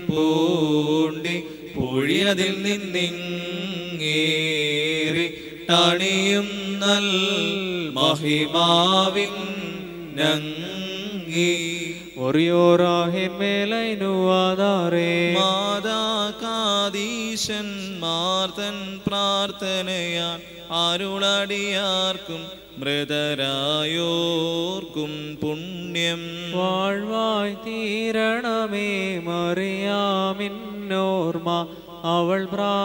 പൂണ്ടി പൊഴിയതിൽ നിന്നിങ്ങേറി തണിയും നൽ മഹിമാവിൻ നങ്ങി ഒറിയോറാഹിന്മേലൈനുവാദാറേ മാതാകാദീശന്മാർ തൻ പ്രാർത്ഥനയാൽ അരുളടിയാർക്കും മൃതരായോർക്കും പുണ്യം വാഴ്വായി തീരണമേ മറിയാമിന്നോർമ്മ അവൾ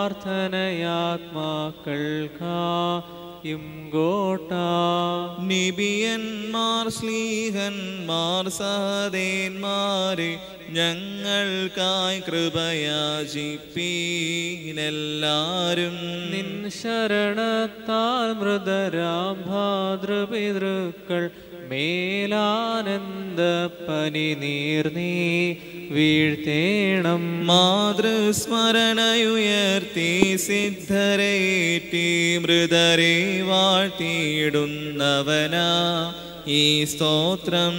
പ്രാർത്ഥനയാത്മാക്കൾക്കായും കോട്ട നിബിയന്മാർ സ്ലീഹന്മാർ സഹദേന്മാരെ ഞങ്ങൾക്കായി കൃപയാചിപ്പീനെല്ലാരും നിൻ ശരണത്താൽ മൃതരാം ഭാതൃപിതൃക്കൾ മേലാനന്ദ പനി നീർനീ വീഴ്ത്തേണം മാതൃസ്മരണയുയർത്തി സിദ്ധരേറ്റി മൃതരെ വാഴ്ത്തിയിടുന്നവനാ ഈ സ്തോത്രം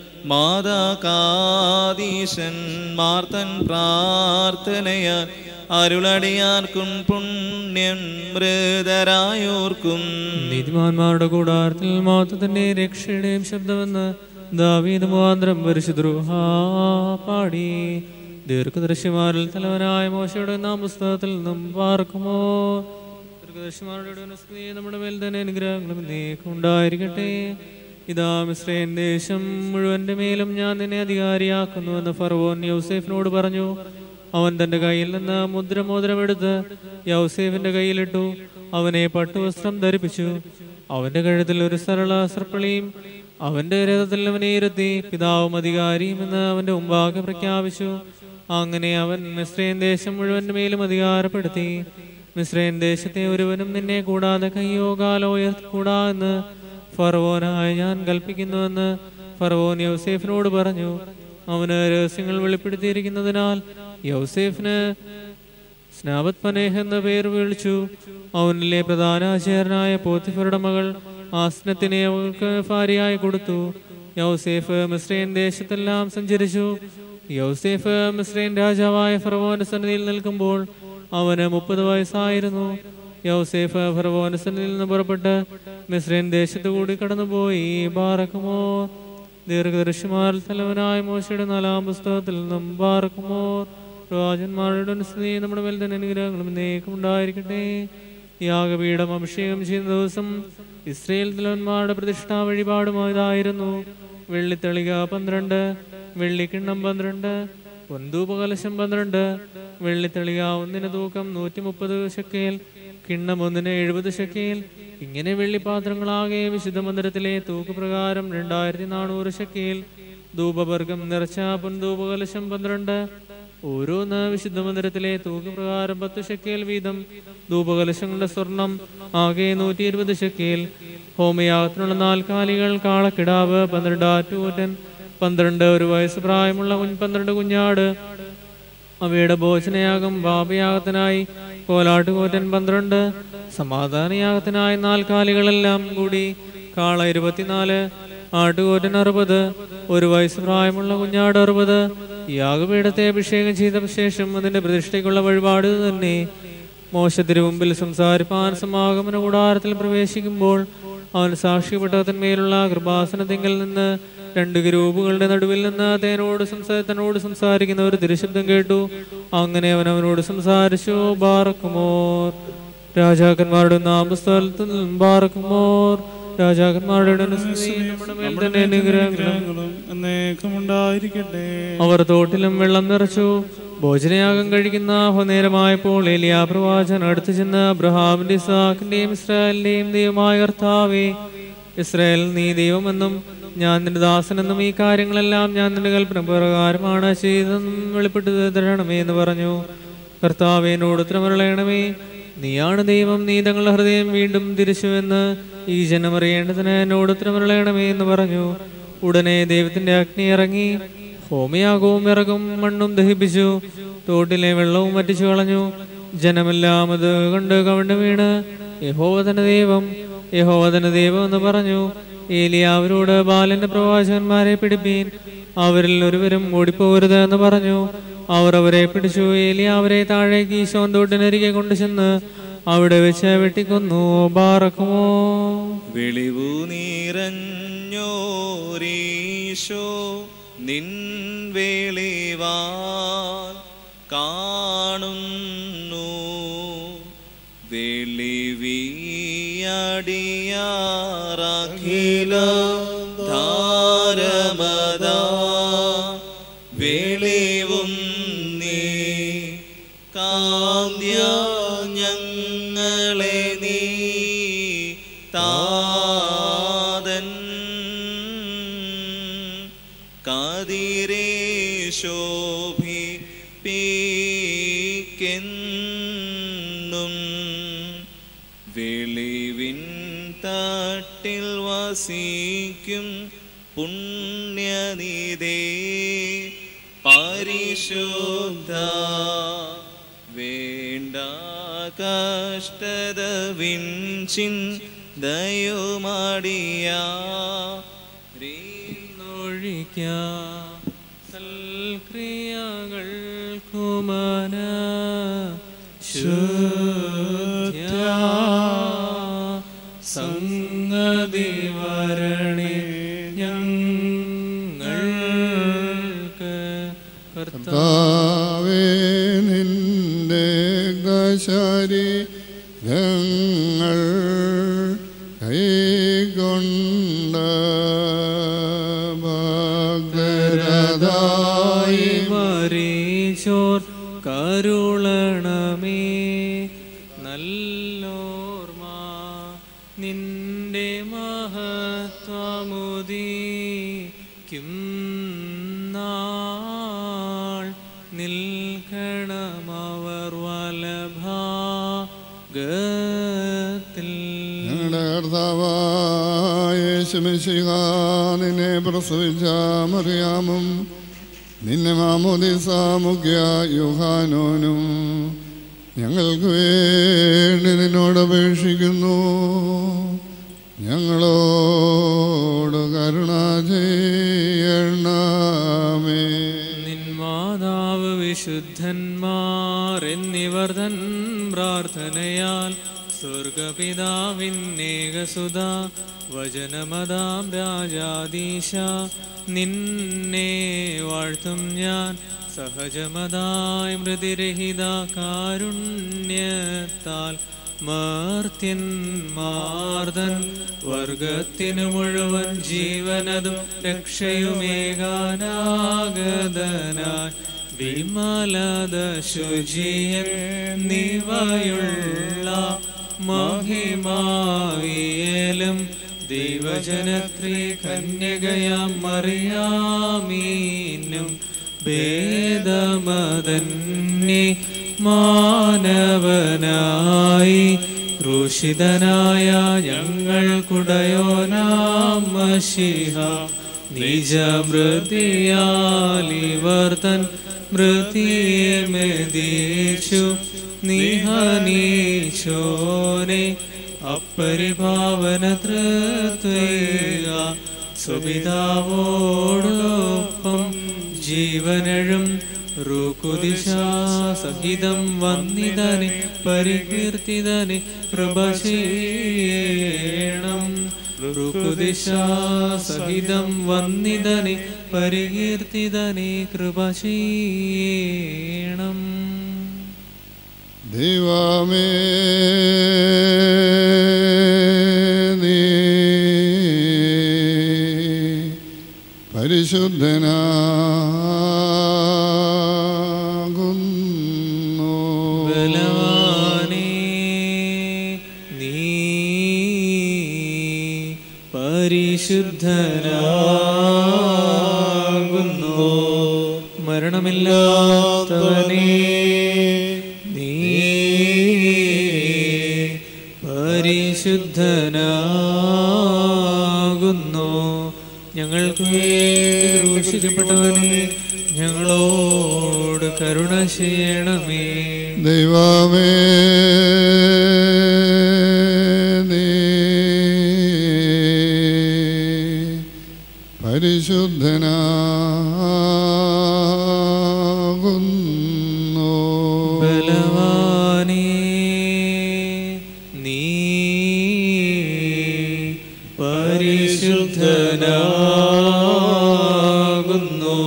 മാതാകാദീശൻ മാർത്തൻ പ്രാർത്ഥനയാൽ അരുളടിയാർക്കും പുണ്യം മൃതരായോർക്കും നീതിമാന്മാരുടെ കൂടാരത്തിൽ മാത്രത്തിന്റെ രക്ഷയുടെയും ശബ്ദമെന്ന് ദാവീദ് മുഖാന്തരം പരിശുദ്രോഹ പാടി ദീർഘദർശിമാരിൽ തലവനായ മോശയുടെ നാം പുസ്തകത്തിൽ നിന്നും പാർക്കുമോ ദീർഘദർശിമാരുടെ സ്ത്രീ നമ്മുടെ മേൽ തന്നെ അനുഗ്രഹങ്ങളും നീക്കും ഉണ്ടായിരിക്കട്ടെ ഇതാ മിശ്രയൻ ദേശം മുഴുവന്റെ മേലും ഞാൻ നിന്നെ അധികാരിയാക്കുന്നുവെന്ന് ഫറവോൻ യൗസേഫിനോട് പറഞ്ഞു അവൻ തന്റെ കയ്യിൽ നിന്ന് മുദ്രമോതിരമെടുത്ത് യൗസേഫിന്റെ കയ്യിലിട്ടു അവനെ പട്ടുവസ്ത്രം ധരിപ്പിച്ചു അവന്റെ കഴുത്തിൽ ഒരു സരള സർപ്പളിയും അവന്റെ രഥത്തിൽ അവനെ ഇരുത്തി പിതാവും അധികാരിയും എന്ന് അവന്റെ മുമ്പാകെ പ്രഖ്യാപിച്ചു അങ്ങനെ അവൻ മിശ്രയൻ ദേശം മുഴുവന്റെ മേലും അധികാരപ്പെടുത്തി മിശ്രയൻ ദേശത്തെ ഒരുവനും നിന്നെ കൂടാതെ കയ്യോ കാലോ ഉയർത്തിക്കൂടാ എന്ന് ഫറവോനായ ഞാൻ കൽപ്പിക്കുന്നുവെന്ന് ഫറവോൻ യൗസേഫിനോട് പറഞ്ഞു അവന് രഹസ്യങ്ങൾ വെളിപ്പെടുത്തിയിരിക്കുന്നതിനാൽ യൗസേഫിന് സ്നാപത് പനേഹ് എന്ന പേർ വിളിച്ചു അവനിലെ പ്രധാന ആചാരനായ പോത്തിഫറുടെ മകൾ ആസ്നത്തിനെ അവൾക്ക് ഭാര്യയായി കൊടുത്തു യൗസേഫ് മിശ്രയൻ ദേശത്തെല്ലാം സഞ്ചരിച്ചു യൗസേഫ് മിശ്രയൻ രാജാവായ ഫറവോന്റെ സന്നിധിയിൽ നിൽക്കുമ്പോൾ അവന് മുപ്പത് വയസ്സായിരുന്നു യൗസേഫ് ഫറവോന്റെ സന്നിധിയിൽ നിന്ന് പുറപ്പെട്ട് മിശ്രയൻ ദേശത്ത് കൂടി കടന്നുപോയി ബാറക്കുമോ ദീർഘദർശിമാരിൽ തലവനായ മോശയുടെ നാലാം പുസ്തകത്തിൽ നിന്നും ബാറക്കുമോ രാജന്മാരുടെ സ്ത്രീ നമ്മുടെ മേൽ തന്നെ അനുഗ്രഹങ്ങളും എന്നേക്കും ഉണ്ടായിരിക്കട്ടെ യാഗപീഠം അഭിഷേകം ചെയ്യുന്ന ദിവസം ഇസ്രയേൽ തലവന്മാരുടെ പ്രതിഷ്ഠാ വഴിപാടുമായതായിരുന്നു വെള്ളിത്തളിക പന്ത്രണ്ട് വെള്ളിക്കിണ്ണം പന്ത്രണ്ട് പൊന്തൂപകലശം പന്ത്രണ്ട് വെള്ളിത്തളിക ഒന്നിന് തൂക്കം നൂറ്റി മുപ്പത് ശക്കേൽ കിണ്ണം ഒന്നിന് എഴുപത് ശക്കേൽ ഇങ്ങനെ വെള്ളിപ്പാത്രങ്ങളാകെ വിശുദ്ധ മന്ദിരത്തിലെ തൂക്കുപ്രകാരം രണ്ടായിരത്തി നാനൂറ് ശക്കേൽ ധൂപവർഗം നിറച്ച പൊന്തൂപകലശം പന്ത്രണ്ട് ഓരോന്ന് വിശുദ്ധ മന്ദിരത്തിലെ തൂക്കുപ്രകാരം പത്ത് ശക്കേൽ വീതം ധൂപകലശങ്ങളുടെ സ്വർണം ആകെ നൂറ്റി ഇരുപത് ശക്കേൽ ഹോമയാഗത്തിനുള്ള നാൽക്കാലികൾ കാളക്കിടാവ് പന്ത്രണ്ട് ആറ്റൂറ്റൻ പന്ത്രണ്ട് ഒരു വയസ്സ് പ്രായമുള്ള കുഞ്ഞ് പന്ത്രണ്ട് കുഞ്ഞാട് അവയുടെ ഭോജനയാഗം പാപയാഗത്തിനായി കോലാട്ടുകൂറ്റൻ പന്ത്രണ്ട് സമാധാനയാഗത്തിനായി നാൽക്കാലികളെല്ലാം കൂടി കാള ഇരുപത്തിനാല് ആട്ടുകൂറ്റൻ അറുപത് ഒരു വയസ്സ് പ്രായമുള്ള കുഞ്ഞാട് അറുപത് യാഗപീഠത്തെ അഭിഷേകം ചെയ്ത ശേഷം അതിന്റെ പ്രതിഷ്ഠയ്ക്കുള്ള വഴിപാട് ഇത് തന്നെ മോശത്തിന് മുമ്പിൽ സംസാരിപ്പാൻ സമാഗമന കൂടാരത്തിൽ പ്രവേശിക്കുമ്പോൾ അവൻ സാക്ഷിപ്പെട്ടതിന്മേലുള്ള കൃപാസനത്തിങ്കിൽ നിന്ന് രണ്ട് ഗ്രൂപ്പുകളുടെ നടുവിൽ നിന്ന് തേനോട് സംസാ തന്നോട് സംസാരിക്കുന്ന ഒരു തിരുശബ്ദം കേട്ടു അങ്ങനെ അവൻ അവനോട് സംസാരിച്ചു ബാറക്കുമോർ രാജാക്കന്മാരുടെ നാമസ്ഥലത്ത് ബാറക്കുമോർ രാജാക്കന്മാരുടെ സ്തുതി നമ്മുടെ മേൽ തന്നെ അനുഗ്രഹങ്ങളും എന്നേക്കുമുണ്ടായിരിക്കട്ടെ അവർ തോട്ടിലും വെള്ളം നിറച്ചു ഭോജനയാഗം കഴിക്കുന്ന നേരമായപ്പോൾ ഏലിയാ പ്രവാചകൻ അടുത്തു ചെന്ന് അബ്രഹാമിന്റെ ഇസാഖിന്റെയും ഇസ്രായേലിന്റെയും ദൈവമായ കർത്താവേ ഇസ്രായേൽ നീ ദൈവമെന്നും ഞാൻ നിന്റെ ദാസനെന്നും ഈ കാര്യങ്ങളെല്ലാം ഞാൻ നിന്റെ കൽപ്പന പ്രകാരമാണ് ചെയ്തെന്നും വെളിപ്പെട്ടു തരണമേ എന്ന് പറഞ്ഞു കർത്താവേ എന്നോട് ഉത്തരമരളയണമേ നീയാണ് ദൈവം നീ തങ്ങളുടെ ഹൃദയം വീണ്ടും തിരിച്ചുവെന്ന് ഈ ജനം അറിയേണ്ടതിന് എന്നോട് ഉത്തരമരളയണമേ എന്ന് പറഞ്ഞു ഉടനെ ദൈവത്തിന്റെ അഗ്നി ഇറങ്ങി ഹോമയാഗവും വിറകും മണ്ണും ദഹിപ്പിച്ചു തോട്ടിലെ വെള്ളവും വറ്റിച്ചു കളഞ്ഞു ജനമെല്ലാം അത് കണ്ട് കവിണ്ട് വീണ് യഹോവതന ദൈവം യഹോവതന ദൈവം എന്ന് പറഞ്ഞു ഏലിയ അവരോട് ബാലന്റെ പ്രവാചകന്മാരെ പിടിപ്പീൻ അവരിൽ ഒരുവരും ഓടിപ്പോകരുത് എന്ന് പറഞ്ഞു അവർ അവരെ പിടിച്ചു ഏലിയ അവരെ താഴേക്ക് ഈശോൻ തോട്ടിനരികെ കൊണ്ടുചെന്ന് അവിടെ വെച്ച് വെട്ടിക്കൊന്നു ബാറക്കുമോ വെളിവു നിറഞ്ഞോരീശോ നിൻ വെളിവാൽ കാണുന്നു വെളിവിയടിയാറഖില ധാരമത വെളിവും നീ കാന്ത്യ ഞങ്ങളെ നീ താതൻ കതിരേ ശോഭിപ്പിക്കെന്നും വെളിവിൻ തട്ടിൽ വസിക്കും പുണ്യനിധേ പരിശുദ്ധ വേണ്ട കഷ്ടത വിൻചിൻ ദയുമടിയാ ഒഴിക്ക സൽക്രിയകൾ കുമന ശുദ്ധ്യ സംഗതി വരണി ഞങ്ങൾക്ക് കർത്താവ് കർത്താവേ നിന്റെ ശരീരങ്ങൾ കൈകൊണ്ട ഭക്തരതായി മരീശോർ കരുളണമേ നല്ലോർമ നിന്റെ മഹത്വമുദീക്കും നാൾ നിൽക്കണമവർ വലഭാഗത്തിൽ ഞങ്ങളുടെ കർത്താവായ യേശുമിശിഹ നിന്നെ പ്രസവിച്ച മറിയാമും നിന്നെ മാമോദിസ മുഖ്യ യുഹാനോനും ഞങ്ങൾക്ക് വേണ്ടി നിന്നോട് അപേക്ഷിക്കുന്നു ഞങ്ങളോട് കരുണ ചെയ്യണമേ നിൻ മാതാവ് വിശുദ്ധന്മാർ എന്നിവർ തൻ പ്രാർത്ഥനയാൽ സ്വർഗപിതാവിന്നേകസുത വചനമതാം രാജാദീശ നിന്നെ വാഴ്ത്തും ഞാൻ സഹജമതായി മൃതിരഹിത കാരുണ്യത്താൽ മാർത്യന്മാർദൻ വർഗത്തിനു മുഴുവൻ ജീവനതും രക്ഷയുമേകാനാഗതനായി വിമലത ശുചിയൻ നിവയുള്ള മഹിമാവിയലും ദൈവജനത്രീ കന്യകയാം മറിയാമീനും ഭേദമതന്യേ മാനവനായി ക്രൂശിതനായ ഞങ്ങൾക്കുടയോനാം മഷിഹ നിജമൃതിയാലിവർ തൻ മൃതിയെ മെതിച്ചു നിഹനീശോനെ അപ്പരിഭാവന തൃത്വേക സുപിതാവോടൊപ്പം ജീവനഴും റുക്കുദിശാ സഹിതം വന്നിതനെ പരികീർത്തിതനെ കൃപ ചെയ്യണം റുക്കുദിശാ സഹിതം വന്നിതനെ പരികീർത്തിതനെ കൃപ ചെയ്യണം ദൈവമേ നീ പരിശുദ്ധനാകുന്നു ബലവാനേ നീ പരിശുദ്ധനാകുന്നു മരണമില്ലാത്തവനേ നീ പരിശുദ്ധനാകുന്നു ഞങ്ങൾക്ക് വേണ്ടി ക്രൂശിക്കപ്പെട്ടവനെ ഞങ്ങളോട് കരുണ ചെയ്യണമേ ദൈവമേ നീ പരിശുദ്ധനാകുന്നു ബലവാനേ നീ പരിശുദ്ധനാകുന്നു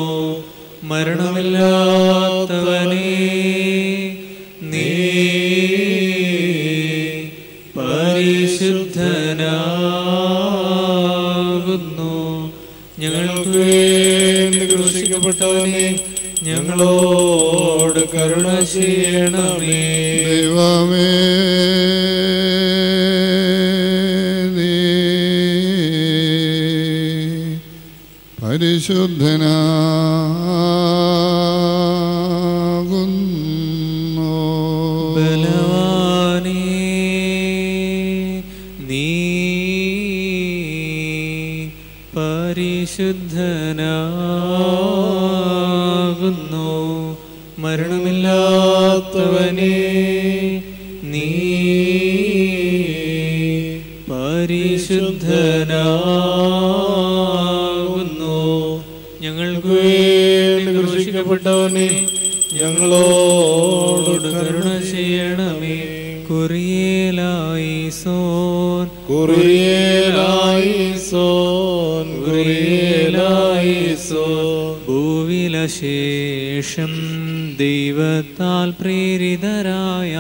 മരണമില്ലാത്തവനേ നീ പരിശുദ്ധനാകുന്നു ഞങ്ങൾക്ക് വേണ്ടി ക്രൂശിക്കപ്പെട്ടവനെ ഞങ്ങളോട് കരുണ ചെയ്യണമേ ദൈവമേ നീ പരിശുദ്ധനാകുന്നു ബലവാനേ നീ പരിശുദ്ധനാകുന്നു മരണമില്ലാത്തവനേ നീ പരിശുദ്ധനാകുന്നു ഞങ്ങൾക്ക് വേണ്ടി ക്രൂശിക്കപ്പെട്ടവനെ ഞങ്ങളോട് കരുണ ചെയ്യണമേ കുറിയേലായി സോൻ കുറിയേലായിസോൻ കുറിയേലായിസോൻ ഭൂവിലശേഷം ദൈവത്താൽ പ്രേരിതരായ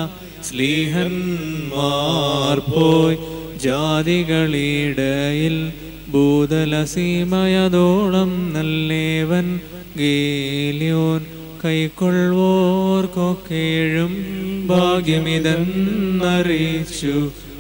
സ്ലീഹന്മാർ പോയി ജാതികളിടയിൽ ഭൂതലസീമയതോളം നല്ലേവൻ ഗേലിയോൻ കൈക്കൊള്ളുവോർക്കൊക്കേഴും ഭാഗ്യമിതെന്നറിയിച്ചു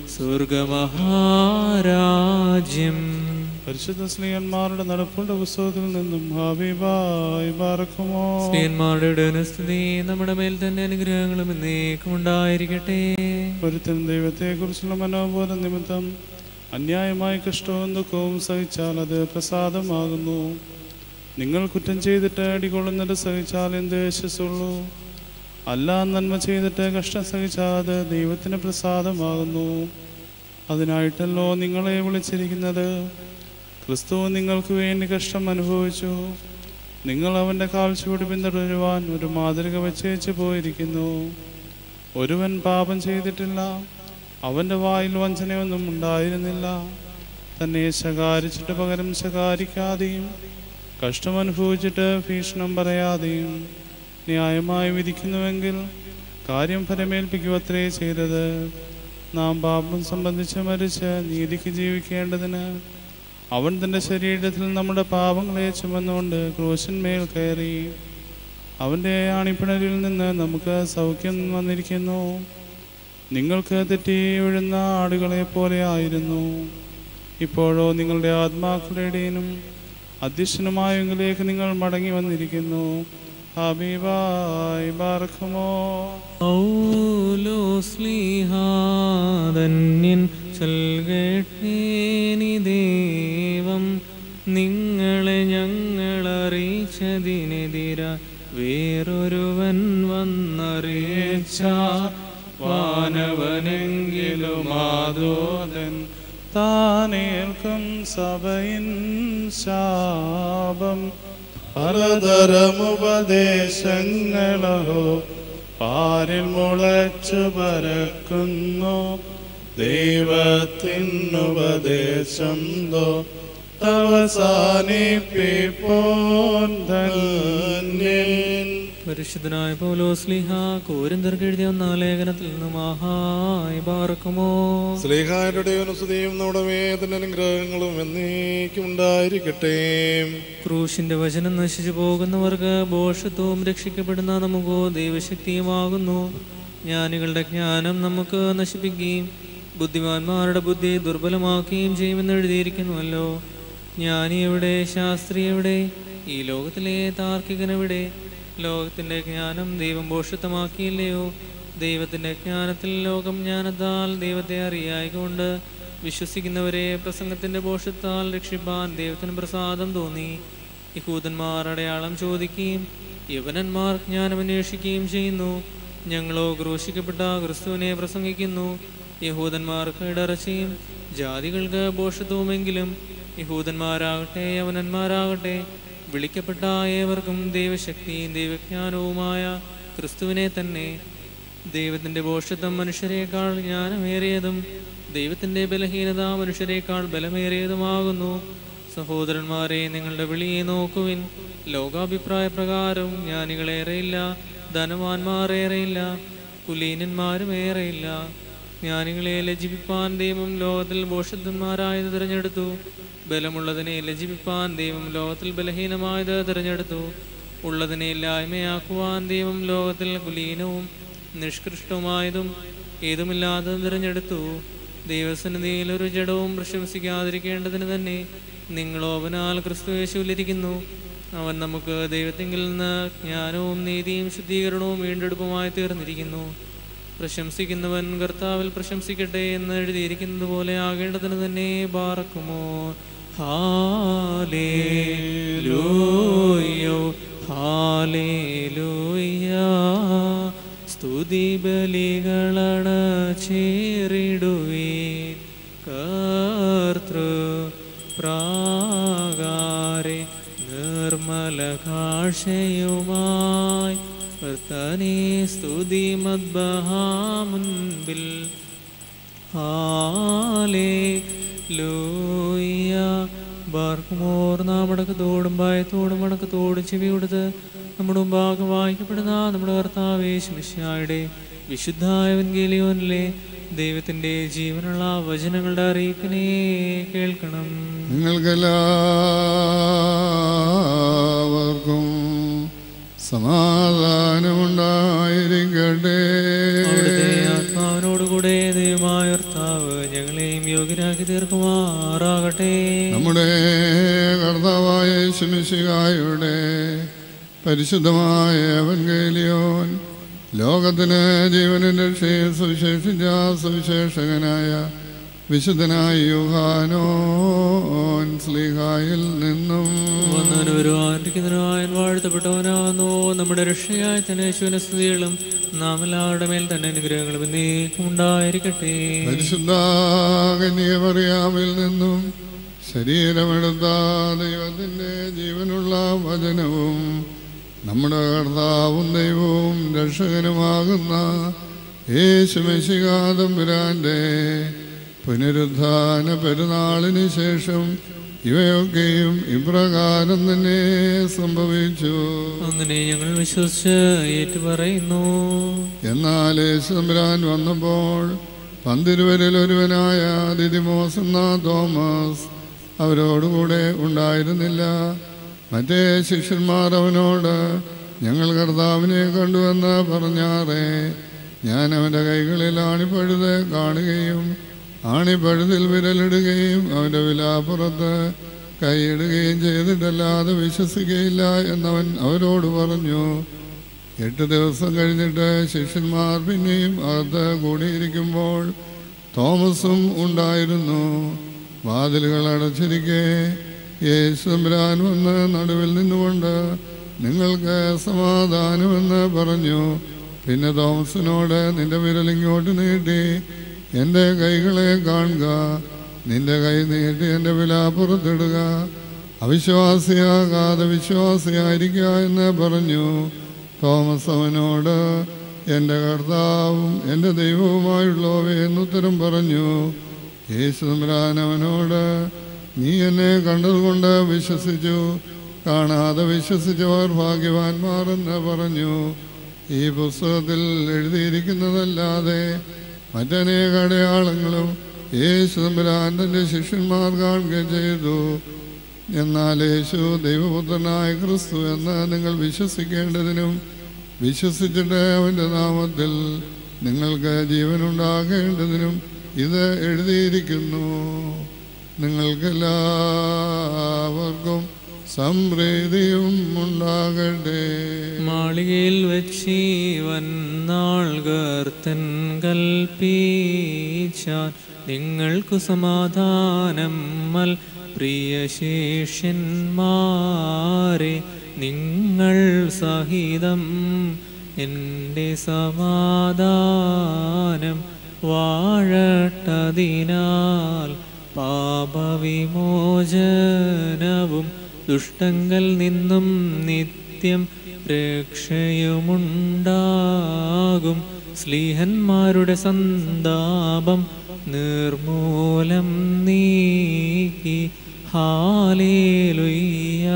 സ്വർഗമഹാരാജ്യം പരിശുദ്ധ സ്ത്രീയന്മാരുടെ നടപ്പുള്ള പുസ്തകത്തിൽ നിന്നും ഹബീബായി ബാറക്കുമോ സ്ത്രീയന്മാരുടെ സ്തുതി നമ്മുടെ മേൽ തന്നെ അനുഗ്രഹങ്ങളും എന്നേക്കും ഉണ്ടായിരിക്കട്ടെ ഒരുത്തൻ ദൈവത്തെക്കുറിച്ചുള്ള മനോബോധം നിമിത്തം അന്യായമായി കഷ്ടവും ദുഃഖവും സഹിച്ചാൽ അത് പ്രസാദമാകുന്നു നിങ്ങൾ കുറ്റം ചെയ്തിട്ട് അടികൊള്ളുന്നത് സഹിച്ചാൽ എന്ത് യശസ്സുള്ളൂ അല്ല നന്മ ചെയ്തിട്ട് കഷ്ടം സഹിച്ചാൽ അത് ദൈവത്തിന് പ്രസാദമാകുന്നു അതിനായിട്ടല്ലോ നിങ്ങളെ വിളിച്ചിരിക്കുന്നത് ക്രിസ്തു നിങ്ങൾക്ക് വേണ്ടി കഷ്ടം അനുഭവിച്ചു നിങ്ങൾ അവൻ്റെ കാൽച്ചുവട് പിന്തുടരുവാൻ ഒരു മാതൃക വെച്ചേച്ച് പോയിരിക്കുന്നു ഒരുവൻ പാപം ചെയ്തിട്ടില്ല അവൻ്റെ വായിൽ വഞ്ചനയൊന്നും ഉണ്ടായിരുന്നില്ല തന്നെ ശകാരിച്ചിട്ട് പകരം ശകാരിക്കാതെയും കഷ്ടമനുഭവിച്ചിട്ട് ഭീഷണം പറയാതെയും ന്യായമായി വിധിക്കുന്നുവെങ്കിൽ കാര്യം ഫലമേൽപ്പിക്കുവത്രേ ചെയ്തത് നാം പാപം സംബന്ധിച്ച് മരിച്ച് നീതിക്ക് ജീവിക്കേണ്ടതിന് അവൻ തൻ്റെ ശരീരത്തിൽ നമ്മുടെ പാപങ്ങളെ ചുമന്നുകൊണ്ട് ക്രൂശന്മേൽ കയറി അവൻ്റെ ആണിപ്പിണരിൽ നിന്ന് നമുക്ക് സൗഖ്യം വന്നിരിക്കുന്നു നിങ്ങൾക്ക് തെറ്റി വീഴുന്ന ആടുകളെ പോലെ ആയിരുന്നു ഇപ്പോഴോ നിങ്ങളുടെ ആത്മാക്കളുടെ ഇടയനും അധ്യക്ഷനുമായെങ്കിലേക്ക് നിങ്ങൾ മടങ്ങി വന്നിരിക്കുന്നു ഹബീബായി ബാർക്കുമോ ഔലോസ്ലിഹാധന്യൻ ചൊൽകേട്ടേനി ദേവം നിങ്ങളെ ഞങ്ങളറിയിച്ചതിനെതിര വേറൊരുവൻ വന്നറിയിച്ച വാനവനെങ്കിലും മാതോദൻ താനേൽക്കും സഭയിൻ ശാപം പലതരമുപദേശങ്ങളോ പാരിൽ മുളച്ചു പരക്കുന്നു ദൈവത്തിനുപദേശം തോ അവസാനിപ്പിപ്പോൻ ധന്യൻ പരിശുദ്ധനായ പൗലോസ്ലിഹ കോരിന്തർക്ക് എഴുതിയ ഒന്നാം ലേഖനത്തിൽ നിന്നും ആഹായി ബാർക്കുമോ സ്ലേഹാരുടെ അനുസൃതിയും നമ്മുടെ വേദന അനുഗ്രഹങ്ങളും എന്നേക്കും ഉണ്ടായിരിക്കട്ടെ ക്രൂശിന്റെ വചനം നശിച്ചു പോകുന്നവർക്ക് ബോഷത്വവും രക്ഷിക്കപ്പെടുന്ന നമുക്കോ ദൈവശക്തിയുമാകുന്നു ജ്ഞാനികളുടെ ജ്ഞാനം നമുക്ക് നശിപ്പിക്കുകയും ബുദ്ധിമാന്മാരുടെ ബുദ്ധി ദുർബലമാക്കുകയും ചെയ്യുമെന്ന് എഴുതിയിരിക്കുന്നുവല്ലോ ജ്ഞാനി എവിടെ ശാസ്ത്രി എവിടെ ഈ ലോകത്തിലെ താർക്കികനെവിടെ ലോകത്തിന്റെ ജ്ഞാനം ദൈവം ബോഷത്വമാക്കിയില്ലയോ ദൈവത്തിന്റെ ജ്ഞാനത്തിൽ ലോകം ജ്ഞാനത്താൽ ദൈവത്തെ അറിയായിക്കൊണ്ട് വിശ്വസിക്കുന്നവരെ പ്രസംഗത്തിന്റെ ബോഷത്താൽ രക്ഷിപ്പാൻ ദൈവത്തിന് പ്രസാദം തോന്നി യഹൂദന്മാർ അടയാളം ചോദിക്കുകയും യവനന്മാർ ജ്ഞാനം അന്വേഷിക്കുകയും ചെയ്യുന്നു ഞങ്ങളോ ക്രൂശിക്കപ്പെട്ട ക്രിസ്തുവിനെ പ്രസംഗിക്കുന്നു യഹൂദന്മാർക്ക് ഇടറച്ചിയും ജാതികൾക്ക് ബോഷത്വമെങ്കിലും യഹൂദന്മാരാകട്ടെ യവനന്മാരാകട്ടെ വിളിക്കപ്പെട്ട ഏവർക്കും ദൈവശക്തിയും ദൈവജ്ഞാനവുമായ ക്രിസ്തുവിനെ തന്നെ ദൈവത്തിന്റെ ഭോഷത്വം മനുഷ്യരെക്കാൾ ജ്ഞാനമേറിയതും ദൈവത്തിന്റെ ബലഹീനത മനുഷ്യരെക്കാൾ ബലമേറിയതുമാകുന്നു സഹോദരന്മാരെ നിങ്ങളുടെ വിളിയെ നോക്കുവിൻ ലോകാഭിപ്രായ പ്രകാരം ജ്ഞാനികളേറെയില്ല ധനവാന്മാർ ഏറെയില്ല കുലീനന്മാരും ഏറെയില്ല ജ്ഞാനികളെ ലജ്ജിപ്പിപ്പാൻ ദൈവം ലോകത്തിൽ ഭോഷത്വന്മാരായത് തിരഞ്ഞെടുത്തു ബലമുള്ളതിനെ ലജ്ജിപ്പിപ്പാൻ ദൈവം ലോകത്തിൽ ബലഹീനമായത് തിരഞ്ഞെടുത്തു ഉള്ളതിനെ ഇല്ലായ്മയാക്കുവാൻ ദൈവം ലോകത്തിൽ കുലീനവും നിഷ്കൃഷ്ടവുമായതും ഏതുമില്ലാത്തതും തിരഞ്ഞെടുത്തു ദൈവസന്നിധിയിൽ ഒരു ജഡവും പ്രശംസിക്കാതിരിക്കേണ്ടതിന് തന്നെ നിങ്ങളോ അവനാൽ ക്രിസ്തുവേശുവിലിരിക്കുന്നു അവൻ നമുക്ക് ദൈവത്തെങ്കിൽ നിന്ന് ജ്ഞാനവും നീതിയും ശുദ്ധീകരണവും വീണ്ടെടുപ്പുമായി തീർന്നിരിക്കുന്നു പ്രശംസിക്കുന്നവൻ കർത്താവിൽ പ്രശംസിക്കട്ടെ എന്ന് എഴുതിയിരിക്കുന്നത് പോലെ ആകേണ്ടതിന് തന്നെ ബാറക്കുമോ ഹാലേലൂയോ ഹാലേലൂയ സ്തുതി ബലികളണ ചേറിടുവേ കർത്തൃ പ്രാകാരെ നിർമ്മല കാഴ്ചയുമായി കർത്തനെ സ്തുതി മദ്ബഹാമുൻപിൽ ഹാലേലൂയ ബാർക്കുമോർ നാം അടക്കത്തോടും ഭയത്തോടും അടക്കത്തോടും ചെവി കൊടുത്ത് നമ്മുടെ മുമ്പാകെ വായിക്കപ്പെടുന്ന നമ്മുടെ കർത്താവേശുമിശായുടെ വിശുദ്ധായ വെങ്കേലിയോനിലെ ദൈവത്തിന്റെ ജീവനുള്ള വചനങ്ങളുടെ അറിയിപ്പിനെ കേൾക്കണം നിങ്ങൾക്കെല്ലാവർക്കും സമാധാനമുണ്ടായിരിക്കട്ടെ അവിടുത്തെ ആത്മാവിനോടുകൂടെ ദൈവമായ കർത്താവ് ഞങ്ങളെയും യോഗ്യരാക്കി തീർക്കുമാറാകട്ടെ നമ്മുടെ കർത്താവായ ശമിശികായുടെ പരിശുദ്ധമായ എവൻഗേലിയോൻ ലോകത്തിന് ജീവനും രക്ഷയും സുവിശേഷിച്ച സുവിശേഷകനായ വിശുദ്ധനായ യുഹാനോൻ സ്ലീഹായിൽ നിന്നും വന്നവന് വരുവാനിരിക്കുന്നതിനായ വാഴ്ത്തപ്പെട്ടവനാകുന്നു നമ്മുടെ രക്ഷയായ തന്നെ യേശുവിന്റെ സ്തുതികളും നാം എല്ലാവരുടെ മേൽ തന്നെ അനുഗ്രഹങ്ങളും എന്നേക്കും ഉണ്ടായിരിക്കട്ടെ പരിശുദ്ധ കന്യകമറിയാമിൽ നിന്നും ശരീരമെടുത്ത ദൈവത്തിൻ്റെ ജീവനുള്ള വചനവും നമ്മുടെ കർത്താവും ദൈവവും രക്ഷകനുമാകുന്ന യേശുമശികാതമ്പുരാൻ്റെ പുനരുദ്ധാന പെരുന്നാളിന് ശേഷം ഇവയൊക്കെയും ഇപ്രകാരം തന്നെ സംഭവിച്ചു അങ്ങനെ ഞങ്ങൾ വിശ്വസിച്ച് ഏറ്റുപറയുന്നു എന്നാൽ യേശുദമ്പുരാൻ വന്നപ്പോൾ പന്തിരുവരിൽ ഒരുവനായ ദിദിമോസ് എന്ന തോമസ് അവരോടുകൂടെ ഉണ്ടായിരുന്നില്ല മറ്റേ ശിഷ്യന്മാർ അവനോട് ഞങ്ങൾ കർത്താവിനെ കണ്ടുവെന്ന് പറഞ്ഞാറേ ഞാൻ അവൻ്റെ കൈകളിൽ ആണിപ്പഴുത് കാണുകയും ആണിപ്പഴുതിൽ വിരലിടുകയും അവൻ്റെ വിലാപ്പുറത്ത് കൈയിടുകയും ചെയ്തിട്ടല്ലാതെ വിശ്വസിക്കുകയില്ല എന്നവൻ അവരോട് പറഞ്ഞു എട്ട് ദിവസം കഴിഞ്ഞിട്ട് ശിഷ്യന്മാർ പിന്നെയും അകത്ത് കൂടിയിരിക്കുമ്പോൾ തോമസും ഉണ്ടായിരുന്നു വാതിലുകൾ അടച്ചിരിക്കെ യേശുരാൻ വന്ന് നടുവിൽ നിന്നുകൊണ്ട് നിങ്ങൾക്ക് സമാധാനമെന്ന് പറഞ്ഞു പിന്നെ തോമസിനോട് നിന്റെ വിരലിങ്ങോട്ട് നീട്ടി എൻ്റെ കൈകളെ കാണുക നിന്റെ കൈ നീട്ടി എൻ്റെ വിലാപ്പുറത്തിടുക അവിശ്വാസിയാകാതെ വിശ്വാസിയായിരിക്കുക എന്ന് പറഞ്ഞു തോമസ് അവനോട് എൻ്റെ കർത്താവും എൻ്റെ ദൈവവുമായുള്ളവേ എന്നുത്തരം പറഞ്ഞു യേശു തമ്പുരാൻ അവനോട് നീ എന്നെ കണ്ടതുകൊണ്ട് വിശ്വസിച്ചു കാണാതെ വിശ്വസിച്ചവർ ഭാഗ്യവാന്മാർ എന്ന് പറഞ്ഞു ഈ പുസ്തകത്തിൽ എഴുതിയിരിക്കുന്നതല്ലാതെ മറ്റനേക അടയാളങ്ങളും യേശു തമ്പുരാൻ തൻ്റെ ശിഷ്യന്മാർ കാണുകയും ചെയ്തു എന്നാൽ യേശു ദൈവപുത്രനായ ക്രിസ്തു എന്ന് നിങ്ങൾ വിശ്വസിക്കേണ്ടതിനും വിശ്വസിച്ചിട്ട് അവൻ്റെ നാമത്തിൽ നിങ്ങൾക്ക് ജീവനുണ്ടാകേണ്ടതിനും ഇത് എഴുതിയിരിക്കുന്നു നിങ്ങൾക്കെല്ലാവർക്കും സംപ്രീതിയും ഉണ്ടാകട്ടെ മാളികയിൽ വെച്ചീവൻ നാൾകർത്തൻ കൽപ്പീച്ചാൻ നിങ്ങൾക്കു സമാധാനം മൽ പ്രിയ ശേഷ്യന്മാരെ നിങ്ങൾ സഹിതം എൻ്റെ സമാധാനം വാഴട്ടതിനാൽ പാപവിമോചനവും ദുഷ്ടങ്ങൾ നിന്നും നിത്യം രക്ഷയുമുണ്ടാകും സ്ലീഹന്മാരുടെ സന്താപം നിർമൂലം നീക്കി ഹാലേലുയ്യ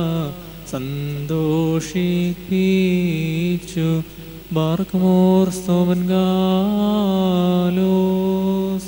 സന്തോഷിപ്പിച്ചു ബാർക്കമോർ സ്തോമൻ ഗാലോസ്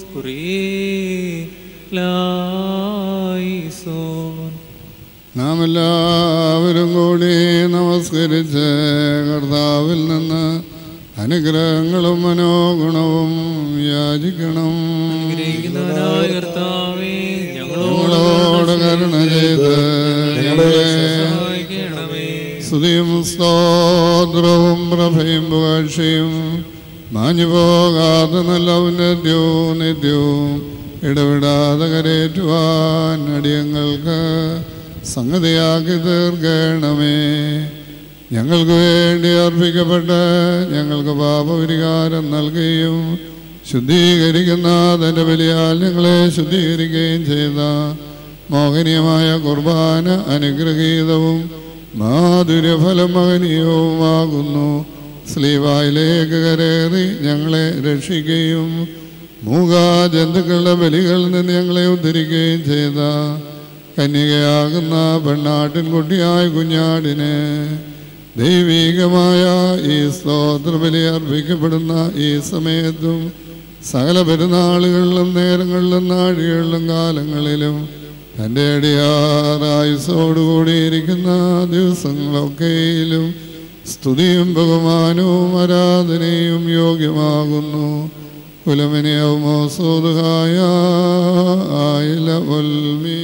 ലായിസോൻ നാം എല്ലാവരും കൂടി നമസ്കരിച്ച് കർത്താവിൽ നിന്ന് അനുഗ്രഹങ്ങളും മനോഗുണവും യാചിക്കണം അനുഗ്രഹിക്കുന്നവനായ കർത്താവേ ഞങ്ങളോട് ഞങ്ങളോട് കരുണ ചെയ്ത് ഞങ്ങളെ സഹായിക്കണമേ സ്തുതിയും സ്തോത്രവും പ്രഭയും പുകഴ്ചയും മാഞ്ഞു പോകാതെ നല്ല ഉന്നത്യവും നിത്യവും ഇടവിടാതെ കരേറ്റുവാൻ അടിയങ്ങൾക്ക് സംഗതിയാക്കി തീർക്കണമേ ഞങ്ങൾക്ക് വേണ്ടി അർപ്പിക്കപ്പെട്ട് ഞങ്ങൾക്ക് പാപപരിഹാരം നൽകുകയും ശുദ്ധീകരിക്കുന്ന തൻ്റെ ബലിയാൽ ഞങ്ങളെ ശുദ്ധീകരിക്കുകയും ചെയ്ത മോഹനീയമായ കുർബാന അനുഗ്രഹീതവും മാധുര്യഫലം മഹനീയവുമാകുന്നു സ്ലീവായിലേക്ക് കരേറി ഞങ്ങളെ രക്ഷിക്കുകയും മൂകാജന്തുക്കളുടെ ബലികളിൽ നിന്ന് ഞങ്ങളെ ഉദ്ധരിക്കുകയും ചെയ്ത കന്യകയാകുന്ന പെണ്ണാട്ടിൻകുട്ടിയായ കുഞ്ഞാടിന് ദൈവീകമായ ഈ സ്തോത്രബലി അർപ്പിക്കപ്പെടുന്ന ഈ സമയത്തും സകല പെരുന്നാളുകളിലും നേരങ്ങളിലും നാഴികളിലും കാലങ്ങളിലും തൻ്റെ അടിയാറായുസോടുകൂടിയിരിക്കുന്ന ദിവസങ്ങളൊക്കെയിലും സ്തുതിയും ബഹുമാനവും ആരാധനയും യോഗ്യമാകുന്നു കുലമിനിയവുമോ സോതുകായ ആയില ഒൽമീ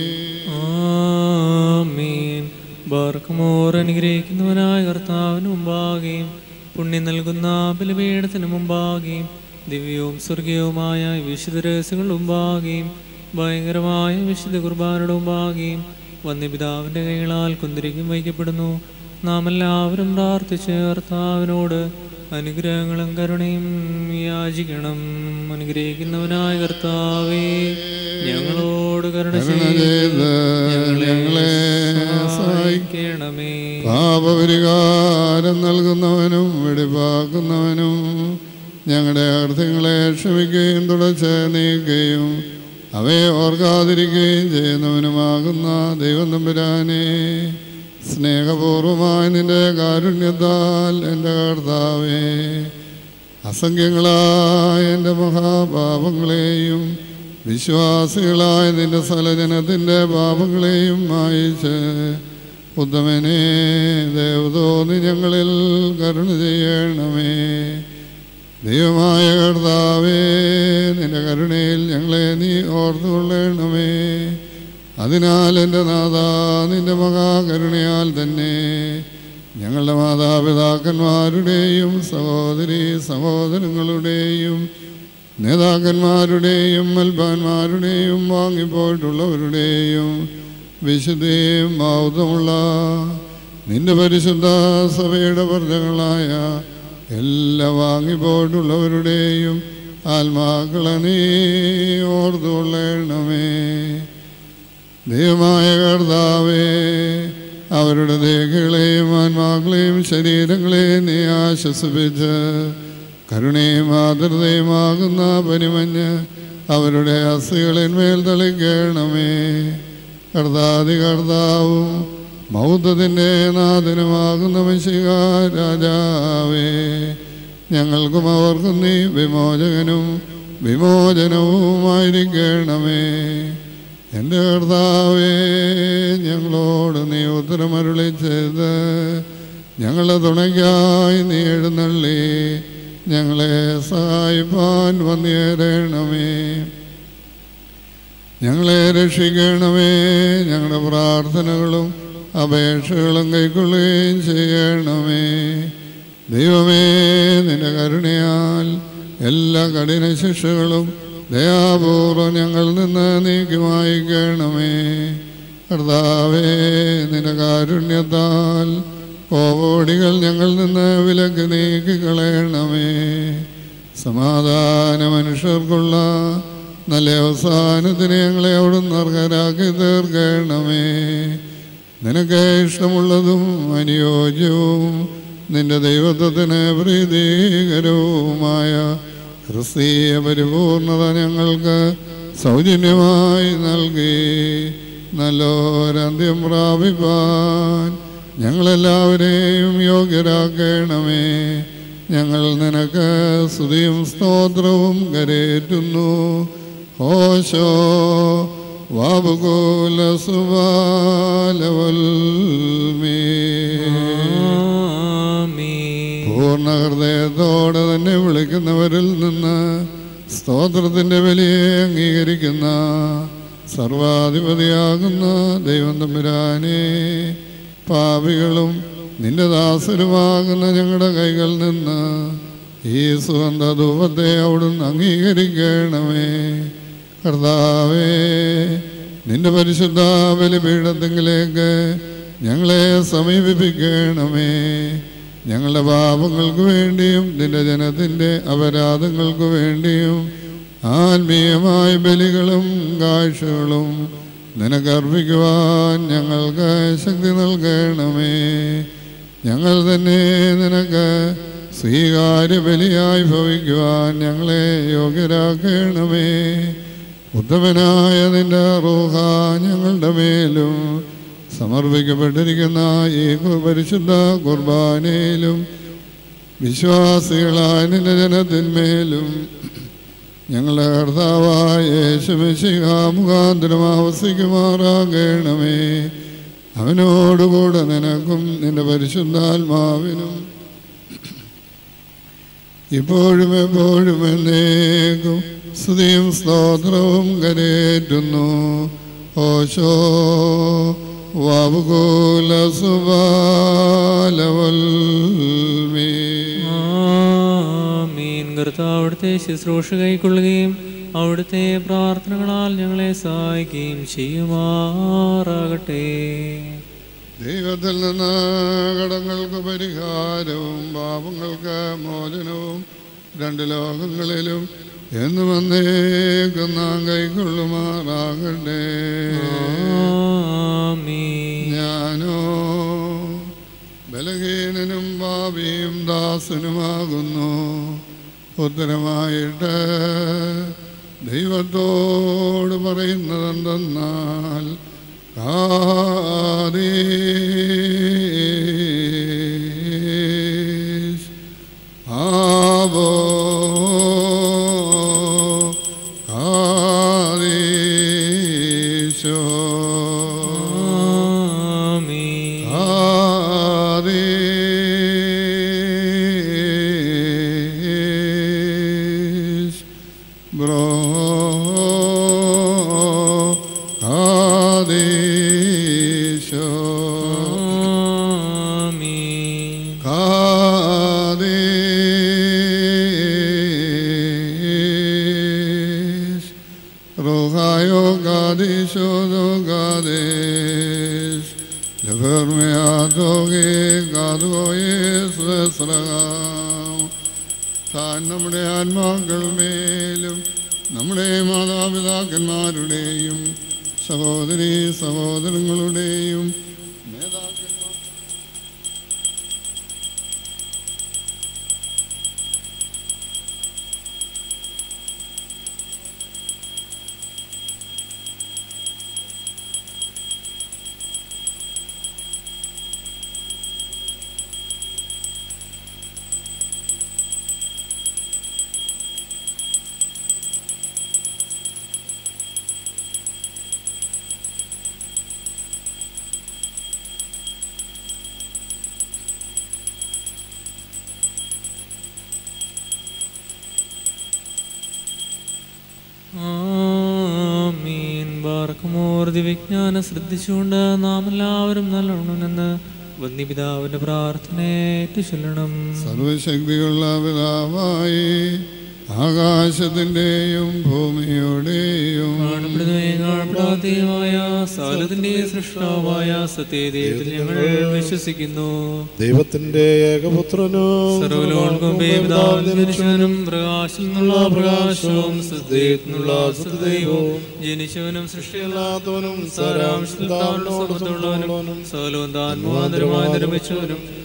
ആമീൻ ബാർക്കുമോർ അനുഗ്രഹിക്കുന്നവനായ കർത്താവിന് മുമ്പാകെയും പുണ്യം നൽകുന്ന ബലിപീഠത്തിന് മുമ്പാകെയും ദിവ്യവും സ്വർഗീയവുമായ വിശുദ്ധ രഹസ്യങ്ങളുടെ മുമ്പാകെയും ഭയങ്കരമായ വിശുദ്ധ കുർബാനയുടെ മുമ്പാകെയും വന്യപിതാവിൻ്റെ കൈകളാൽ കുന്തിരിക്കും വഹിക്കപ്പെടുന്നു നാം എല്ലാവരും പ്രാർത്ഥിച്ച് കർത്താവിനോട് അനുഗ്രഹങ്ങളും കരുണയും യാചിക്കണം അനുഗ്രഹിക്കുന്നവനായ കർത്താവേ ഞങ്ങളോട് കരുണ കരുണ ചെയ്ത് ചെയ്ത് ഞങ്ങളെ ഞങ്ങളെ സഹായിക്കണമേ പാപപരിഹാരം നൽകുന്നവനും വെടിപ്പാക്കുന്നവനും ഞങ്ങളുടെ അർത്ഥങ്ങളെ ക്ഷമിക്കുകയും തുടച്ച് നീക്കുകയും അവയെ ഓർക്കാതിരിക്കുകയും ചെയ്യുന്നവനുമാകുന്ന ദൈവം തമ്പുരാനെ സ്നേഹപൂർവമായ നിന്റെ കാരുണ്യത്താൽ എൻ്റെ കർത്താവേ അസംഖ്യങ്ങളായ എൻ്റെ മഹാപാപങ്ങളെയും വിശ്വാസികളായ നിന്റെ സലജനത്തിൻ്റെ പാപങ്ങളെയും മായിച്ച് ഉത്തമനെ ദേവതോന്നി ഞങ്ങളിൽ കരുണ ചെയ്യണമേ ദൈവമായ കർത്താവേ നിന്റെ കരുണയിൽ ഞങ്ങളെ നീ ഓർത്തുകൊള്ളണമേ അതിനാൽ എൻ്റെ നാഥ നിന്റെ മഹാകരുണയാൽ തന്നെ ഞങ്ങളുടെ മാതാപിതാക്കന്മാരുടെയും സഹോദരി സഹോദരങ്ങളുടെയും നേതാക്കന്മാരുടെയും മൽപ്പാന്മാരുടെയും വാങ്ങിപ്പോയിട്ടുള്ളവരുടെയും വിശുദ്ധയും മൗതമുള്ള നിന്റെ പരിശുദ്ധ സഭയുടെ പ്രജകളായ എല്ലാ വാങ്ങിപ്പോയിട്ടുള്ളവരുടെയും ആത്മാക്കളെ നീ ഓർത്തുകൊള്ളണമേ ദൈവമായ കർത്താവേ അവരുടെ ദേഹങ്ങളെയും ആത്മാക്കളെയും ശരീരങ്ങളെയും നീ ആശ്വസിപ്പിച്ച് കരുണയും ആർദ്രതയുമാകുന്ന പനിമഞ്ഞ് അവരുടെ അസ്ഥികളിന്മേൽ തളിക്കണമേ കർത്താതി കർത്താവും മൗദ്ധത്തിൻ്റെ നാഥനുമാകുന്ന മിശിക രാജാവേ ഞങ്ങൾക്കും അവർക്കും നീ വിമോചകനും വിമോചനവുമായിരിക്കണമേ എൻ്റെ കർത്താവേ ഞങ്ങളോട് നീ ഉത്തരമരുളി ചെയ്ത് ഞങ്ങളെ തുണയ്ക്കായി നീ എഴുന്നള്ളി ഞങ്ങളെ സഹായിപ്പാൻ വന്നേരണമേ ഞങ്ങളെ രക്ഷിക്കണമേ ഞങ്ങളുടെ പ്രാർത്ഥനകളും അപേക്ഷകളും കൈക്കൊള്ളുകയും ചെയ്യണമേ ദൈവമേ നിന്റെ കരുണയാൽ എല്ലാ കഠിന ശിക്ഷകളും ദയാപൂർവം ഞങ്ങൾ നിന്ന് നീക്കി വായിക്കണമേ കർത്താവേ നിന്റെ കാരുണ്യത്താൽ കോപോടികൾ ഞങ്ങൾ നിന്ന് വിലക്ക് നീക്കി കളയണമേ സമാധാന മനുഷ്യർക്കുള്ള നല്ല അവസാനത്തിന് ഞങ്ങളെ അവിടുന്ന് അർഹരാക്കി തീർക്കണമേ നിനക്ക് ഇഷ്ടമുള്ളതും അനുയോജ്യവും നിന്റെ ദൈവത്വത്തിന് പ്രീതികരവുമായ ക്രിസ്തീയ പരിപൂർണത ഞങ്ങൾക്ക് സൗജന്യമായി നൽകി നല്ലൊരന്ത്യം പ്രാപിപ്പാൻ ഞങ്ങളെല്ലാവരെയും യോഗ്യരാക്കണമേ ഞങ്ങൾ നിനക്ക് സ്തുതിയും സ്തോത്രവും കരേറ്റുന്നു ഹോശോ വാബുകൂല ആമീൻ. പൂർണ്ണ ഹൃദയത്തോടെ തന്നെ വിളിക്കുന്നവരിൽ നിന്ന് സ്തോത്രത്തിന്റെ വിലയെ അംഗീകരിക്കുന്ന സർവാധിപതിയാകുന്ന ദൈവം തമ്പുരാനെ പാപികളും നിന്റെ ദാസരുമാകുന്ന ഞങ്ങളുടെ കൈകളിൽ നിന്ന് ഈ സുഗന്ധ ധൂപത്തെ അവിടുന്ന് അംഗീകരിക്കണമേ കർത്താവേ നിന്റെ പരിശുദ്ധ ബലിപീഠത്തെങ്കിലേക്ക് ഞങ്ങളെ സമീപിപ്പിക്കണമേ ഞങ്ങളുടെ പാപങ്ങൾക്ക് വേണ്ടിയും നിന്റെ ജനത്തിൻ്റെ അപരാധങ്ങൾക്ക് വേണ്ടിയും ആത്മീയമായ ബലികളും കാഴ്ചകളും നിനക്കർപ്പിക്കുവാൻ ഞങ്ങൾക്ക് ശക്തി നൽകണമേ ഞങ്ങൾ തന്നെ നിനക്ക് സ്വീകാര്യ ബലിയായി ഭവിക്കുവാൻ ഞങ്ങളെ യോഗ്യരാക്കണമേ ഉത്തമനായ നിന്റെ റൂഹ ഞങ്ങളുടെ മേലും സമർപ്പിക്കപ്പെട്ടിരിക്കുന്ന ഈ കു- പരിശുദ്ധ കുർബാനയിലും വിശ്വാസികളായ നിന്റെ ജനത്തിന്മേലും ഞങ്ങളുടെ കർത്താവായ യേശുമിശിഹ മുഖാന്തരം ആവസിക്കുമാറാകണമേ അവനോടുകൂടെ നിനക്കും നിന്റെ പരിശുദ്ധാത്മാവിനും ഇപ്പോഴും എപ്പോഴും എന്നേക്കും സ്തുതിയും സ്തോത്രവും കരേറ്റുന്നു ഓശോ വാബുകൂല സുബാലവൽമീ ആമീൻ കർത്താവ് അവിടുത്തെ ശുശ്രൂഷ കൈക്കൊള്ളുകയും അവിടുത്തെ പ്രാർത്ഥനകളാൽ ഞങ്ങളെ സഹായിക്കുകയും ചെയ്യുമാറാകട്ടെ ദൈവത്തിൽ നിന്ന് കടങ്ങൾക്ക് പരിഹാരവും പാപങ്ങൾക്ക് മോചനവും രണ്ട് ലോകങ്ങളിലും എന്നും വന്നേക്കും നാം കൈക്കൊള്ളുമാറാകട്ടെ ആമീൻ ഞാനോ ബലഹീനനും പാപിയും ദാസനുമാകുന്നു ഉത്തരമായിട്ട് ദൈവത്തോട് പറയുന്നതെന്തെന്നാൽ കാതീശ് ആവോ കാതീശോ ആമീൻ Hades, bro, Hades, Amin Hades, Rohayo Gadisho do Gades, Leverme adoge Gadoye Sresragam, താൻ നമ്മുടെ ആത്മാക്കൾ മേലും നമ്മുടെ മാതാപിതാക്കന്മാരുടെയും സഹോദരി സഹോദരങ്ങളുടെയും നേതാക്കന്മാർ ആമീൻ ബാർക്കുമോർതി വിജ്ഞാനം ശ്രദ്ധിച്ചുകൊണ്ട് നാം എല്ലാവരും നല്ലോണമെന്ന് വന്യപിതാവിന്റെ പ്രാർത്ഥനയേറ്റു ചൊല്ലണം സർവശക്തിയുള്ള പിതാവായി ആകാശത്തിൻ്റെയും ഭൂമിയുടെയും കാണപ്പെടുന്നവയും കാണപ്പെടാത്തതുമായ സകലത്തിന്റെ സൃഷ്ടാവായ സത്യദൈവത്തിൽ ഞങ്ങൾ വിശ്വസിക്കുന്നു ദൈവത്തിന്റെ ഏകപുത്രനും സർവലോകമ്പേ പിതാവിൽ ജനിച്ചവനും പ്രകാശം എന്നുള്ള പ്രകാശവും സത്യത്തിനുള്ള സത്യദൈവവും ജനിച്ചവനും സൃഷ്ടിയല്ലാത്തവനും സാരാംശത്തിൽ താനുള്ള സമത്തുള്ളവനും സകലവും താൻ മുഖാന്തരമായി നിർമ്മിച്ചവനും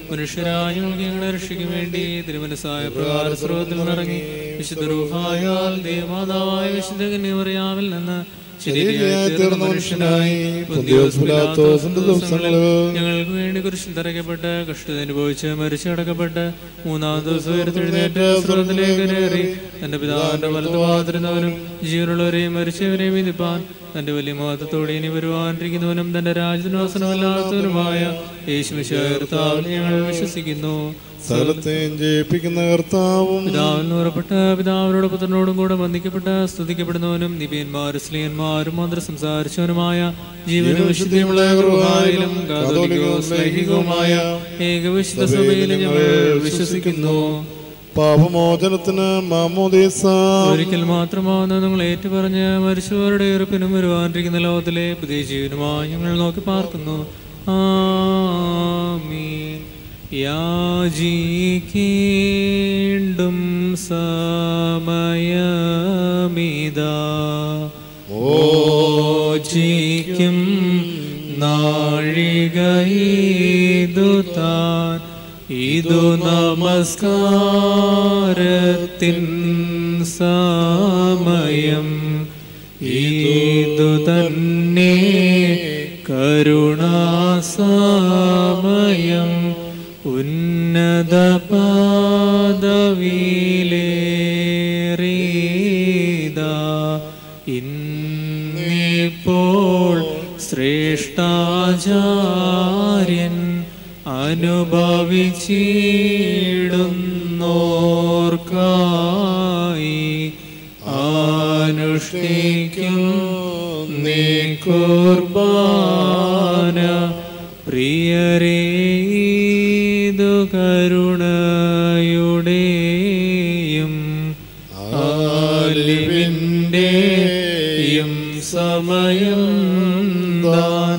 മനുഷ്യരായ ഞങ്ങൾക്ക് ഞങ്ങളെ രക്ഷിക്കും വേണ്ടി തിരുമനസായ പ്രകാര സ്രോതത്തിൽ നിറങ്ങി വിശുദ്ധ റൂഹായാൽ ദേവമാതാവായ വിശുദ്ധ കന്യമറിയാവിൽ നിന്ന് ശരീരയായി തീർന്ന മനുഷ്യനായി പൊന്തിയോസ് പിലാത്തോസിന്റെ ദിവസങ്ങളിൽ ഞങ്ങൾക്ക് വേണ്ടി കുരിശിൽ തറയ്ക്കപ്പെട്ട് കഷ്ടത അനുഭവിച്ച് മരിച്ചടക്കപ്പെട്ട് മൂന്നാം ദിവസം ഉയർത്തെഴുന്നേറ്റ് സ്വർഗത്തിലേക്ക് കയറി തന്റെ പിതാവിന്റെ വലതു ഭാഗത്തിരുന്നവനും ജീവനുള്ളവരെയും മരിച്ചവരെയും വിധിപ്പാൻ തന്റെ വലിയ മഹത്വത്തോടെ ഇനി വരുവാനിരിക്കുന്നവനും തന്റെ രാജ്യനിവാസനമല്ലാത്തവനുമായ യേശുമിശാർത്താവിൽ ഞങ്ങൾ വിശ്വസിക്കുന്നു സകലത്തെയും ജയിപ്പിക്കുന്ന കർത്താവും പിതാവിൽ നൂറപ്പെട്ട പിതാവിനോട് പുത്രനോടും കൂടെ വന്ദിക്കപ്പെട്ട സ്തുതിക്കപ്പെടുന്നവനും നിപിയന്മാരും സ്ത്രീയന്മാരും മന്ത്രി സംസാരിച്ചവനുമായ ജീവനും വിശുദ്ധിയുമുള്ള ഗൃഹായിലും കാതോലികവും സ്ലൈഹികവുമായ ഏകവിശുദ്ധ സഭയിലും ഞങ്ങൾ വിശ്വസിക്കുന്നു പാപമോചനത്തിന് മാമോദീസ ഒരിക്കൽ മാത്രമാവുന്ന നിങ്ങൾ ഏറ്റുപറഞ്ഞ് മരിച്ചവരുടെ ഉറപ്പിനും വരുവാനിരിക്കുന്ന ലോകത്തിലെ പുതിയ ജീവനുമായി ഞങ്ങൾ നോക്കി പാർക്കുന്നു ആമീൻ യാചിക്കേണ്ടും സമയമിതാ മോചിക്കും നാഴികയിതു താൻ ഇതു നമസ്കാരത്തിൻ സമയം ഇതു തന്നെ കരുണാസമയം ഉന്നത പദവിയിലേറിയത ഇന്നിപ്പോൾ ശ്രേഷ്ഠാചാര്യൻ അനുഭവിച്ചിടുന്നോർക്കായി അനുഷ്ഠിക്കും നീ കുർബാന പ്രിയരേ ഇതു കരുണയുടെയും ആലിവിൻ്റെയും സമയം താൻ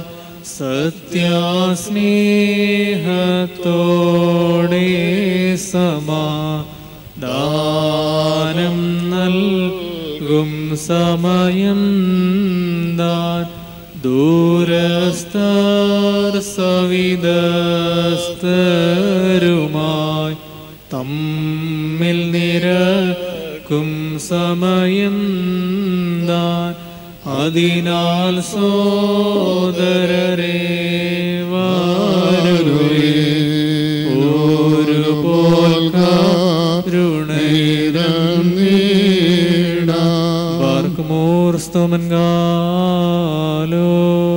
സത്യാസ്നേഹത്തോടെ സമാദാനം നൽകും സമയം താൻ ദൂരസ്ഥർ സവിതസ്ഥരുമായി തമ്മിൽ നിരക്കും സമയം താൻ അതിനാൽ സോദരരെ വാരുവേ ഒരു പോൽ പാർക്കുമോർ സ്തോമൻ ഗാലോ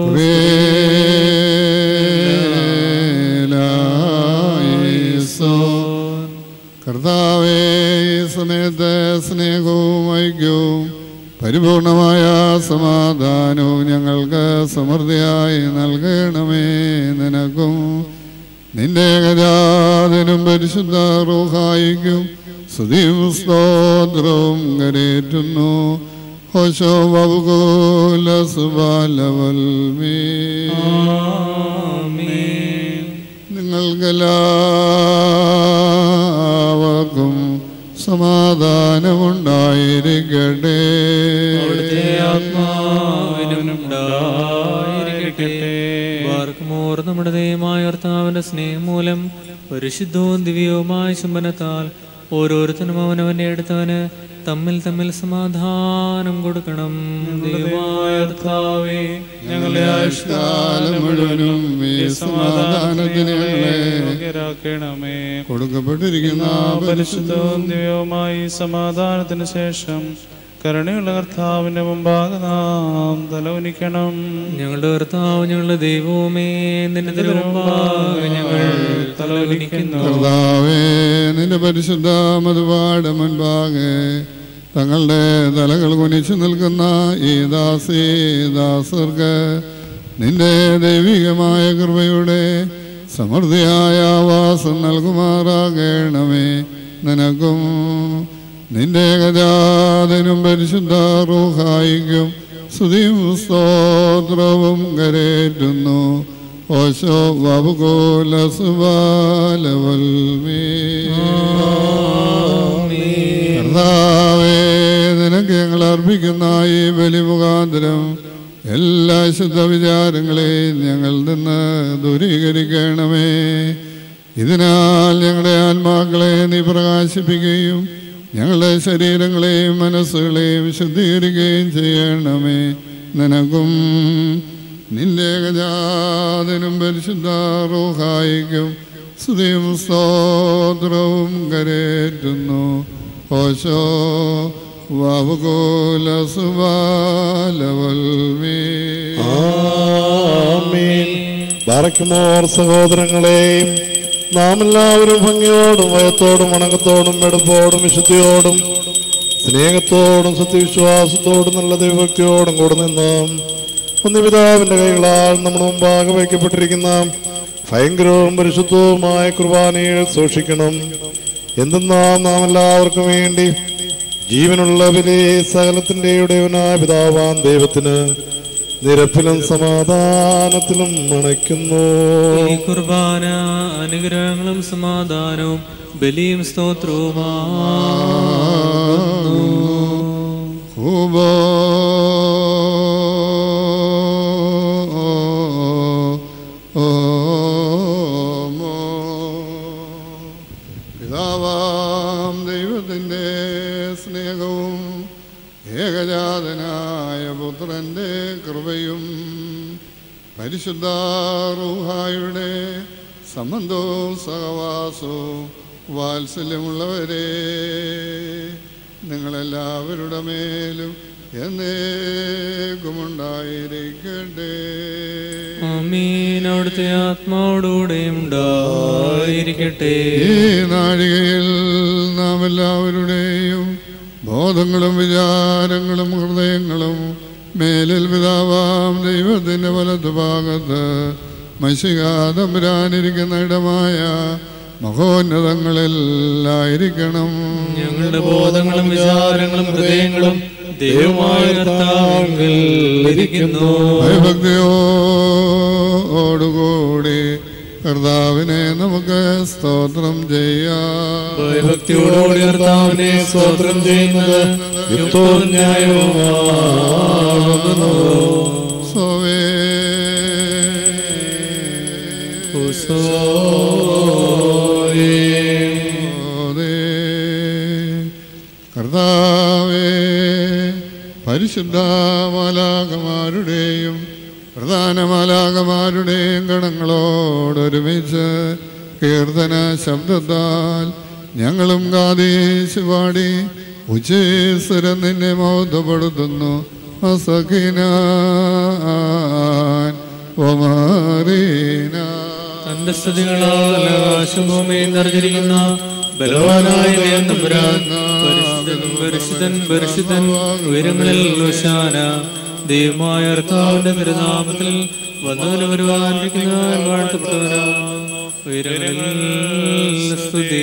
കർത്താവേ ഈ സമയത്ത് സ്നേഹവും ഐക്യവും പരിപൂർണമായ സമാധാനവും ഞങ്ങൾക്ക് സമൃദ്ധിയായി നൽകണമേ നിനക്കും നിന്റെ ഗജാതനും പരിശുദ്ധ റൂഹായിക്കും സ്തുതിയും സ്തോത്രവും കരേറ്റുന്നു ഹോശോ ബബുകൂല സുബാലവൽമീ നിങ്ങൾക്കെല്ലാവർക്കും സമാധാനമുണ്ടായിരിക്കട്ടെ അവിടുത്തെ ആത്മാവിനും ഉണ്ടായിരിക്കട്ടെ ബാർക്കുമോർ നമ്മുടെ ദൈവമായ കർത്താവിന്റെ സ്നേഹം മൂലം പരിശുദ്ധവും ദിവ്യവുമായ ചുംബനത്താൽ ഓരോരുത്തരും അവനവന്റെ അടുത്തവന് തമ്മിൽ തമ്മിൽ സമാധാനം കൊടുക്കണം ദൈവമായ കർത്താവേ ഞങ്ങളുടെ ആയുഷ്കാലം മുഴുവനും ഈ സമാധാനത്തിന് ഞങ്ങളെ യോഗ്യരാക്കണമേ കൊടുക്കപ്പെട്ടിരിക്കുന്ന പരിശുദ്ധവും ദിവ്യവുമായി സമാധാനത്തിന് ശേഷം കരുണയുള്ള കർത്താവിന്റെ മുമ്പാകെ നാം തലവനിക്കണം ഞങ്ങളുടെ കർത്താവ് ഞങ്ങളുടെ ദൈവവുമേ നിന്റെ തിരുമുമ്പാകെ ഞങ്ങൾ തലവലിക്കുന്നു കർത്താവേ നിന്റെ പരിശുദ്ധ മധുപാട് മുൻപാകെ തങ്ങളുടെ തലകൾ കുനിച്ചു നിൽക്കുന്ന ഈ ദാസി ദാസർക്ക് നിന്റെ ദൈവികമായ കൃപയുടെ സമൃദ്ധിയായ ആവാസം നൽകുമാറാകണമേ നിനക്കും നിന്റെ ഗജാതനും പരിശുദ്ധ റൂഹായിക്കും സ്തുതിയും സ്തോത്രവും കരേറ്റുന്നു ഓശോ വബുകോല സുബാലവൽമീ കർത്താവേ നിനക്ക് ഞങ്ങൾ അർപ്പിക്കുന്ന ഈ ബലി മുഖാന്തരം എല്ലാ ശുദ്ധ വിചാരങ്ങളെയും ഞങ്ങൾ നിന്ന് ദൂരീകരിക്കണമേ ഇതിനാൽ ഞങ്ങളുടെ ആത്മാക്കളെ നീ പ്രകാശിപ്പിക്കുകയും ഞങ്ങളുടെ ശരീരങ്ങളെയും മനസ്സുകളെയും ശുദ്ധീകരിക്കുകയും ചെയ്യണമേ നിനക്കും നിന്റെ ഏകജാതനും പരിശുദ്ധ റൂഹായിക്കും സ്തുതിയും സ്തോത്രവും കരേറ്റുന്നു ഓശോ വാവുകോല സുബാലവൽമേ ആമീൻ ബാറയ്ക്കുമോർ സഹോദരങ്ങളെയും നാം എല്ലാവരും ഭംഗിയോടും ഭയത്തോടും വണക്കത്തോടും വെടുപ്പോടും വിശുദ്ധിയോടും സ്നേഹത്തോടും സത്യവിശ്വാസത്തോടും നല്ല ദൈവഭക്തിയോടും കൂടെ നിന്ന് ഒന്നിപിതാവിന്റെ കൈകളാൽ നമ്മുടെ മുമ്പാകെ വയ്ക്കപ്പെട്ടിരിക്കുന്ന ഭയങ്കരവും പരിശുദ്ധവുമായ കുർബാനയിൽ സൂക്ഷിക്കണം എന്തെന്നാ നാം എല്ലാവർക്കും വേണ്ടി ജീവനുള്ള വിലയെ സകലത്തിന്റെ ഉടയവനായ പിതാവാൻ ദൈവത്തിന് നിരപ്പിലും സമാധാനത്തിലും അണയ്ക്കുന്നു ഈ കുർബാന അനുഗ്രഹങ്ങളും സമാധാനവും ബലിയും സ്തോത്രവുമാകുന്നു ഹുബോ ഓമോ. പിതാവാം ദൈവത്തിൻ്റെ സ്നേഹവും ഏകജാതനായ പുത്രൻ്റെ കൃപയും പരിശുദ്ധ റൂഹായുടെ സംബന്ധവും സഹവാസവും വാത്സല്യമുള്ളവരെ നിങ്ങളെല്ലാവരുടെ മേലും എന്നേക്കുമുണ്ടായിരിക്കട്ടെ ആമീൻ അവിടുത്തെ ആത്മാവോടുകൂടെ ഉണ്ടായിരിക്കട്ടെ ഈ നാഴികയിൽ നാം എല്ലാവരുടെയും ബോധങ്ങളും വിചാരങ്ങളും ഹൃദയങ്ങളും മേലിൽ പിതാവാം ദൈവത്തിന്റെ വലതു ഭാഗത്ത് മഷികാതമ്പരാനിരിക്കുന്ന ഇടമായ മഹോന്നതങ്ങളിലായിരിക്കണം ഞങ്ങളുടെ ബോധങ്ങളും വിചാരങ്ങളും ഹൃദയങ്ങളും ദൈവമായ കർത്താവിൽ ഇരിക്കുന്നു ഭയഭക്തിയോടുകൂടി കർത്താവിനെ നമുക്ക് സ്തോത്രം ചെയ്യാം ഭയഭക്തിയോടുകൂടി കർത്താവിനെ സ്തോത്രം ചെയ്യുന്നത് യുക്തവും ന്യായവുമാകുന്നു സോവേ ഓതേ. കർത്താവേ പരിശുദ്ധ മാലാകമാരുടെയും പ്രധാന മാലാകമാരുടെയും ഗണങ്ങളോടൊരുമിച്ച് കീർത്തന ശബ്ദത്താൽ ഞങ്ങളും കാതീശ് പാടി ഉച്ചേശ്വരം നിന്നെ മൗതപ്പെടുത്തുന്നു അസഖിനാൻ ഒമാറീന തന്റെ സ്തുതികളാൽ ആകാശഭൂമിയിൽ നിറഞ്ഞിരിക്കുന്ന ബലവാനായ ദൈവം തമ്പുരാൻ പരിശുദ്ധൻ പരിശുദ്ധൻ പരിശുദ്ധൻ ഉയരങ്ങളിൽ ഉശാന ദൈവമായ കർത്താവിന്റെ തിരുനാമത്തിൽ വന്നവന് വരുവാനിരിക്കുന്നവൻ വാഴ്ത്തപ്പെട്ടവനാം ഉയരങ്ങളിൽ സ്തുതി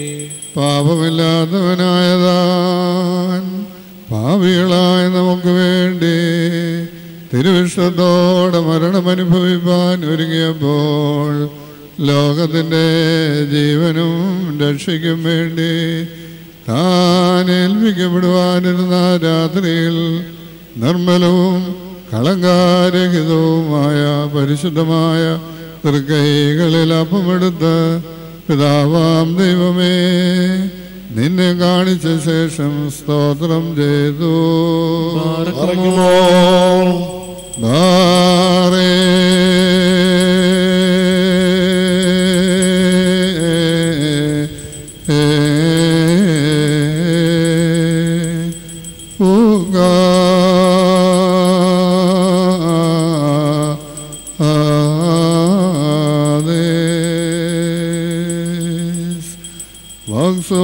പാപമില്ലാത്തവനായതാൻ പാപികളായ നമുക്ക് വേണ്ടി തിരുവിഷ്ടത്തോടെ മരണമനുഭവിപ്പാൻ ഒരുങ്ങിയപ്പോൾ ലോകത്തിൻ്റെ ജീവനും രക്ഷയ്ക്കും വേണ്ടി താൻ ഏൽപ്പിക്കപ്പെടുവാനിരുന്ന രാത്രിയിൽ നിർമ്മലവും കളങ്കാരഹിതവുമായ പരിശുദ്ധമായ തൃക്കൈകളിൽ അപ്പമെടുത്ത് പിതാവാം ദൈവമേ നിന്നെ കാണിച്ച ശേഷം സ്തോത്രം ചെയ്തു അറിയുമോ ബാറേ വക്സോ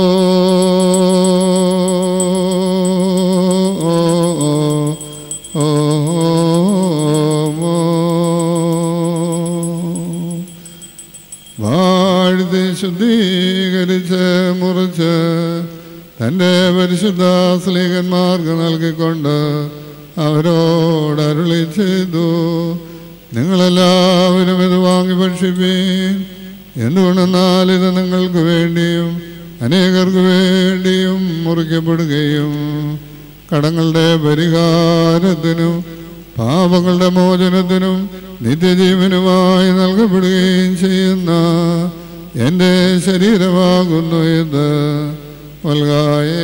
വാഴ്ത്തി ശുദ്ധീകരിച്ച് മുറിച്ച് തൻ്റെ പരിശുദ്ധ സ്ലീകന്മാർക്ക് നൽകിക്കൊണ്ട് അവരോട് അരുളി ചെയ്തു നിങ്ങളെല്ലാവരും ഇത് വാങ്ങി ഭക്ഷിപ്പീൻ എന്തുകൊണ്ടെന്നാൽ ഇത് നിങ്ങൾക്ക് വേണ്ടിയും അനേകർക്ക് വേണ്ടിയും മുറിക്കപ്പെടുകയും കടങ്ങളുടെ പരിഹാരത്തിനും പാപങ്ങളുടെ മോചനത്തിനും നിത്യജീവനുമായി നൽകപ്പെടുകയും ചെയ്യുന്ന എൻ്റെ ശരീരമാകുന്നു ഇത് വൽകായേ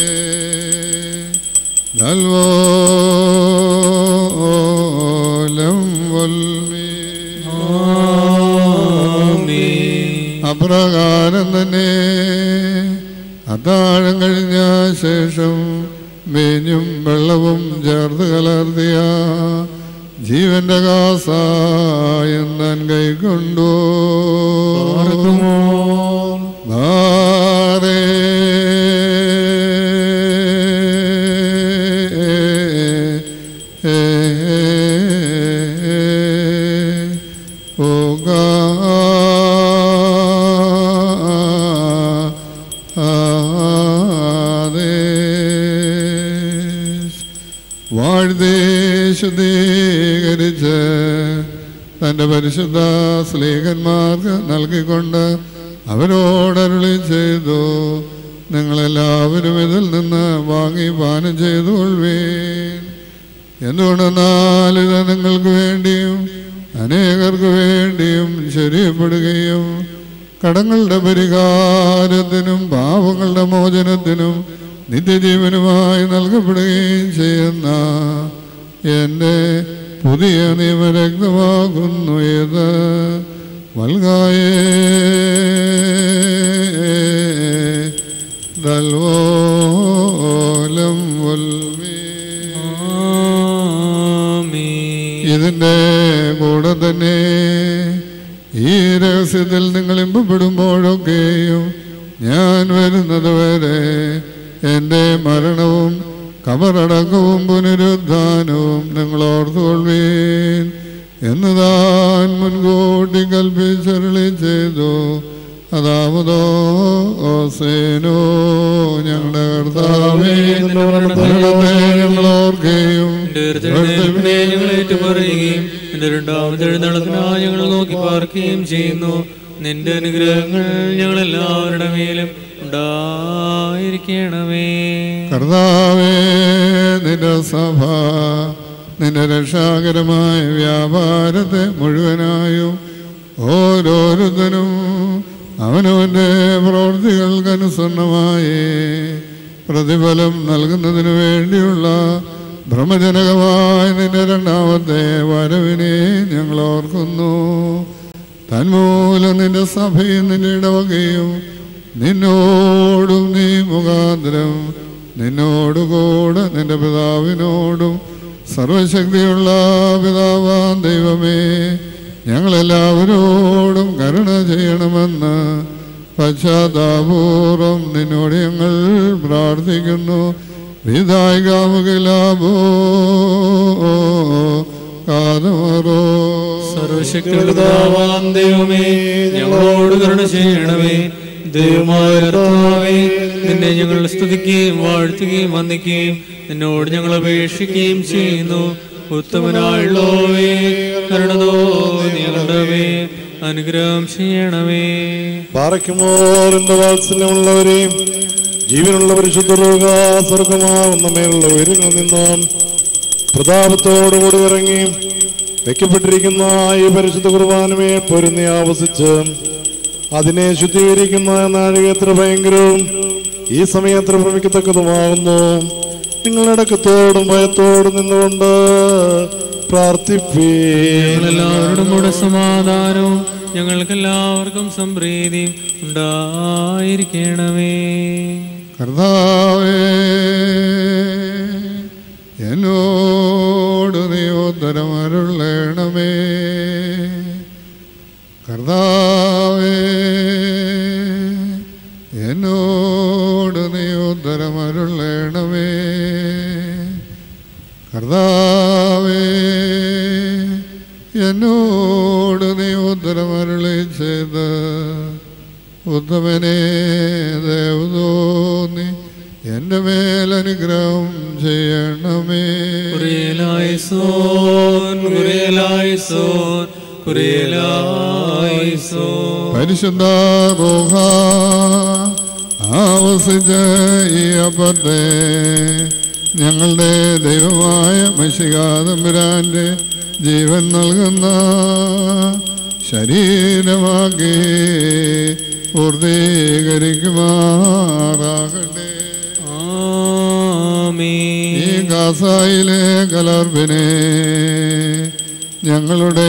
നൽവോലം വൽമീ അപ്രകാരം തന്നെ അത്താഴം കഴിഞ്ഞ ശേഷം മേഞ്ഞും വെള്ളവും ചേർത്ത് കലർത്തിയ ജീവന്റെ കാസായം താൻ കൈക്കൊണ്ടു മാറേ വാഴ്ദേശുദ്ധീകരിച്ച് തൻ്റെ പരിശുദ്ധ സ്ലീഹന്മാർക്ക് നൽകിക്കൊണ്ട് അവരോടരുളി ചെയ്തു നിങ്ങളെല്ലാവരും ഇതിൽ നിന്ന് വാങ്ങി പാനം ചെയ്തു കൊള്ളുവീൻ എന്തുകൊണ്ടെന്നാൽ ഇത് നിങ്ങൾക്ക് വേണ്ടിയും അനേകർക്ക് വേണ്ടിയും ശരിയപ്പെടുകയും കടങ്ങളുടെ പരിഹാരത്തിനും പാപങ്ങളുടെ മോചനത്തിനും നിത്യജീവനുമായി നൽകപ്പെടുകയും ചെയ്യുന്ന എൻ്റെ പുതിയ നിയമരക്തമാകുന്നു ഇത് വൽകായേ ദൽവോലം വൽമീ ഇതിൻ്റെ കൂടെ തന്നെ ഈ രഹസ്യത്തിൽ നിങ്ങൾ ഇമ്പപ്പെടുമ്പോഴൊക്കെയും ഞാൻ വരുന്നത് വരെ എൻ്റെ മരണവും കബറടക്കവും പുനരുദ്ധാനവും നിങ്ങൾ ഓർത്തുകൊള്ളുവീൻ എന്ന് താൻ മുൻകൂട്ടി കൽപ്പിച്ചരളി ചെയ്തു അതാവതോ ഓസേനോ ഞങ്ങളുടെ കർത്താവേ മരണത്തെ ഞങ്ങൾ ഓർക്കുകയും എന്റെ ഞങ്ങൾ ഏറ്റുപറയുകയും എന്റെ രണ്ടാമത്തെ എഴുന്നള്ളത്തിനായി ഞങ്ങൾ നോക്കി പാർക്കുകയും ചെയ്യുന്നു നിന്റെ അനുഗ്രഹങ്ങൾ ഞങ്ങളെല്ലാവരുടെ മേലും ഉണ്ടായിരിക്കണമേ കർത്താവേ നിന്റെ സഭ നിന്റെ രക്ഷാകരമായ വ്യാപാരത്തെ മുഴുവനായും ഓരോരുത്തരും അവനവൻ്റെ പ്രവൃത്തികൾക്കനുസരണമായി പ്രതിഫലം നൽകുന്നതിന് വേണ്ടിയുള്ള ഭ്രമജനകമായ നിന്റെ രണ്ടാമത്തെ വരവിനെ ഞങ്ങൾ ഓർക്കുന്നു തന്മൂലം നിന്റെ സഭയും നിന്റെ ഇടവകയും നിന്നോടും നീ മുഖാന്തരം നിന്നോടുകൂടെ നിന്റെ പിതാവിനോടും സർവശക്തിയുള്ള പിതാവാൻ ദൈവമേ ഞങ്ങളെല്ലാവരോടും കരുണ ചെയ്യണമെന്ന് പശ്ചാത്താപൂർവം നിന്നോട് ഞങ്ങൾ പ്രാർത്ഥിക്കുന്നു വിധായികാമുകലാഭോ കാതമറോ സർവശക്തിയുള്ള പിതാവാം ദൈവമേ ഞങ്ങളോട് കരുണ ചെയ്യണമേ ദൈവമായ കർത്താവേ നിന്നെ ഞങ്ങൾ സ്തുതിക്കുകയും വാഴ്ത്തുകയും വന്ദിക്കുകയും നിന്നോട് ഞങ്ങൾ അപേക്ഷിക്കുകയും ചെയ്യുന്നു ഉത്തമനായുള്ളോവേ കരുണതോ ഞങ്ങളുടെ അനുഗ്രഹം ചെയ്യണമേ പാറയ്ക്കുമോറിന്റെ വാത്സല്യമുള്ളവരെയും ജീവനുള്ള പരിശുദ്ധ രോഗ സ്വർഗമാവുന്ന മേലുള്ള ഉയരങ്ങളിൽ നിന്നും പ്രതാപത്തോടുകൂടി ഇറങ്ങി വെക്കപ്പെട്ടിരിക്കുന്ന ഈ പരിശുദ്ധ കുർബാനമേ പൊരുന്നി ആവസിച്ച് അതിനെ ശുദ്ധീകരിക്കുന്ന നാഴിക എത്ര ഭയങ്കരവും ഈ സമയം എത്ര ഭ്രമിക്കത്തക്കതുമാകുന്നു നിങ്ങളടക്കത്തോടും ഭയത്തോടും നിന്നുകൊണ്ട് പ്രാർത്ഥിപ്പേ ഞങ്ങളെല്ലാവരോടും കൂടെ സമാധാനവും ഞങ്ങൾക്കെല്ലാവർക്കും സംപ്രീതിയും ഉണ്ടായിരിക്കണമേ കർത്താവേ എന്നോട് നീ ഉത്തരമരുളേണമേ കർത്താവേ എന്നോട് നീ ഉത്തരമരുളേണമേ കർത്താവേ എന്നോട് നീ ഉത്തരമരുളി ചെയ്ത് ഉത്തമനെ ദേവതോന്നി എൻ്റെ മേലനുഗ്രഹം ചെയ്യണമേ കുറിയലായിസോൻ കുറിയലായിസോൻ കുറിയലായിസോൻ പരിശുദ്ധ റോഹ ആവസിച്ച ഈ അപ്പത്തെ ഞങ്ങളുടെ ദൈവമായ മഷികാതമ്പുരാന്റെ ജീവൻ നൽകുന്ന ശരീരമാകെ പൂർത്തീകരിക്കുമാറാകട്ടെ ആമീൻ ഈ ഗാസായിലെ കലർപ്പിനെ ഞങ്ങളുടെ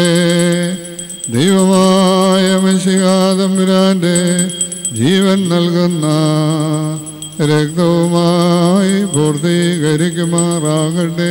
ദൈവമായ മിശികാതമ്പുരാന്റെ ജീവൻ നൽകുന്ന രക്തവുമായി പൂർത്തീകരിക്കുമാറാകട്ടെ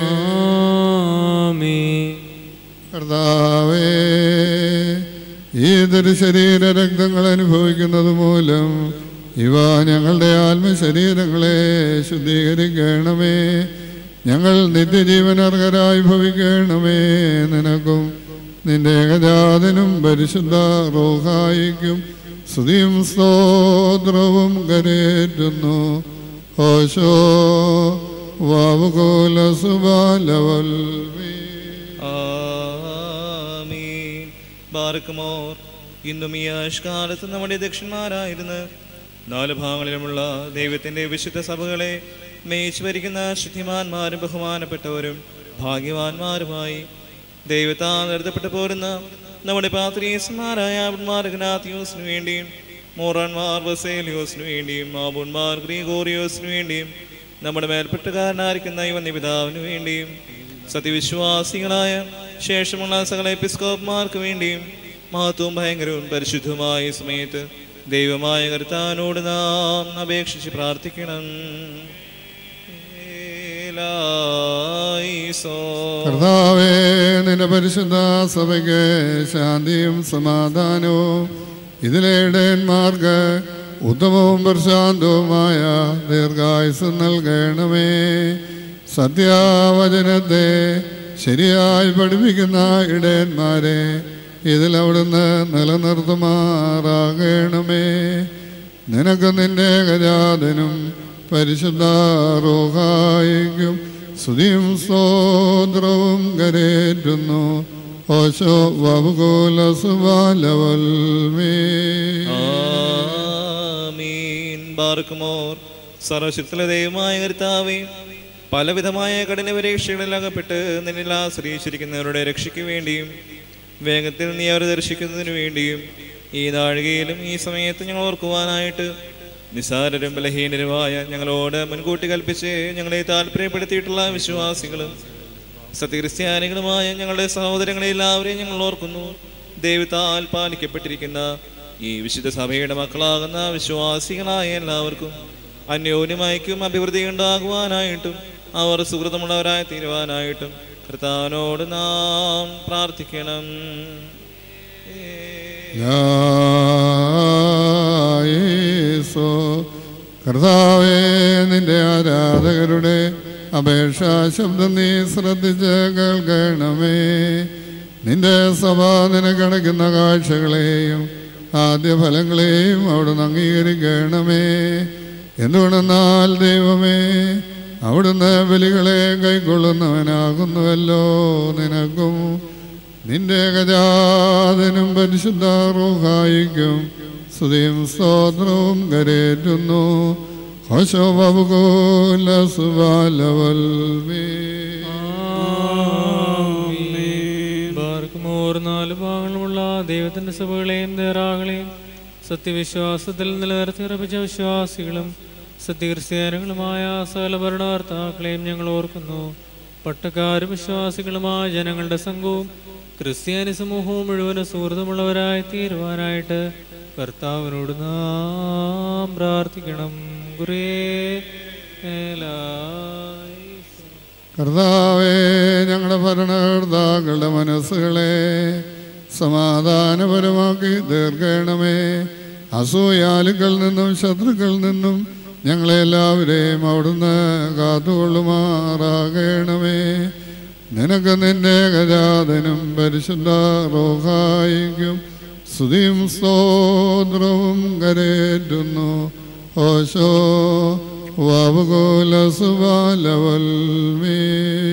ആമീൻ കർത്താവേ ഈ ശരീര രക്തങ്ങൾ അനുഭവിക്കുന്നത് മൂലം ഇവ ഞങ്ങളുടെ ആത്മശരീരങ്ങളെ ശുദ്ധീകരിക്കണമേ ഞങ്ങൾ നിത്യജീവനർഹരായി ഭവിക്കണമേ നിനക്കും നിന്റെ ഏകജാതനും പരിശുദ്ധ റോഹായിക്കും സ്തുതിയും സ്തോത്രവും കരേറ്റുന്നു ഓശോ വാവുകോല സുബാലവൽവീ ആമീൻ ബാറക്കുമോർ ഇന്നും ഈ ആഷ്കാലത്ത് നമ്മുടെ ദക്ഷന്മാരായിരുന്ന് നാല് ഭാഗങ്ങളിലുമുള്ള ദൈവത്തിന്റെ വിശുദ്ധ സഭകളെ മേയിച്ചു ഭരിക്കുന്ന ശുദ്ധിമാന്മാരും ബഹുമാനപ്പെട്ടവരും ഭാഗ്യവാന്മാരുമായി ദൈവത്താൽ നിർത്തപ്പെട്ടു പോരുന്ന നമ്മുടെ പാത്രീയന്മാരായ മാർഗനാഥിയോസിനു വേണ്ടിയും മോറാൻമാർ വസേലിയോസിനു വേണ്ടിയും മാബുന്മാർ ഗ്രീഗോറിയോസിനു വേണ്ടിയും നമ്മുടെ മേൽപ്പെട്ടുകാരനായിരിക്കുന്ന ഇവ നിപിതാവിനു വേണ്ടിയും സത്യവിശ്വാസികളായ ശേഷമുള്ള സകല എപ്പിസ്കോപ്മാർക്ക് വേണ്ടിയും മഹത്വവും ഭയങ്കരവും പരിശുദ്ധവുമായ ഈ സമയത്ത് ദൈവമായ കർത്താനോട് നാം അപേക്ഷിച്ച് പ്രാർത്ഥിക്കണം ഏലായിസോ. കർത്താവേ നിന്റെ പരിശുദ്ധ സഭയ്ക്ക് ശാന്തിയും സമാധാനവും ഇതിലെ ഇടയന്മാർക്ക് ഉത്തമവും പ്രശാന്തവുമായ ദീർഘായുസ് നൽകണമേ സത്യാവചനത്തെ ശരിയായി പഠിപ്പിക്കുന്ന ഇടയന്മാരെ ഇതിൽ അവിടുന്ന് നിലനിർത്തുമാറാകണമേ നിനക്ക് നിന്റെ ഗജാതനും പരിശുദ്ധ റോഹായിക്കും സ്തുതിയും സ്തോത്രവും കരേറ്റുന്നു ഓശോ വബുകൂല സുബാലവൽമേ ആമീൻ ബാർക്കുമോർ സർവശക്തിലെ ദൈവമായ കർത്താവേ പലവിധമായ കഠിന പരീക്ഷകളിൽ അകപ്പെട്ട് നിന്നിൽ ആശ്രയിച്ചിരിക്കുന്നവരുടെ രക്ഷയ്ക്ക് വേണ്ടിയും വേഗത്തിൽ നീ അവരെ ദർശിക്കുന്നതിനു വേണ്ടിയും ഈ നാഴികയിലും ഈ സമയത്ത് ഞങ്ങൾ ഓർക്കുവാനായിട്ട് നിസാരരും ബലഹീനരുമായ ഞങ്ങളോട് മുൻകൂട്ടി കൽപ്പിച്ച് ഞങ്ങളെ താല്പര്യപ്പെടുത്തിയിട്ടുള്ള വിശ്വാസികളും സത്യക്രിസ്ത്യാനികളുമായ ഞങ്ങളുടെ സഹോദരങ്ങളെ എല്ലാവരെയും ഞങ്ങൾ ഓർക്കുന്നു ദൈവത്താൽ പാലിക്കപ്പെട്ടിരിക്കുന്ന ഈ വിശുദ്ധ സഭയുടെ മക്കളാകുന്ന വിശ്വാസികളായ എല്ലാവർക്കും അന്യോന്യമൈക്കും അഭിവൃദ്ധി ഉണ്ടാകുവാനായിട്ടും അവർ സുഹൃതമുള്ളവരായി തീരുവാനായിട്ടും കർത്താവിനോട് നാം പ്രാർത്ഥിക്കണം ലായേസോ കർത്താവേ നിന്റെ ആരാധകരുടെ അപേക്ഷാ ശബ്ദം നീ ശ്രദ്ധിച്ച് കേൾക്കണമേ നിന്റെ സഭ നിനക്കടയ്ക്കുന്ന കാഴ്ചകളെയും ആദ്യ ഫലങ്ങളെയും അവിടുന്ന് അംഗീകരിക്കണമേ എന്തുകൊണ്ടെന്നാൽ ദൈവമേ അവിടുന്ന് ബലികളെ കൈക്കൊള്ളുന്നവനാകുന്നുവല്ലോ നിനക്കും നിന്റെ ഗജാതനും പരിശുദ്ധ റൂഹായിക്കും സ്തുതിയും സ്തോത്രവും കരേറ്റുന്നു ഹോശോബുകൂല സുബാലവൽമേ ബാർക്കുമോർ നാല് ഭാഗങ്ങളുമുള്ള ദൈവത്തിന്റെ സഭകളെയും നേറാകളെയും സത്യവിശ്വാസത്തിൽ നിലനിർത്തി ഉറപ്പിച്ച വിശ്വാസികളും സത്യക്രിസ്ത്യാനികളുമായ സകല ഭരണകർത്താക്കളെയും ഞങ്ങൾ ഓർക്കുന്നു പട്ടക്കാരും വിശ്വാസികളുമായ ജനങ്ങളുടെ സംഘവും ക്രിസ്ത്യാനി സമൂഹവും മുഴുവനും സുഹൃത്തുമുള്ളവരായി തീരുവാനായിട്ട് കർത്താവിനോട് നാം പ്രാർത്ഥിക്കണം ഗുരേ ഏലായിസോ. കർത്താവേ ഞങ്ങളുടെ ഭരണകർത്താക്കളുടെ മനസ്സുകളെ സമാധാനപരമാക്കി തീർക്കണമേ അസൂയാലുക്കളിൽ നിന്നും ശത്രുക്കളിൽ നിന്നും ഞങ്ങളെല്ലാവരെയും അവിടുന്ന് കാത്തുകൊള്ളുമാറാകണമേ നിനക്ക് നിന്റെ ഗജാതനും പരിശുദ്ധ റോഹായിക്കും സ്തുതിയും സ്തോത്രവും കരേറ്റുന്നു ഓശോ വാവുകോല സുബാലവൽമേ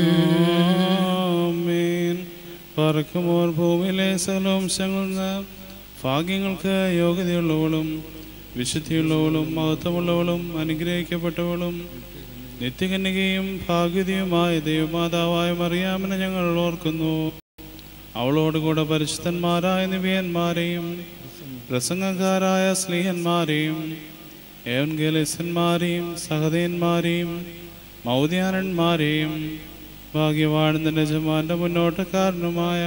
ആമേൻ. പറക്കുമോർ ഭൂമിയിലെ സകലവംശങ്ങളിൽ നിന്ന് ഭാഗ്യങ്ങൾക്ക് യോഗ്യതയുള്ളവളും വിശുദ്ധിയുള്ളവളും മഹത്വമുള്ളവളും അനുഗ്രഹിക്കപ്പെട്ടവളും നിത്യകന്യകയും ഭാഗ്യതയുമായ ദൈവമാതാവായ മറിയാമിനെ ഞങ്ങൾ ഓർക്കുന്നു അവളോടുകൂടെ പരിശുദ്ധന്മാരായ നിവിയന്മാരെയും പ്രസംഗക്കാരായ സ്ലീഹന്മാരെയും ഏവൻഗേലസന്മാരെയും സഹതയന്മാരെയും മൗദ്യാനന്മാരെയും ഭാഗ്യവാഴുന്ന രജമാന്റെ മുന്നോട്ടക്കാരനുമായ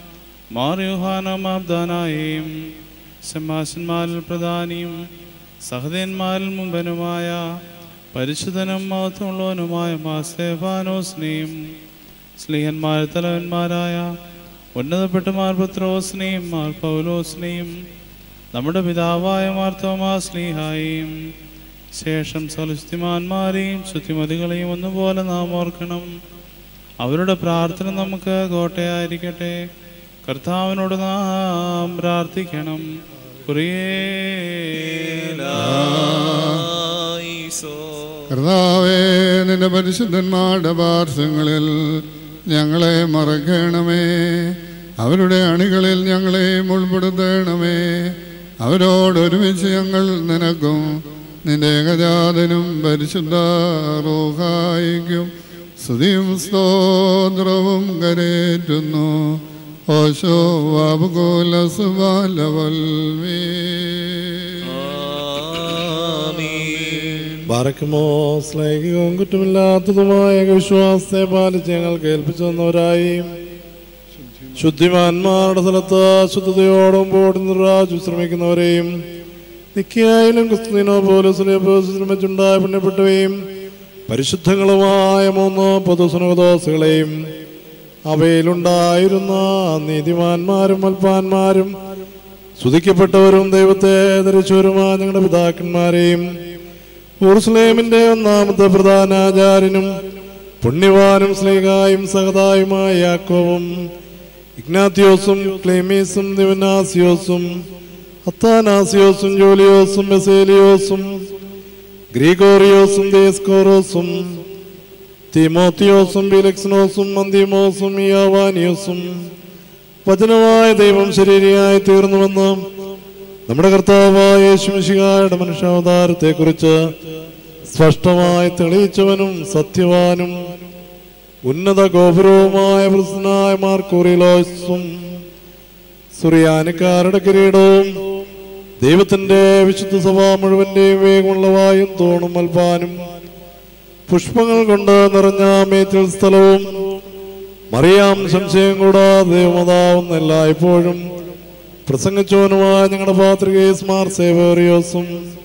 മാറിയുഹാനമാബ്ദാനായെയും സമാശന്മാരിൽ പ്രധാനിയും സഹതയന്മാരിൽ മുമ്പനുമായ പരിശുദ്ധനും മഹത്വമുള്ളവനുമായ മാസ്തേഫാനോസിനെയും സ്ലീഹന്മാർ തലവന്മാരായ ഉന്നതപ്പെട്ട മാർ പത്രോസിനെയും മാർ പൗലോസിനെയും നമ്മുടെ പിതാവായ മാർ തോമാസ്ലീഹായെയും ശേഷം സലുസ്തിമാന്മാരെയും ശുദ്ധിമതികളെയും ഒന്നുപോലെ നാം ഓർക്കണം അവരുടെ പ്രാർത്ഥന നമുക്ക് കോട്ടയായിരിക്കട്ടെ കർത്താവിനോട് നാം പ്രാർത്ഥിക്കണം ഈശോ കർത്താവേ നിന്റെ പരിശുദ്ധന്മാരുടെ പാർശ്വങ്ങളിൽ ഞങ്ങളെ മറക്കണമേ അവരുടെ അണികളിൽ ഞങ്ങളെ ഉൾപ്പെടുത്തണമേ അവരോടൊരുമിച്ച് ഞങ്ങൾ നിനക്കും നിന്റെ ഏകജാതനും പരിശുദ്ധ റോഹായിക്കും സ്തുതിയും സ്തോത്രവും കരേറ്റുന്നു ഓശോ വാബുകോല സുബാലവൽവേ ആമീൻ ബാറക്കുമോ സ്നേഹികവും കുറ്റമില്ലാത്തതുമായ വിശ്വാസത്തെ പാലിച്ച് ഞങ്ങൾ കേൾപ്പിച്ചു തന്നവരായി ശുദ്ധിമാന്മാരുടെ സ്ഥലത്ത് ശുദ്ധതയോടും പോടി നിറാജു ശ്രമിക്കുന്നവരെയും നിക്കായാലും ക്രിസ്തുവിനോ പോലെ ശ്രമിച്ചുണ്ടായ പുണ്യപ്പെട്ടവയും പരിശുദ്ധങ്ങളുമായ മൂന്ന് പൊതുസുനകദോസുകളെയും അവയിലുണ്ടായിരുന്ന നീതിമാന്മാരും അൽപ്പാന്മാരും സ്തുതിക്കപ്പെട്ടവരും ദൈവത്തെ ധരിച്ചവരുമായ ഞങ്ങളുടെ പിതാക്കന്മാരെയും ഊർസ്ലേമിന്റെ ഒന്നാമത്തെ പ്രധാനാചാര്യനും പുണ്യവാനും സ്നേഹായും സഹതായുമായ യാക്കോവും ഇഗ്നാത്തിയോസും ക്ലേമീസും ദിവനാസിയോസും അത്താനാസിയോസും ജോലിയോസും ബസേലിയോസും ഗ്രീഗോറിയോസും ദേസ്കോറോസും തിമോത്തിയോസും ബിലക്സിനോസും മന്തിമോസും യാവാനിയോസും വചനമായ ദൈവം ശരീരയായി തീർന്നുവെന്ന് നമ്മുടെ കർത്താവായ യേശുമിശിഹായുടെ മനുഷ്യാവതാരത്തെക്കുറിച്ച് സ്പഷ്ടമായി തെളിയിച്ചവനും സത്യവാനും ഉന്നത ഗോപുരവുമായ പ്രസന്നായ മാർക്കൂറിലോസും സുറിയാനിക്കാരുടെ കിരീടവും ദൈവത്തിന്റെ വിശുദ്ധ സഭ മുഴുവന്റെയും വേഗമുള്ളവായും തോണും മൽപ്പാനും പുഷ്പങ്ങൾ കൊണ്ട് നിറഞ്ഞ മേച്ചിൽ സ്ഥലവും മറിയാം സംശയം കൂടാതെ ദൈവമതാവുന്ന എല്ലായ്പ്പോഴും പ്രസംഗിച്ചവനുമായ ഞങ്ങളുടെ പാത്രികേസ് മാർ സേവേറിയോസും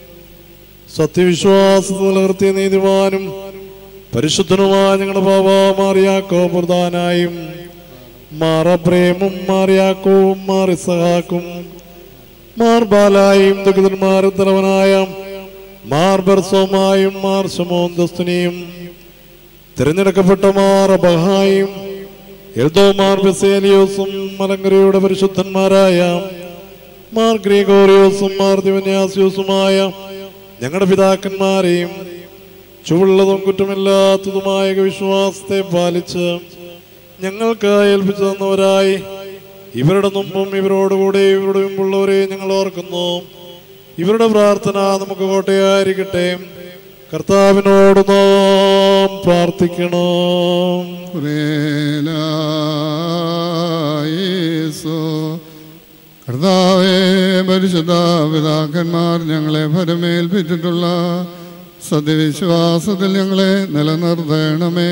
സത്യവിശ്വാസത്തിൽ നിലനിർത്തിയ നീതിമാനും പരിശുദ്ധനുമായ ഞങ്ങളുടെ ബാബ മാറിയാക്കോ പ്രധാനായും മാറപ്രേമും മാറിയാക്കോവും മാറിസഹാക്കും മാർ ബാലായും ദുഃഖിതന്മാരും തലവനായ മാർ ബർസോമായും മാർ ശമോന്തസ്തുനിയും തിരഞ്ഞെടുക്കപ്പെട്ട മാർ അബഹായും എൽദോ മാർ ബെസേലിയോസും മലങ്കരയുടെ പരിശുദ്ധന്മാരായ മാർ ഗ്രീഗോറിയോസും മാർ ദിവന്യാസിയോസുമായ ഞങ്ങളുടെ പിതാക്കന്മാരെയും ചുവള്ളതും കുറ്റമില്ലാത്തതുമായ വിശ്വാസത്തെ പാലിച്ച് ഞങ്ങൾക്ക് ഏൽപ്പിച്ചു തന്നവരായി ഇവരുടെ മുമ്പും ഇവരോടുകൂടെ ഇവരുടെ മുമ്പുള്ളവരെ ഞങ്ങൾ ഓർക്കുന്നു ഇവരുടെ പ്രാർത്ഥന നമുക്ക് കോട്ടയായിരിക്കട്ടെ കർത്താവിനോട് നാം പ്രാർത്ഥിക്കണം യേസോ കർത്താവേ പരിശുദ്ധ പിതാക്കന്മാർ ഞങ്ങളെ ഫലമേൽപ്പിച്ചിട്ടുള്ള സത്യവിശ്വാസത്തിൽ ഞങ്ങളെ നിലനിർത്തണമേ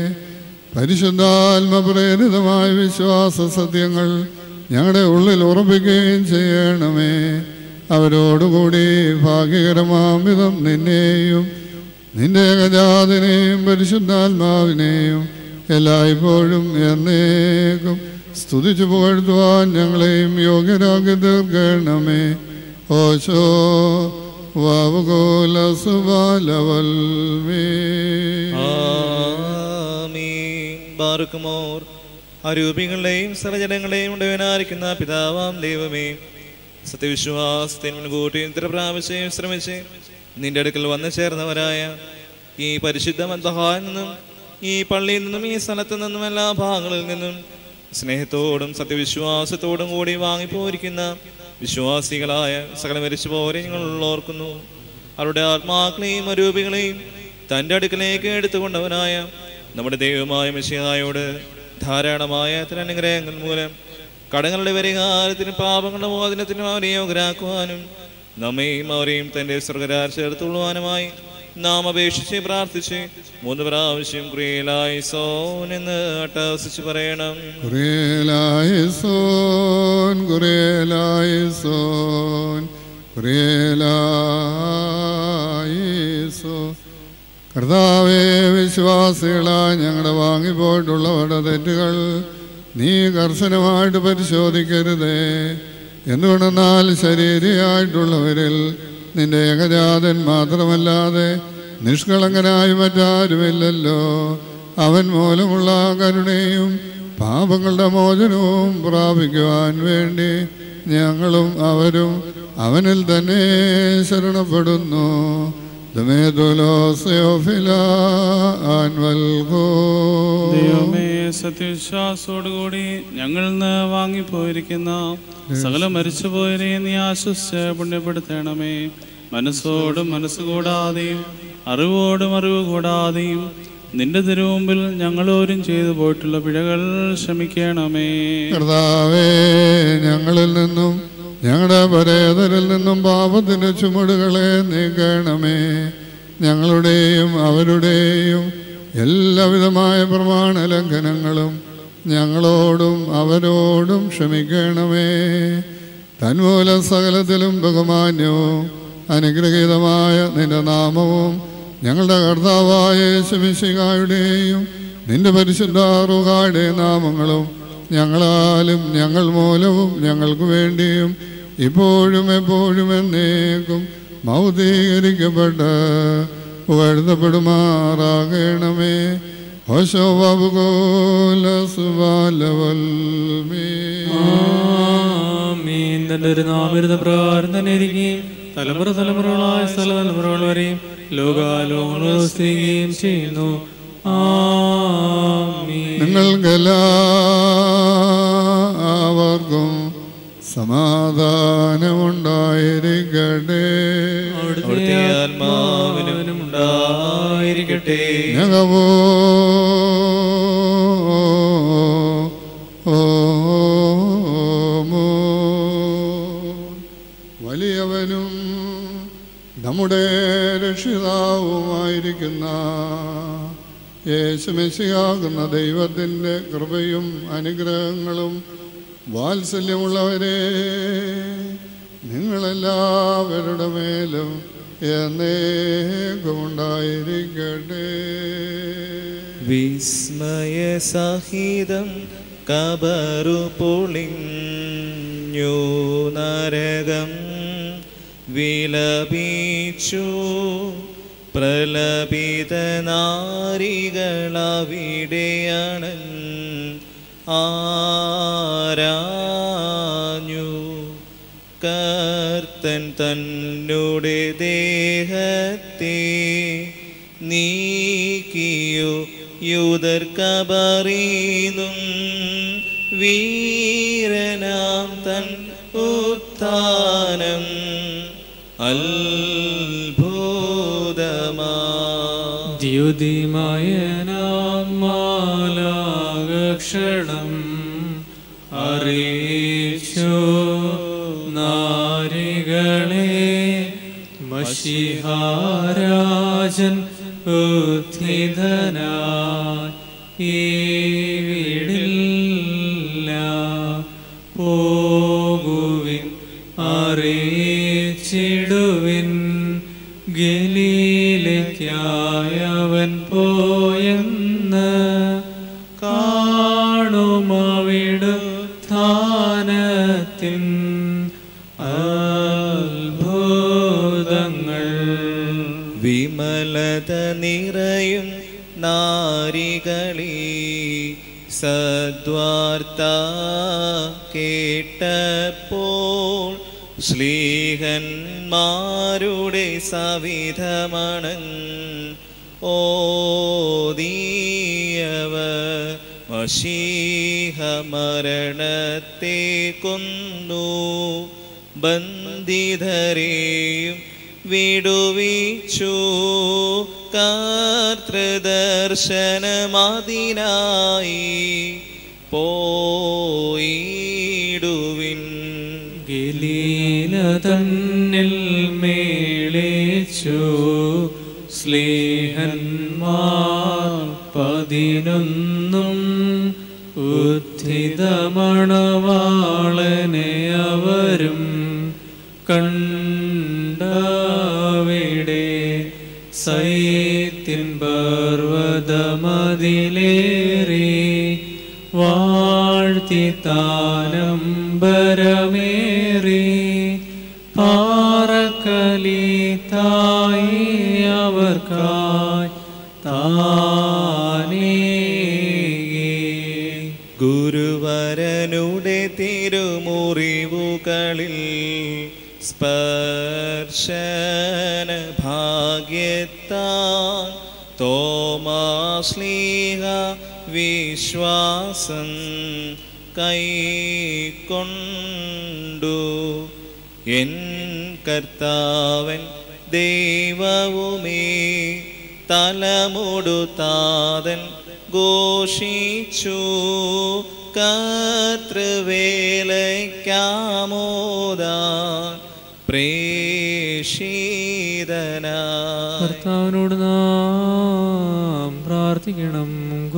പരിശുദ്ധാത്മപ്രേരിതമായ വിശ്വാസ സത്യങ്ങൾ ഞങ്ങളുടെ ഉള്ളിൽ ഉറപ്പിക്കുകയും ചെയ്യണമേ അവരോടുകൂടി ഭാഗ്യകരമാം വിധം നിന്നെയും നിന്റെ ഏകജാതിനെയും പരിശുദ്ധാത്മാവിനെയും എല്ലായ്പ്പോഴും എന്നേക്കും സ്തുതിച്ചു പുകഴ്ത്തുവാൻ ഞങ്ങളെയും യോഗ്യരാക്കി തീർക്കണമേ ഓശോ വാവുകോല സുബാലവൽമേ ആമീൻ ബാറുക്കുമോർ അരൂപികളുടെയും സർവജനങ്ങളെയും ഉടയവനായിരിക്കുന്ന പിതാവാം ദൈവമേ സത്യവിശ്വാസത്തിന് മുൻകൂട്ടി ഇത്ര പ്രാവശ്യം ശ്രമിച്ച് നിന്റെ അടുക്കൽ വന്നു ചേർന്നവരായ ഈ പരിശുദ്ധ മദ്ദഹായിൽ നിന്നും ഈ പള്ളിയിൽ നിന്നും ഈ സ്ഥലത്തു നിന്നും എല്ലാ ഭാഗങ്ങളിൽ നിന്നും സ്നേഹത്തോടും സത്യവിശ്വാസത്തോടും കൂടി വാങ്ങിപ്പോയിരിക്കുന്ന വിശ്വാസികളായ സകല മരിച്ചു പോരെ ഞങ്ങൾ ഓർക്കുന്നു അവരുടെ ആത്മാക്കളെയും അരൂപികളെയും തൻ്റെ അടുക്കലേക്ക് എടുത്തുകൊണ്ടവനായ നമ്മുടെ ദൈവമായ മിശിഹായോട് ധാരാളമായ അത്തരം അനുഗ്രഹങ്ങൾ മൂലം കടങ്ങളുടെ പരിഹാരത്തിനും പാപങ്ങളുടെ മോചനത്തിനും അവരെ യോഗ്യരാക്കുവാനും നമ്മയും അവരെയും തൻ്റെ സ്വർഗരാജ് ചേർത്തുകൊള്ളുവാനുമായി നാം അപേക്ഷിച്ച് പ്രാർത്ഥിച്ച് മൂന്ന് പ്രാവശ്യം ക്രിയലായി സോൻ എന്ന് അട്ടഹസിച്ച് പറയണം കുറിയലായിസോൻ കുറിയലായിസോൻ കുറിയലായിസോ കർത്താവേ വിശ്വാസികളായി ഞങ്ങളുടെ വാങ്ങിപ്പോയിട്ടുള്ളവരുടെ തെറ്റുകൾ നീ കർശനമായിട്ട് പരിശോധിക്കരുതേ എന്തുകൊണ്ടെന്നാൽ ശരീരയായിട്ടുള്ളവരിൽ നിന്റെ ഏകജാതൻ മാത്രമല്ലാതെ നിഷ്കളങ്കനായി മറ്റാരുമില്ലല്ലോ അവൻ മൂലമുള്ള കരുണയും പാപങ്ങളുടെ മോചനവും പ്രാപിക്കുവാൻ വേണ്ടി ഞങ്ങളും അവരും അവനിൽ തന്നെ ശരണപ്പെടുന്നു ദൈവമേ സത്യവിശ്വാസത്തോടുകൂടി ഞങ്ങളിൽ നിന്ന് വാങ്ങിപ്പോയിരിക്കുന്ന സകല മരിച്ചുപോയരെ നീ ആശ്വസിച്ച് പുണ്യപ്പെടുത്തണമേ മനസ്സോടും മനസ്സ് കൂടാതെയും അറിവോടും അറിവ് കൂടാതെയും നിന്റെ തിരുമുമ്പിൽ ഞങ്ങളോരും ചെയ്തു പോയിട്ടുള്ള പിഴകൾ ക്ഷമിക്കണമേ കർത്താവേ ഞങ്ങളിൽ നിന്നും ഞങ്ങളുടെ പരേതരിൽ നിന്നും പാപത്തിന്റെ ചുമടുകളെ നീക്കണമേ ഞങ്ങളുടെയും അവരുടെയും എല്ലാവിധമായ പ്രമാണ ലംഘനങ്ങളും ഞങ്ങളോടും അവരോടും ക്ഷമിക്കണമേ തന്മൂലം സകലത്തിലും ബഹുമാന്യവും അനുഗ്രഹീതമായ നിന്റെ നാമവും ഞങ്ങളുടെ കർത്താവായ യേശുമിശിഹായുടെയും നിന്റെ പരിശുദ്ധ റുഹായുടെ നാമങ്ങളും ഞങ്ങളാലും ഞങ്ങൾ മൂലവും ഞങ്ങൾക്ക് വേണ്ടിയും ഇപ്പോഴും എപ്പോഴും എന്നേക്കും മൗദീകരിക്കപ്പെട്ട് ഉയർത്തപ്പെടുമാറാകണമേ ഹോശോ ബാബുകോല സുബാലവൽമേ ആമീൻ തന്റെ ഒരു നാമരുത പ്രകാരം തന്നെ ഇരിക്കുകയും തലമുറ തലമുറകളായ സ്ഥല തലമുറകൾ വരെയും ലോകാലോകങ്ങൾ വസിക്കുകയും ചെയ്യുന്നു ആമീൻ നിങ്ങൾക്കെല്ലാവർക്കും സമാധാനമുണ്ടായിരിക്കട്ടെ അവിടുത്തെ ആത്മാവിനും ഉണ്ടായിരിക്കട്ടെ ഞകവോ വലിയവനും നമ്മുടെ രക്ഷിതാവുമായിരിക്കുന്ന യേശുമെശിയാകുന്ന ദൈവത്തിൻ്റെ കൃപയും അനുഗ്രഹങ്ങളും വാത്സല്യമുള്ളവരെ നിങ്ങളെല്ലാവരുടെ മേലും എന്നേക്കുമുണ്ടായിരിക്കട്ടെ വിസ്മയസഹിതം കബറു പൊളിഞ്ഞു നരകം വിലപിച്ചു പ്രലപിത നാരികളവിടെയാണ് ആരാഞ്ഞു കർത്തൻ തന്നുടെ ദേഹത്തെ നീക്കിയോ യൂതർ കബറീന്നും വീരനാം തൻ ഉത്ഥാനം അത്ഭുതമാ ദ്യുതിമയനാമാലാകക്ഷണം അറിയിച്ചു നാരികളെ മഷിഹാരാജൻ ഉത്ഥിതനായി ഈവിടില്ല പോകുവിൻ അറിയിച്ചിടുവിൻ ഗലീലയ്ക്കായവൻ പോയെന്ന് കാണുമവിടു സ്ഥാനത്തിൻ അത്ഭുതങ്ങൾ വിമലത നിറയും നാരികളി സദ്വാർത്ത കേട്ടപ്പോൾ ശ്ലീഹന്മാരുടെ സവിധമണൻ ഓദീയവ മഷീഹ മരണത്തെ കൊന്നു ബന്ധിതരെയും വിടുവിച്ചു കർത്തൃദർശനമതിനായി പോയിടുവിൻ ഗലീല തന്നിൽ മേളിച്ചു സ്ലേഹന്മാർ പതിനൊന്നും ഉദ്ധിതമണവാളനെ അവരും കണ്ടവിടെ സൈത്തിൻ പർവതമതിലേറി വാഴ്ത്തി താനംബരമേറി പാറക്കലീത്തായി അവർക്കായി താനേ ഗുരുവരനുടെ തിരുമുറിവുകളിൽ സ്പർശന ഭാഗ്യത്താൽ തോമാശ്ലീഹ വിശ്വാസം കൈക്കൊണ്ടു എൻ കർത്താവൻ ദൈവവുമേ തലമുടുത്താതൻ ഘോഷിച്ചു കർത്തൃവേലയ്ക്കാമോദാൻ പ്രേഷിതനാ കർത്താവിനോട് നാം പ്രാർത്ഥിക്കണം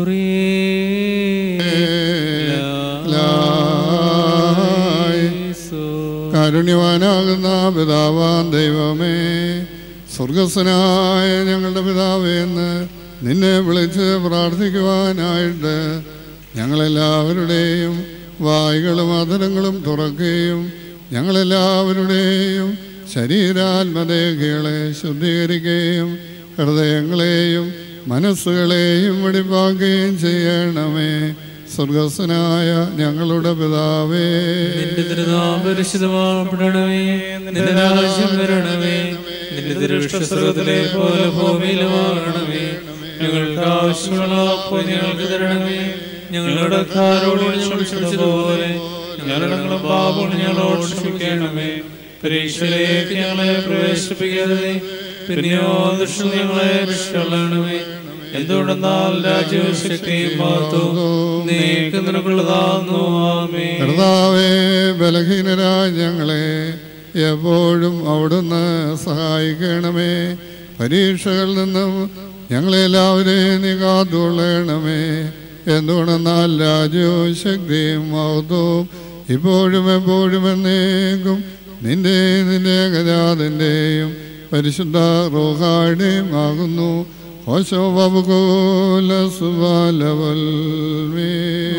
കുറിയേ കാരുണ്യവാനാകുന്ന പിതാവാൻ ദൈവമേ സ്വർഗസ്വനായ ഞങ്ങളുടെ പിതാവേ എന്ന് നിന്നെ വിളിച്ച് പ്രാർത്ഥിക്കുവാനായിട്ട് ഞങ്ങളെല്ലാവരുടെയും വായുകളും അതരങ്ങളും തുറക്കുകയും ഞങ്ങളെല്ലാവരുടെയും ശരീരാത്മദേഹികളെ ശുദ്ധീകരിക്കുകയും ഹൃദയങ്ങളെയും മനസ്സുകളെയും വെടിപ്പാക്കുകയും ചെയ്യണമേ സ്വർഗസ്വനായ ഞങ്ങളുടെ പിതാവേ നിന്റെ തിരുനാമം പരിശുദ്ധമാപ്പെടണമേ നിന്റെ രാജ്യം വരണമേ നിന്റെ തിരുവിഷ്ടസ്രോതത്തിലെ പോലെ ഭൂമിയിലുമാകണമേ ഞങ്ങൾക്ക് ആവശ്യമുള്ള അപ്പോൾ ഞങ്ങൾക്ക് തരണമേ ഞങ്ങളുടെ കാരോട് ഞങ്ങൾ ക്ഷമിച്ചതുപോലെ ഞങ്ങളുടെ പാപങ്ങൾ ഞങ്ങളോട് ക്ഷമിക്കണമേ പരീക്ഷയിലേക്ക് ഞങ്ങളെ പ്രവേശിപ്പിക്കരുതേ പിന്നെയോ ദുഷ്ടം ഞങ്ങളെ രക്ഷിക്കണമേ എന്തുകൊണ്ടെന്നാൽ രാജ്യവും ശക്തിയും മഹത്വവും നീക്ക് നിനക്കുള്ളതാകുന്നു ആമേ കർത്താവേ ബലഹീനരായ ഞങ്ങളെ എപ്പോഴും അവിടുന്ന് സഹായിക്കണമേ പരീക്ഷകളിൽ നിന്നും ഞങ്ങളെല്ലാവരെയും നീ കാത്തുകൊള്ളണമേ എന്തുകൊണ്ടെന്നാൽ രാജ്യവും ശക്തിയും മഹത്വവും ഇപ്പോഴും എപ്പോഴും എന്നേക്കും നിന്റെ നിന്റെ ഗജാതിൻ്റെയും പരിശുദ്ധ റോഹായുടെയും ആകുന്നു ഓശോ ബബുകോല സുബാലവൽമേ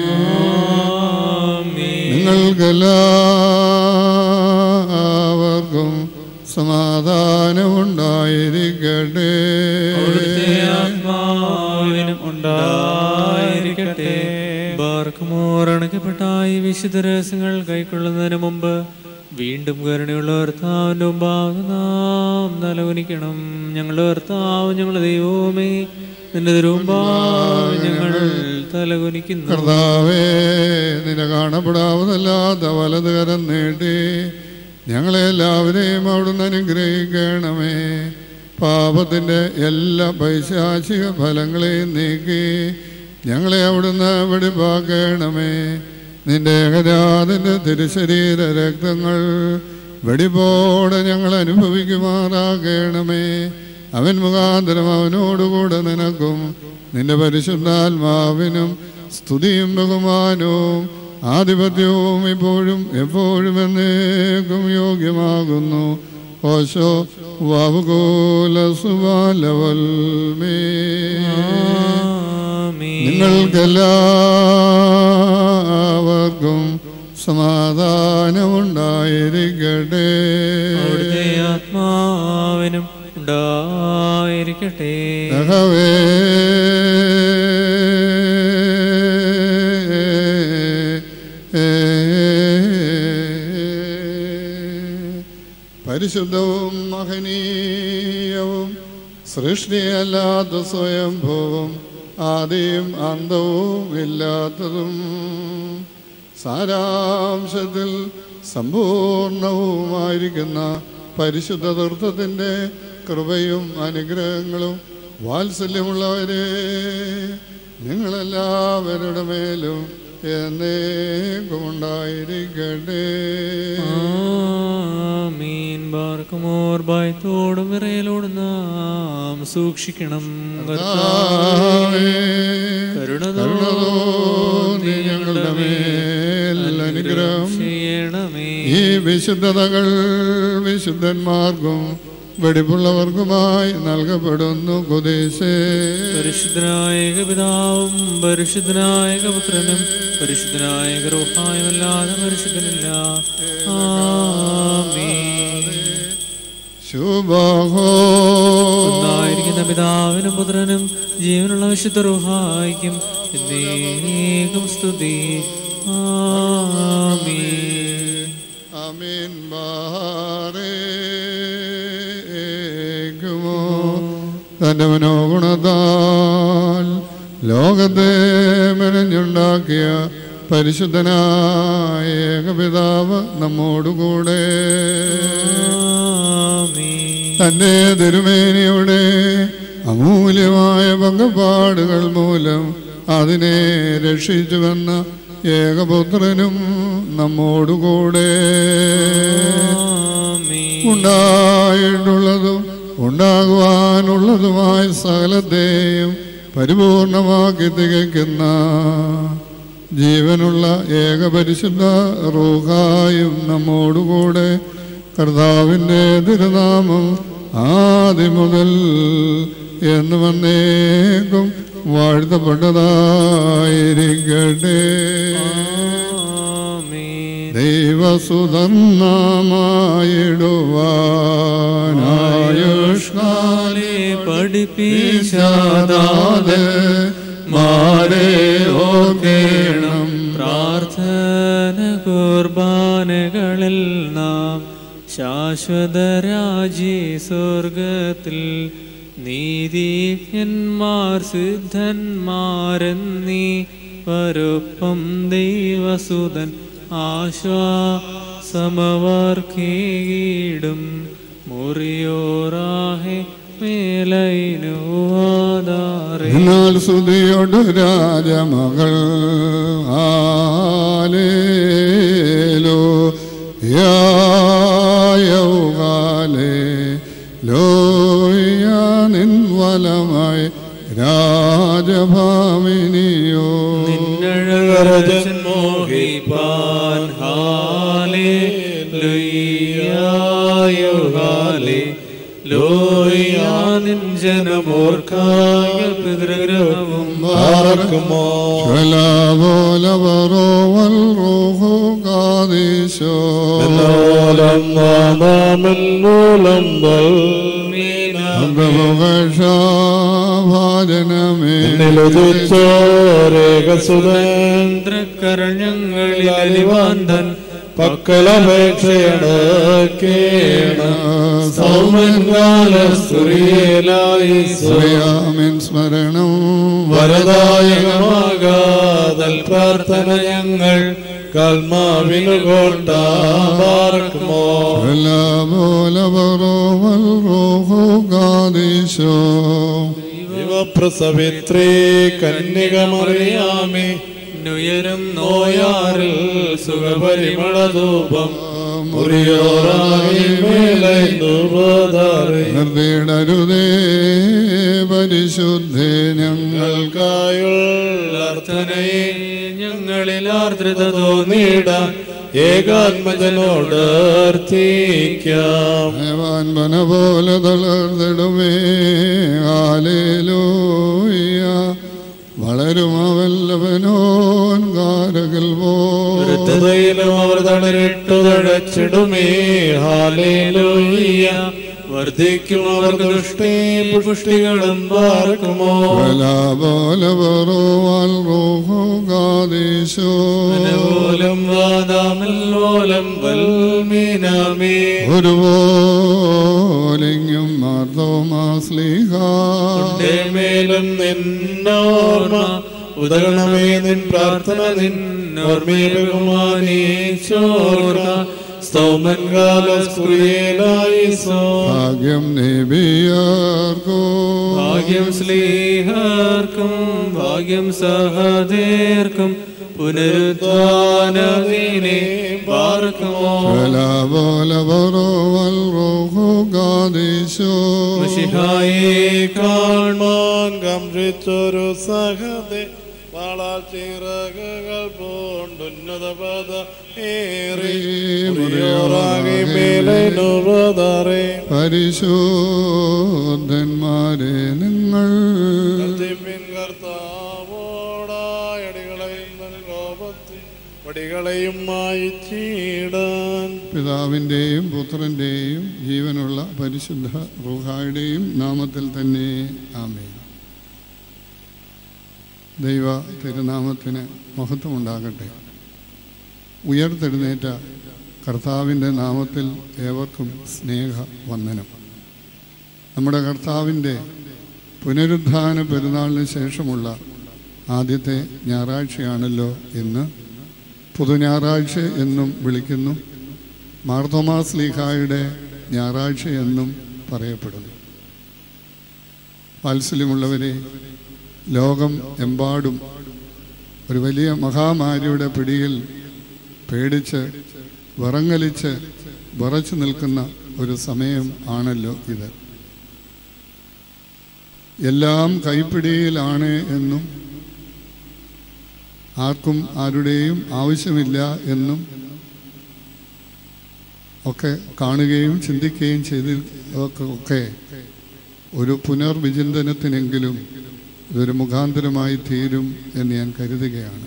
നിങ്ങൾക്കെല്ലാവർക്കും സമാധാനമുണ്ടായിരിക്കട്ടെ അവിടുത്തെ ആത്മാവിനും ഉണ്ടായിരിക്കട്ടെ ബാർക്കുമോറണക്കപ്പെട്ട ഈ വിശുദ്ധ രഹസ്യങ്ങൾ കൈക്കൊള്ളുന്നതിന് മുമ്പ് വീണ്ടും കരുണയുള്ള ഭർത്താവിൻ്റെ മുമ്പാകെ നാം തലകുനിക്കണം ഞങ്ങളുടെ ഭർത്താവ് ഞങ്ങളുടെ ദൈവവുമേ നിന്റെ തിരുമുമ്പാകെ ഞങ്ങൾ തലകുനിക്കുന്നു കർത്താവേ നിന്നെ കാണപ്പെടാവുന്നല്ലാത്ത വലത് കരം നീട്ടി ഞങ്ങളെല്ലാവരെയും അവിടുന്ന് അനുഗ്രഹിക്കണമേ പാപത്തിൻ്റെ എല്ലാ പൈശാചിക ഫലങ്ങളെയും നീക്കി ഞങ്ങളെ അവിടുന്ന് വെടിപ്പാക്കണമേ നിന്റെ ഏകജാതിൻ്റെ തിരുശരീര രക്തങ്ങൾ വെടിപ്പോടെ ഞങ്ങൾ അനുഭവിക്കുമാറാകണമേ അവൻ മുഖാന്തരം അവനോടുകൂടെ നിനക്കും നിന്റെ പരിശുദ്ധാത്മാവിനും സ്തുതിയും ബഹുമാനവും ആധിപത്യവും ഇപ്പോഴും എപ്പോഴും എന്നേക്കും യോഗ്യമാകുന്നു ഓശോ വാവുകോല സുബാലവൽമേ ആമീൻ. നിങ്ങൾക്കെല്ലാവർക്കും സമാധാനമുണ്ടായിരിക്കട്ടെ അവിടുത്തെ ആത്മാവിനും ഉണ്ടായിരിക്കട്ടെ സഹവേ പരിശുദ്ധവും മഹനീയവും സൃഷ്ടിയല്ലാത്ത സ്വയംഭവം ആദിയും അന്തവും ഇല്ലാത്തതും സാരാംശത്തിൽ സമ്പൂർണവുമായിരിക്കുന്ന പരിശുദ്ധ തീർത്ഥത്തിൻ്റെ കൃപയും അനുഗ്രഹങ്ങളും വാത്സല്യമുള്ളവരെ നിങ്ങളെല്ലാവരുടെ മേലും എന്നേക്കും ഉണ്ടായിരിക്കട്ടെ ആമീൻ ബാർക്കുമോർ ഭയത്തോടും വിറയലോടും നാം സൂക്ഷിക്കണം കർത്താവേ, കരുണ തോന്നി ഞങ്ങളുടെ മേൽ അനുഗ്രഹം ചെയ്യണമേ ഈ വിശുദ്ധതകൾ വിശുദ്ധന്മാർക്കും വെടിപ്പുള്ളവർക്കുമായി നൽകപ്പെടുന്നു കുദേശേ പരിശുദ്ധനായ പിതാവും പരിശുദ്ധനായ പുത്രനും പരിശുദ്ധനായ റൂഹായുമല്ലാതെ പരിശുദ്ധനില്ല ആമീൻ ശുഭഹോ ഒന്നായിരിക്കുന്ന പിതാവിനും പുത്രനും ജീവനുള്ള വിശുദ്ധ റുഹായിക്കും എന്നേക്കും സ്തുതി ആമീൻ അമീൻ ബാറേക്കുമോ തൻ്റെ മനോഗുണത്താൽ ലോകത്തെ മെനഞ്ഞുണ്ടാക്കിയ പരിശുദ്ധനായ ഏകപിതാവ് നമ്മോടുകൂടെ ആമീൻ തന്റെ തിരുമേനിയുടെ അമൂല്യമായ പങ്കപ്പാടുകൾ മൂലം അതിനെ രക്ഷിച്ചുവെന്ന ഏകപുത്രനും നമ്മോടുകൂടെ ആമീൻ ഉണ്ടായിട്ടുള്ളതും ഉണ്ടാകുവാനുള്ളതുമായ സകലത്തെയും പരിപൂർണമാക്കി തികയ്ക്കുന്ന ജീവനുള്ള ഏകപരിശുദ്ധ റൂഹായും നമ്മോടുകൂടെ കർത്താവിൻ്റെ തിരുനാമം ആദ്യം മുതൽ എന്ന് വന്നേക്കും വാഴ്ത്തപ്പെട്ടതായിരിക്കട്ടെ ആമീൻ ദൈവസുതം നാമായിടുവാനായുഷ്കാലി കാലെ പഠിപ്പിച്ചാതാതെ പിശാദാതെ മാരെ ഓർക്കേണം പ്രാർത്ഥന കുർബാനകളിൽ നാം ശാശ്വത രാജി സ്വർഗത്തിൽ നീതിജ്ഞന്മാർ സിദ്ധന്മാരെന്നീ വരൊപ്പം ദൈവസുതൻ ആശ്വാസമവർക്കീടും മുറിയോറാഹെ മേലൈനുവാദാറേ എന്നാൽ സ്തുതിയോട് രാജമകൾ ആലേലോ യായൗകാലേ ലോയ നിൻവലമായി രാജഭാമിനിയോ നിന്നഴകരജൻ മോഹിപ്പാൻ ഹാലേ ലുയ്യായോ ഹാലേ ലോയ്യാ നിൻ ജനമോർക്കായ പിതൃഗ്രഹവും പാർക്കുമോ ശലാബോലവറോ വൽറൂഹു കാദീശോ എന്നോലം നാമെന്നോലം അന്തമുഖാഭാജനമേ നിലുദിച്ചോരേകസുതൻ ചന്ദ്രക്കരഞ്ഞങ്ങളിൽ അലിവാന്തൻ പക്കലപേക്ഷയാണ് കേണം സൗമൻകാല സ്തുരിയലായി ശ്രീയാമിൻ സ്മരണം വരദായകമാകാതൽ പ്രാർത്ഥന ഞങ്ങൾ കൽമാവിനു കോട്ട പാർക്കുമോ ശലാബോലവറോ വൽറൂഹു കാദീശോ ശിവപ്രസവിത്രീ കന്യകമറിയാമേ നുയരും നോയാറിൽ സുഖപരിമളധൂപം മുറിയോറായി മേലൈന്നുപോതാറേ നിർത്തിയിടരുതേ പരിശുദ്ധേ ഞങ്ങൾക്കായുള്ള പ്രാർത്ഥനയെ ഞങ്ങളിൽ ആർദ്രത തോന്നിയിട തോന്നിയിട ഏകാത്മജനോട് അർത്ഥിക്കാം ദേവാൻ വന പോലെ തളർന്നിടുമേ ആലേലൂയ വളരും അവല്ലവനോൻ കാരകൽ പോ ഹൃദയിലും അവർ തളരിട്ടു തഴച്ചിടുമേ ഹാലേലൂയ്യ വർദ്ധിക്കും അവർ ദൃഷ്ടി പുഷ്ടികളും പാർക്കുമോ പോലെ റൂഹു കാദീശോ മനോലം വാദാമല്ലോലം വൽമീനാമേ ഒരു പോലിങ്ങും മാർത്തോമാസ്ലിഹ മേലും നിന്നോർമ്മ ഉദകണമേ നിൻ പ്രാർത്ഥന നിൻ ഓർമ്മയെ ബഹുമാനീച്ചോർക്ക സ്തോമൻ കാലസ്കുറിയേലായിസോ ഭാഗ്യം നേബിയാർക്കോ ഭാഗ്യം സ്ലീഹർക്കും ഭാഗ്യം സഹദേർക്കും പുനരുദ്ധാനവീനെ പാർക്കുമോ ബലബോലബറോവൽ റോഹോ ഗാദീശോ മിശിഹായെ കാൺമാൻ കംഷിച്ചൊരു സഹതെ വളർച്ചിറകുകൾ പൂണ്ടുന്നത പദ ഏറി മുറിയോറാകെ മേലനുപതറേ പരിശോധന്മാരെ നിങ്ങൾ കർത്തിപ്പിൻ കർത്താവോടായടികളെയും തൻ കോപത്തിൽ വടികളെയും മായിച്ചിടാൻ പിതാവിൻ്റെയും പുത്രൻ്റെയും ജീവനുള്ള പരിശുദ്ധ റുഹായുടെയും നാമത്തിൽ തന്നെ ആമേൻ ദൈവ തിരുനാമത്തിന് മഹത്വമുണ്ടാകട്ടെ ഉയർത്തെഴുന്നേറ്റ കർത്താവിൻ്റെ നാമത്തിൽ ഏവർക്കും സ്നേഹ വന്ദനം നമ്മുടെ കർത്താവിൻ്റെ പുനരുദ്ധാന പെരുന്നാളിന് ശേഷമുള്ള ആദ്യത്തെ ഞായറാഴ്ചയാണല്ലോ ഇന്ന് പുതുഞായറാഴ്ച എന്നും വിളിക്കുന്നു മാർത്തോമാസ് ലീഹായുടെ ഞായറാഴ്ച എന്നും പറയപ്പെടുന്നു വാത്സല്യമുള്ളവരെ ലോകം എമ്പാടും ഒരു വലിയ മഹാമാരിയുടെ പിടിയിൽ പേടിച്ച് വിറങ്ങലിച്ച് വിറച്ചു നിൽക്കുന്ന ഒരു സമയം ആണല്ലോ ഇത് എല്ലാം കൈപ്പിടിയിലാണ് എന്നും ആർക്കും ആരുടെയും ആവശ്യമില്ല എന്നും ഒക്കെ കാണുകയും ചിന്തിക്കുകയും ചെയ്തി ഒക്കെ ഒക്കെ ഒരു പുനർവിചിന്തനത്തിനെങ്കിലും ഇതൊരു മുഖാന്തരമായി തീരും എന്ന് ഞാൻ കരുതുകയാണ്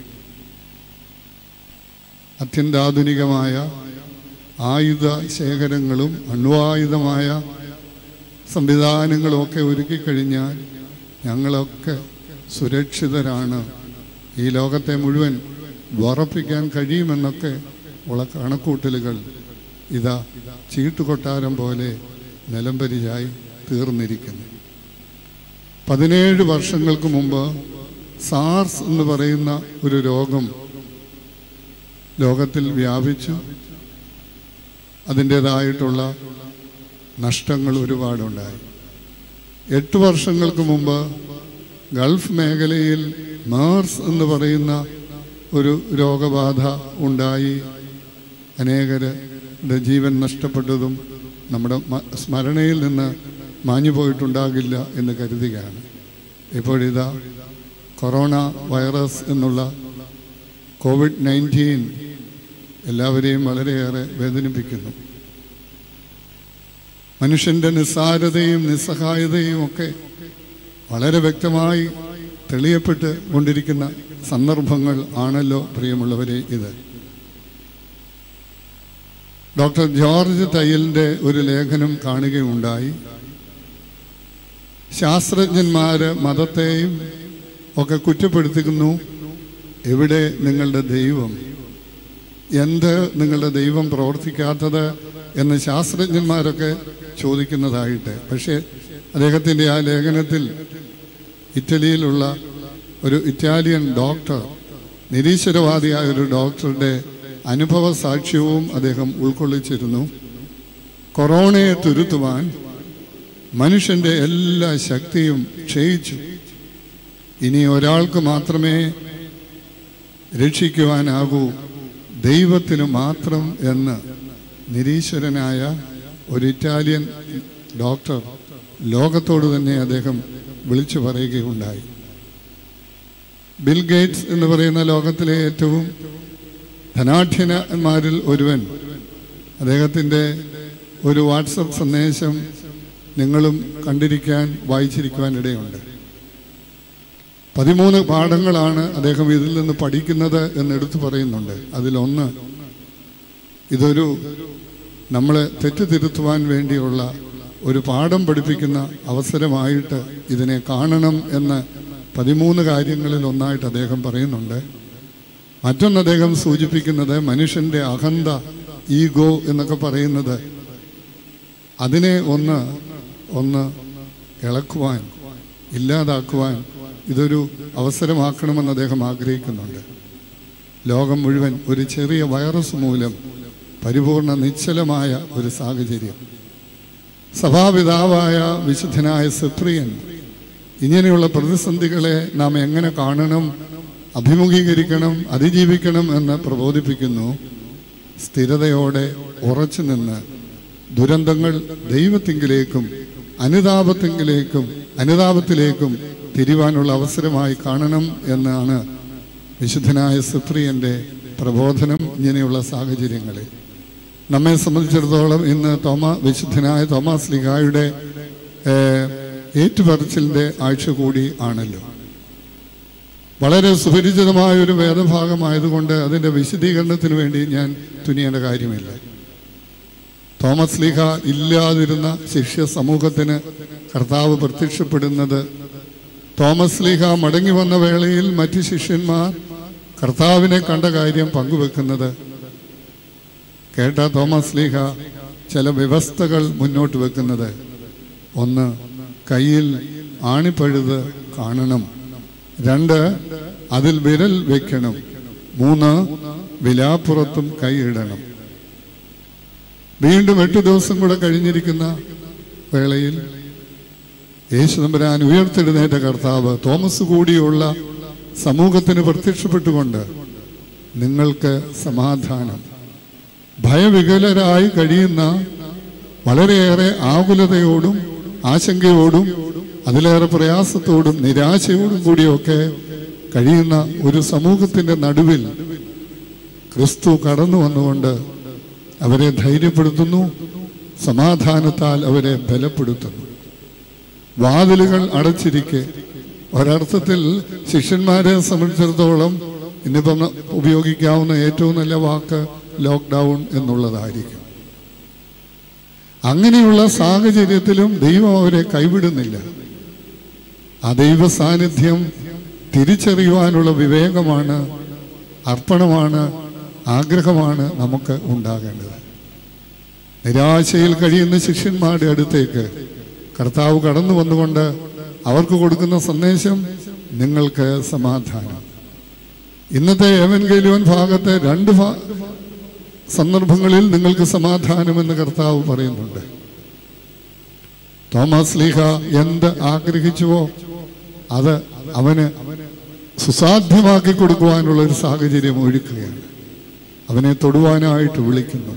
അത്യന്താധുനികമായ ആയുധ ശേഖരങ്ങളും അണ്വായുധമായ സംവിധാനങ്ങളും ഒക്കെ ഒരുക്കിക്കഴിഞ്ഞാൽ ഞങ്ങളൊക്കെ സുരക്ഷിതരാണ് ഈ ലോകത്തെ മുഴുവൻ വറപ്പിക്കാൻ കഴിയുമെന്നൊക്കെ ഉള്ള കണക്കൂട്ടലുകൾ ഇതാ ചീട്ടുകൊട്ടാരം പോലെ നിലംപരിയായി തീർന്നിരിക്കുന്നു പതിനേഴ് വർഷങ്ങൾക്ക് മുമ്പ് സാർസ് എന്ന് പറയുന്ന ഒരു രോഗം ലോകത്തിൽ വ്യാപിച്ചു അതിൻ്റേതായിട്ടുള്ള നഷ്ടങ്ങൾ ഒരുപാടുണ്ടായി എട്ട് വർഷങ്ങൾക്ക് മുമ്പ് ഗൾഫ് മേഖലയിൽ മേഴ്സ് എന്ന് പറയുന്ന ഒരു രോഗബാധ ഉണ്ടായി അനേകരുടെ ജീവൻ നഷ്ടപ്പെട്ടതും നമ്മുടെ മ- സ്മരണയിൽ നിന്ന് മാഞ്ഞു പോയിട്ടുണ്ടാകില്ല എന്ന് കരുതുകയാണ് ഇപ്പോഴിതാ കൊറോണ വൈറസ് എന്നുള്ള കോവിഡ് നയൻറ്റീൻ എല്ലാവരെയും വളരെയേറെ വേദനിപ്പിക്കുന്നു മനുഷ്യൻ്റെ നിസ്സാരതയും നിസ്സഹായതയും ഒക്കെ വളരെ വ്യക്തമായി തെളിയപ്പെട്ട് കൊണ്ടിരിക്കുന്ന സന്ദർഭങ്ങൾ ആണല്ലോ പ്രിയമുള്ളവരെ ഇത് ഡോക്ടർ ജോർജ് തയ്യലിൻ്റെ ഒരു ലേഖനം കാണുകയുണ്ടായി ശാസ്ത്രജ്ഞന്മാര് മതത്തെയും ഒക്കെ കുറ്റപ്പെടുത്തിക്കുന്നു എവിടെ നിങ്ങളുടെ ദൈവം എന്ത് നിങ്ങളുടെ ദൈവം പ്രവർത്തിക്കാത്തത് എന്ന് ശാസ്ത്രജ്ഞന്മാരൊക്കെ ചോദിക്കുന്നതായിട്ട് പക്ഷേ അദ്ദേഹത്തിൻ്റെ ആ ലേഖനത്തിൽ ഇറ്റലിയിലുള്ള ഒരു ഇറ്റാലിയൻ ഡോക്ടർ നിരീശ്വരവാദിയായ ഒരു ഡോക്ടറുടെ അനുഭവ സാക്ഷ്യവും അദ്ദേഹം ഉൾക്കൊള്ളിച്ചിരുന്നു കൊറോണയെ തുരുത്തുവാൻ മനുഷ്യന്റെ എല്ലാ ശക്തിയും ക്ഷയിച്ചു ഇനി ഒരാൾക്ക് മാത്രമേ രക്ഷിക്കുവാനാകൂ ദൈവത്തിന് മാത്രം എന്ന് നിരീശ്വരനായ ഒരു ഇറ്റാലിയൻ ഡോക്ടർ ലോകത്തോട് തന്നെ അദ്ദേഹം വിളിച്ചു പറയുകയുണ്ടായി ബിൽ ഗേറ്റ്സ് എന്ന് പറയുന്ന ലോകത്തിലെ ഏറ്റവും ധനാഠ്യന്മാരിൽ ഒരുവൻ അദ്ദേഹത്തിൻ്റെ ഒരു വാട്സപ്പ് സന്ദേശം നിങ്ങളും കണ്ടിരിക്കാൻ വായിച്ചിരിക്കുവാൻ ഇടയുണ്ട് പതിമൂന്ന് പാഠങ്ങളാണ് അദ്ദേഹം ഇതിൽ നിന്ന് പഠിക്കുന്നത് എന്ന് എടുത്തു പറയുന്നുണ്ട് അതിലൊന്ന് ഇതൊരു നമ്മളെ തെറ്റുതിരുത്തുവാൻ വേണ്ടിയുള്ള ഒരു പാഠം പഠിപ്പിക്കുന്ന അവസരമായിട്ട് ഇതിനെ കാണണം എന്ന് പതിമൂന്ന് കാര്യങ്ങളിൽ ഒന്നായിട്ട് അദ്ദേഹം പറയുന്നുണ്ട് മറ്റൊന്ന് അദ്ദേഹം സൂചിപ്പിക്കുന്നത് മനുഷ്യന്റെ അഹന്ത ഈഗോ എന്നൊക്കെ പറയുന്നത് അതിനെ ഒന്ന് ഒന്ന് ഇളക്കുവാൻ ഇല്ലാതാക്കുവാൻ ഇതൊരു അവസരമാക്കണമെന്ന് അദ്ദേഹം ആഗ്രഹിക്കുന്നുണ്ട് ലോകം മുഴുവൻ ഒരു ചെറിയ വൈറസ് മൂലം പരിപൂർണ നിശ്ചലമായ ഒരു സാഹചര്യം സഭാപിതാവായ വിശുദ്ധനായ സുപ്രിയൻ ഇങ്ങനെയുള്ള പ്രതിസന്ധികളെ നാം എങ്ങനെ കാണണം അഭിമുഖീകരിക്കണം അതിജീവിക്കണം എന്ന് പ്രബോധിപ്പിക്കുന്നു സ്ഥിരതയോടെ ഉറച്ചു നിന്ന് ദുരന്തങ്ങൾ ദൈവത്തിങ്കിലേക്കും അനുതാപത്തിങ്കിലേക്കും അനുതാപത്തിലേക്കും തിരിവാനുള്ള അവസരമായി കാണണം എന്നാണ് വിശുദ്ധനായ സുപ്രിയന്റെ പ്രബോധനം ഇങ്ങനെയുള്ള സാഹചര്യങ്ങളിൽ നമ്മെ സംബന്ധിച്ചിടത്തോളം ഇന്ന് തോമ വിശുദ്ധനായ തോമസ് ലിഗായുടെ ഏഹ്, ഏറ്റുപറച്ചിലിന്റെ ആഴ്ച കൂടി ആണല്ലോ വളരെ സുപരിചിതമായ ഒരു വേദഭാഗമായതുകൊണ്ട് അതിൻ്റെ വിശദീകരണത്തിന് വേണ്ടി ഞാൻ തുനിയേണ്ട കാര്യമില്ല തോമസ് ലീഹ ഇല്ലാതിരുന്ന ശിഷ്യ സമൂഹത്തിന് കർത്താവ് പ്രത്യക്ഷപ്പെടുന്നത് തോമസ് ലീഹ മടങ്ങി വന്ന വേളയിൽ മറ്റ് ശിഷ്യന്മാർ കർത്താവിനെ കണ്ട കാര്യം പങ്കുവെക്കുന്നത് കേട്ട തോമസ് ലീഹ ചില വ്യവസ്ഥകൾ മുന്നോട്ട് വെക്കുന്നത് ഒന്ന് കയ്യിൽ ആണിപ്പഴുത് കാണണം രണ്ട് അതിൽ വിരൽ വെക്കണം മൂന്ന് വിലാപ്പുറത്തും കൈയിടണം വീണ്ടും എട്ട് ദിവസം കൂടെ കഴിഞ്ഞിരിക്കുന്ന വേളയിൽ യേശുദമ്പരാൻ ഉയർത്തെഴുന്നേറ്റ കർത്താവ് തോമസ് കൂടിയുള്ള സമൂഹത്തിന് പ്രത്യക്ഷപ്പെട്ടുകൊണ്ട് നിങ്ങൾക്ക് സമാധാനം ഭയവികലരായി കഴിയുന്ന വളരെയേറെ ആകുലതയോടും ആശങ്കയോടും അതിലേറെ പ്രയാസത്തോടും നിരാശയോടും കൂടിയൊക്കെ കഴിയുന്ന ഒരു സമൂഹത്തിന്റെ നടുവിൽ ക്രിസ്തു കടന്നു വന്നുകൊണ്ട് അവരെ ധൈര്യപ്പെടുത്തുന്നു സമാധാനത്താൽ അവരെ ബലപ്പെടുത്തുന്നു വാതിലുകൾ അടച്ചിരിക്കെ ഒരർത്ഥത്തിൽ ശിഷ്യന്മാരെ സംബന്ധിച്ചിടത്തോളം ഇന്നിപ്പം ഉപയോഗിക്കാവുന്ന ഏറ്റവും നല്ല വാക്ക് ലോക്ക്ഡൗൺ എന്നുള്ളതായിരിക്കും അങ്ങനെയുള്ള സാഹചര്യത്തിലും ദൈവം അവരെ കൈവിടുന്നില്ല ആ ദൈവ സാന്നിധ്യം തിരിച്ചറിയുവാനുള്ള വിവേകമാണ് അർപ്പണമാണ് ആഗ്രഹമാണ് നമുക്ക് ഉണ്ടാകേണ്ടത് നിരാശയിൽ കഴിയുന്ന ശിഷ്യന്മാരുടെ അടുത്തേക്ക് കർത്താവ് കടന്നു വന്നുകൊണ്ട് അവർക്ക് കൊടുക്കുന്ന സന്ദേശം നിങ്ങൾക്ക് സമാധാനം ഇന്നത്തെ ഏവൻഗേലുവൻ ഭാഗത്തെ രണ്ട് ഭാ- സന്ദർഭങ്ങളിൽ നിങ്ങൾക്ക് സമാധാനമെന്ന് കർത്താവ് പറയുന്നുണ്ട് തോമസ് ലീഹ എന്ത് ആഗ്രഹിച്ചുവോ അത് അവന് സുസാധ്യമാക്കി കൊടുക്കുവാനുള്ള ഒരു സാഹചര്യം ഒരുക്കുകയാണ് അവനെ തൊടുവാനായിട്ട് വിളിക്കുന്നു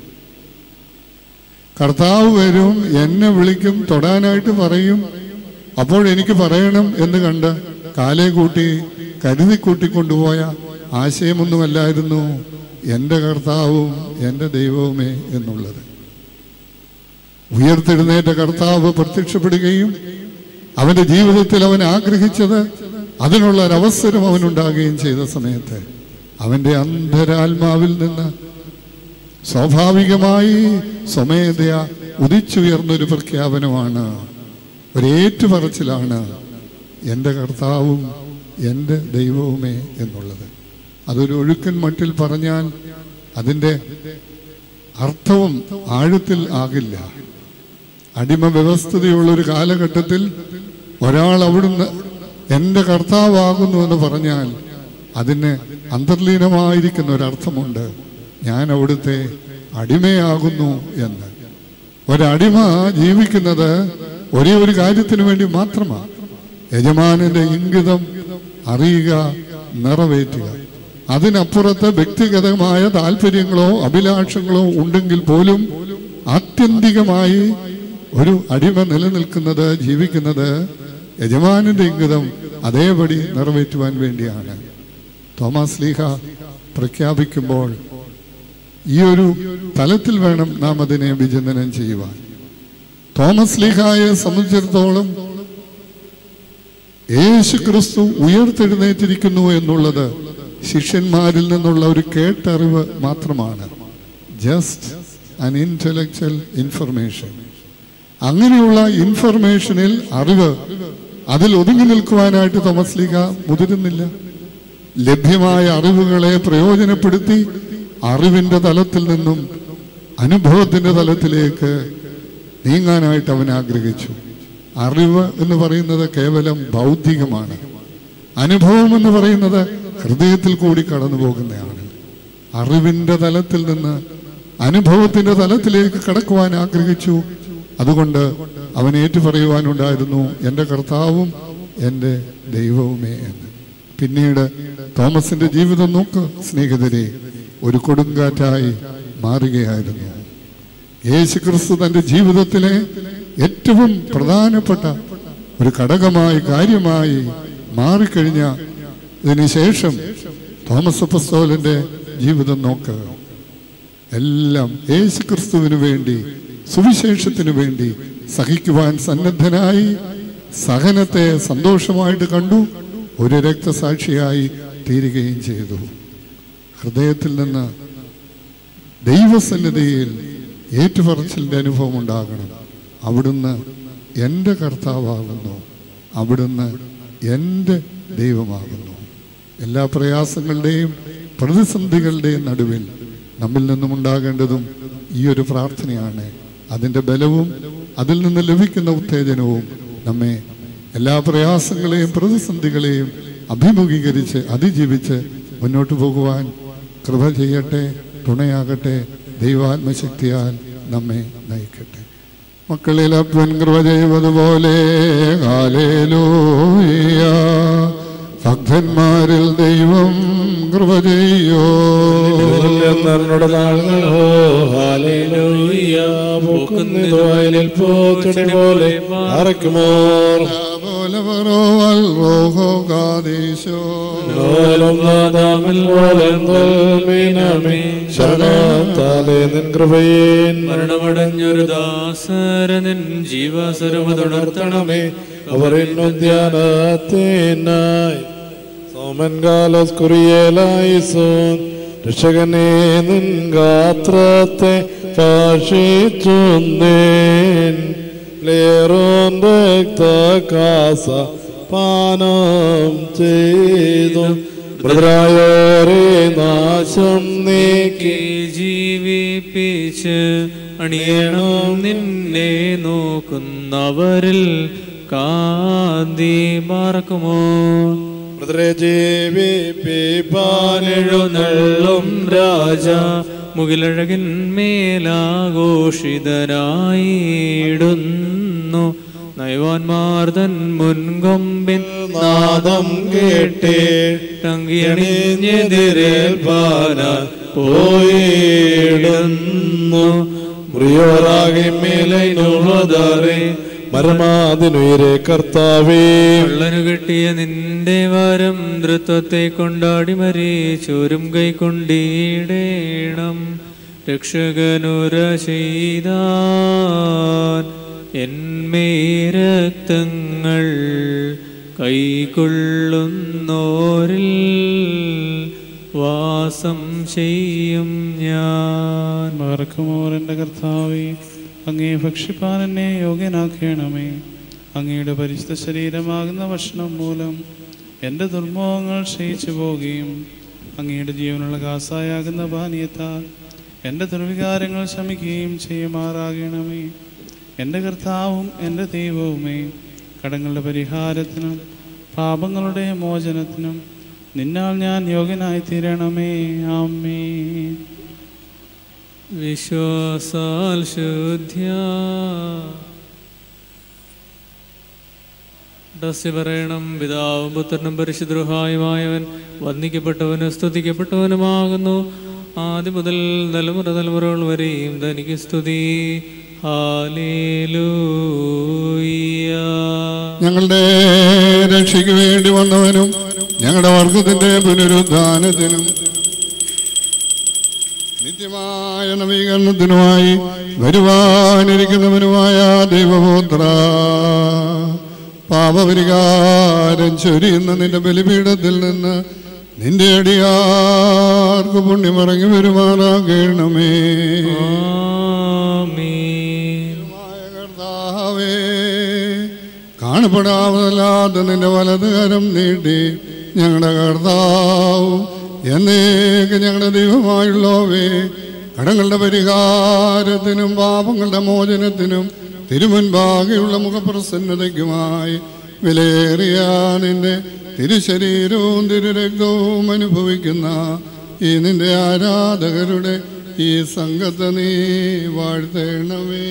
കർത്താവ് വരും എന്നെ വിളിക്കും തൊടാനായിട്ട് പറയും അപ്പോൾ എനിക്ക് പറയണം എന്ന് കണ്ട് കാലേ കൂട്ടി കരുതി കൂട്ടിക്കൊണ്ടുപോയ ആശയമൊന്നുമല്ലായിരുന്നു എൻ്റെ കർത്താവും എൻ്റെ ദൈവവുമേ എന്നുള്ളത് ഉയർത്തെഴുന്നേറ്റ കർത്താവ് പ്രത്യക്ഷപ്പെടുകയും അവന്റെ ജീവിതത്തിൽ അവൻ ആഗ്രഹിച്ചത് അതിനുള്ള ഒരവസരം അവനുണ്ടാകുകയും ചെയ്ത സമയത്ത് അവന്റെ അന്ധരാത്മാവിൽ നിന്ന് സ്വാഭാവികമായി സ്വമേധയ ഉദിച്ചുയർന്നൊരു പ്രഖ്യാപനമാണ് ഒരു ഏറ്റുപറച്ചിലാണ് എൻ്റെ കർത്താവും എൻ്റെ ദൈവവുമേ എന്നുള്ളത് അതൊരു ഒഴുക്കൻ മട്ടിൽ പറഞ്ഞാൽ അതിൻ്റെ അർത്ഥവും ആഴത്തിൽ ആകില്ല അടിമ വ്യവസ്ഥതയുള്ള ഒരു കാലഘട്ടത്തിൽ ഒരാൾ അവിടുന്ന് എൻ്റെ കർത്താവാകുന്നു എന്ന് പറഞ്ഞാൽ അതിന് അന്തർലീനമായിരിക്കുന്ന ഒരർത്ഥമുണ്ട് ഞാൻ അവിടുത്തെ അടിമയാകുന്നു എന്ന് ഒരടിമ ജീവിക്കുന്നത് ഒരേ ഒരു കാര്യത്തിന് വേണ്ടി മാത്രമാണ് യജമാനന്റെ ഇംഗിതം അറിയുക നിറവേറ്റുക അതിനപ്പുറത്ത് വ്യക്തിഗതമായ താല്പര്യങ്ങളോ അഭിലാഷങ്ങളോ ഉണ്ടെങ്കിൽ പോലും ആത്യന്തികമായി ഒരു അടിമ നിലനിൽക്കുന്നത് ജീവിക്കുന്നത് യജമാനന്റെ ഇംഗിതം അതേപടി നിറവേറ്റുവാൻ വേണ്ടിയാണ് തോമസ് ലീഹ പ്രഖ്യാപിക്കുമ്പോൾ ഈ ഒരു തലത്തിൽ വേണം നാം അതിനെ വിചിന്തനം ചെയ്യുവാൻ തോമസ് ലീഹായെ സംബന്ധിച്ചിടത്തോളം യേശു ക്രിസ്തു ഉയർത്തെഴുന്നേറ്റിരിക്കുന്നു എന്നുള്ളത് ശിഷ്യന്മാരിൽ നിന്നുള്ള ഒരു കേട്ടറിവ് മാത്രമാണ് ജസ്റ്റ് അൻ ഇന്റലക്ച്വൽ ഇൻഫർമേഷൻ അങ്ങനെയുള്ള ഇൻഫർമേഷനിൽ അറിവ് അതിൽ ഒതുങ്ങി നിൽക്കുവാനായിട്ട് തോമസ് ലീഗ മുതിരുന്നില്ല ലഭ്യമായ അറിവുകളെ പ്രയോജനപ്പെടുത്തി അറിവിന്റെ തലത്തിൽ നിന്നും അനുഭവത്തിന്റെ തലത്തിലേക്ക് നീങ്ങാനായിട്ട് അവൻ ആഗ്രഹിച്ചു അറിവ് എന്ന് പറയുന്നത് കേവലം ബൗദ്ധികമാണ് അനുഭവം എന്ന് പറയുന്നത് ഹൃദയത്തിൽ കൂടി കടന്നു പോകുന്നതാണ് അറിവിന്റെ തലത്തിൽ നിന്ന് അനുഭവത്തിന്റെ തലത്തിലേക്ക് കടക്കുവാൻ ആഗ്രഹിച്ചു അതുകൊണ്ട് അവൻ ഏറ്റുപറയുവാനുണ്ടായിരുന്നു എൻ്റെ കർത്താവും എൻ്റെ ദൈവവുമേ എന്ന് പിന്നീട് തോമസിന്റെ ജീവിതം നോക്ക് സ്നേഹിതരെ ഒരു കൊടുങ്കാറ്റായി മാറുകയായിരുന്നു യേശു ക്രിസ്തു തന്റെ ജീവിതത്തിലെ ഏറ്റവും പ്രധാനപ്പെട്ട ഒരു ഘടകമായി കാര്യമായി മാറിക്കഴിഞ്ഞ ഇതിന് ശേഷം തോമസ് അപ്പസ്തോലന്റെ ജീവിതം നോക്കുക എല്ലാം യേശു ക്രിസ്തുവിന് വേണ്ടി സുവിശേഷത്തിനു വേണ്ടി സഹിക്കുവാൻ സന്നദ്ധനായി സഹനത്തെ സന്തോഷമായിട്ട് കണ്ടു ഒരു രക്തസാക്ഷിയായി തീരുകയും ചെയ്തു ഹൃദയത്തിൽ നിന്ന് ദൈവസന്നിധിയിൽ ഏറ്റുപറച്ചിലിൻ്റെ അനുഭവം ഉണ്ടാകണം അവിടുന്ന് എൻ്റെ കർത്താവാകുന്നു അവിടുന്ന് എൻ്റെ ദൈവമാകുന്നു എല്ലാ പ്രയാസങ്ങളുടെയും പ്രതിസന്ധികളുടെയും നടുവിൽ നമ്മിൽ നിന്നും ഉണ്ടാകേണ്ടതും ഈ ഒരു പ്രാർത്ഥനയാണ് അതിൻ്റെ ബലവും അതിൽ നിന്ന് ലഭിക്കുന്ന ഉത്തേജനവും നമ്മെ എല്ലാ പ്രയാസങ്ങളെയും പ്രതിസന്ധികളെയും അഭിമുഖീകരിച്ച് അതിജീവിച്ച് മുന്നോട്ട് പോകുവാൻ കൃപ ചെയ്യട്ടെ തുണയാകട്ടെ ദൈവാത്മശക്തിയാൽ നമ്മെ നയിക്കട്ടെ മക്കളിൽ അപ്പൻ കൃപ ചെയ്യുന്നതുപോലെ ഹാലേലൂയ ഭക്തന്മാരിൽ ദൈവം കൃപ ചെയ്യോ എന്നരുടെ നാളുകളോ ഹാലേലൂയ്യ പൂക്കുന്നിതു വയലിൽ പൂച്ചെടി പോലെ അറയ്ക്കുമോ പോലെ പറോവൽ റോഹോ കാതീശോ ലോലം നാദാമിൽ പോലെന്തൽ മീനമേ ശരണത്താലേ നിൻ കൃപയേൻ മരണമടഞ്ഞൊരു ദാസരനിൻ ജീവസ്വരമ തുടർത്തണമേ അവർ ഇന്നുദ്യാനത്തിനായി സോമൻ കാലസ് കുറിയേലായിസോൻ രക്ഷകനെ നിൻ ഗാത്രത്തെ ഭാഷിച്ചു നേൻ ലേറോൻ രക്തകാസ പാനം ചെയ്തു മൃതരായോരെ നാശം നീക്കി ജീവിപ്പിച്ച് അണിയണം നിന്നെ നോക്കുന്നവരിൽ കാന്തി പാർക്കുമോ മൃതരെ ജീവിപ്പിപ്പാനെഴുന്നള്ളും എഴുന്നള്ളും രാജ മുകിലഴകിൻ മേലാഘോഷിതനായിടുന്നു നയവാൻമാർ തൻ മുൻകൊമ്പിൻ നാദം കേട്ടേ ടങ്കിയണിഞ്ഞെതിരേൽപ്പാന പോയിടുന്നു മുറിയോറാകെ മേലുള്ളതാറേ മരമാതിനുയരെ കർത്താവേ കള്ളനു കിട്ടിയ നിന്റെ വരം ധൃത്വത്തെ കൊണ്ടാടി മരീച്ചോരും കൈ കൊണ്ടിടേണം രക്ഷകനുര ചെയ്താൻ എന്മേ രക്തങ്ങൾ കൈക്കൊള്ളുന്നോരിൽ വാസം ചെയ്യും ഞാൻ മറക്കുമോർ എൻ്റെ കർത്താവേ അങ്ങേ ഭക്ഷിപ്പാൻ എന്നെ യോഗ്യനാക്കണമേ അങ്ങയുടെ പരിശുദ്ധ ശരീരമാകുന്ന ഭക്ഷണം മൂലം എൻ്റെ ദുർമോഹങ്ങൾ ക്ഷയിച്ചു പോവുകയും അങ്ങയുടെ ജീവനുള്ള കാസായാകുന്ന പാനീയത്താൽ എൻ്റെ ദുർവികാരങ്ങൾ ശമിക്കുകയും ചെയ്യുമാറാകണമേ എൻ്റെ കർത്താവും എൻ്റെ ദൈവവുമേ കടങ്ങളുടെ പരിഹാരത്തിനും പാപങ്ങളുടെ മോചനത്തിനും നിന്നാൽ ഞാൻ യോഗ്യനായി തീരണമേ ആമേ വിശ്വാസാൽ ശുദ്ധ്യ ഡസ്യ പറയണം പിതാവും പുത്രനും പരിശുദ്രഹായുമായവൻ വന്ദിക്കപ്പെട്ടവനും സ്തുതിക്കപ്പെട്ടവനുമാകുന്നു ആദ്യം മുതൽ തലമുറ തലമുറകൾ വരെയും തനിക്ക് സ്തുതി ഹാലേലൂയ ഞങ്ങളുടെ രക്ഷയ്ക്ക് വേണ്ടി വന്നവനും ഞങ്ങളുടെ വർഗത്തിന്റെ പുനരുദ്ധാനത്തിനും നിത്യമായ നവീകരണത്തിനുമായി വരുവാനിരിക്കുന്നവനുമായ ദൈവപുത്ര പാപപരിഹാരം ചൊരിയുന്ന നിന്റെ ബലിപീഠത്തിൽ നിന്ന് നിന്റെ അടിയാർക്ക് പുണ്യമിറങ്ങി വരുമാറാകണമേ ആമീൻ കർത്താവേ കാണപ്പെടാവതല്ലാത്ത നിന്റെ വലതുകരം നീട്ടി ഞങ്ങളുടെ കർത്താവും എന്നേക്ക് ഞങ്ങളുടെ ദൈവമായുള്ളവേ കടങ്ങളുടെ പരിഹാരത്തിനും പാപങ്ങളുടെ മോചനത്തിനും തിരുമുൻപാകെയുള്ള മുഖപ്രസന്നതയ്ക്കുമായി വിലയേറിയ നിന്റെ തിരുശരീരവും തിരുരക്തവും അനുഭവിക്കുന്ന ഈ നിന്റെ ആരാധകരുടെ ഈ സംഘത്തെ നീ വാഴ്ത്തേണമേ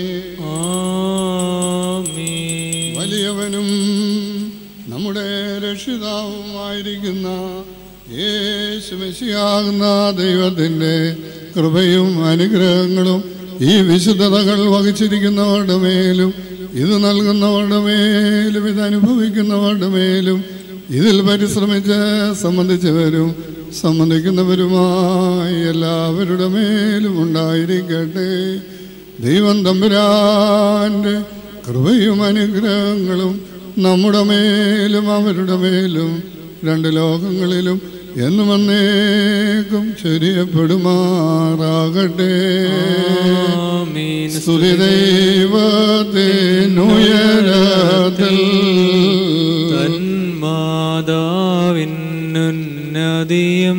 ആമീൻ വലിയവനും നമ്മുടെ രക്ഷിതാവുമായിരിക്കുന്ന യേശുമശിയാകുന്ന ദൈവത്തിൻ്റെ കൃപയും അനുഗ്രഹങ്ങളും ഈ വിശുദ്ധതകൾ വഹിച്ചിരിക്കുന്നവരുടെ മേലും ഇത് നൽകുന്നവരുടെ മേലും ഇത് അനുഭവിക്കുന്നവരുടെ മേലും ഇതിൽ പരിശ്രമിച്ച് സംബന്ധിച്ചവരും സംബന്ധിക്കുന്നവരുമായി എല്ലാവരുടെ മേലും ഉണ്ടായിരിക്കട്ടെ ദൈവം തമ്പുരാന്റെ കൃപയും അനുഗ്രഹങ്ങളും നമ്മുടെ മേലും അവരുടെ മേലും രണ്ട് ലോകങ്ങളിലും എന്നും എന്നേക്കും ശരിയപ്പെടുമാറാകട്ടെ ആമീൻ സ്തുതി ദൈവത്തിനുയരത്തിൽ തന്മാതാവിന്നുന്നതിയും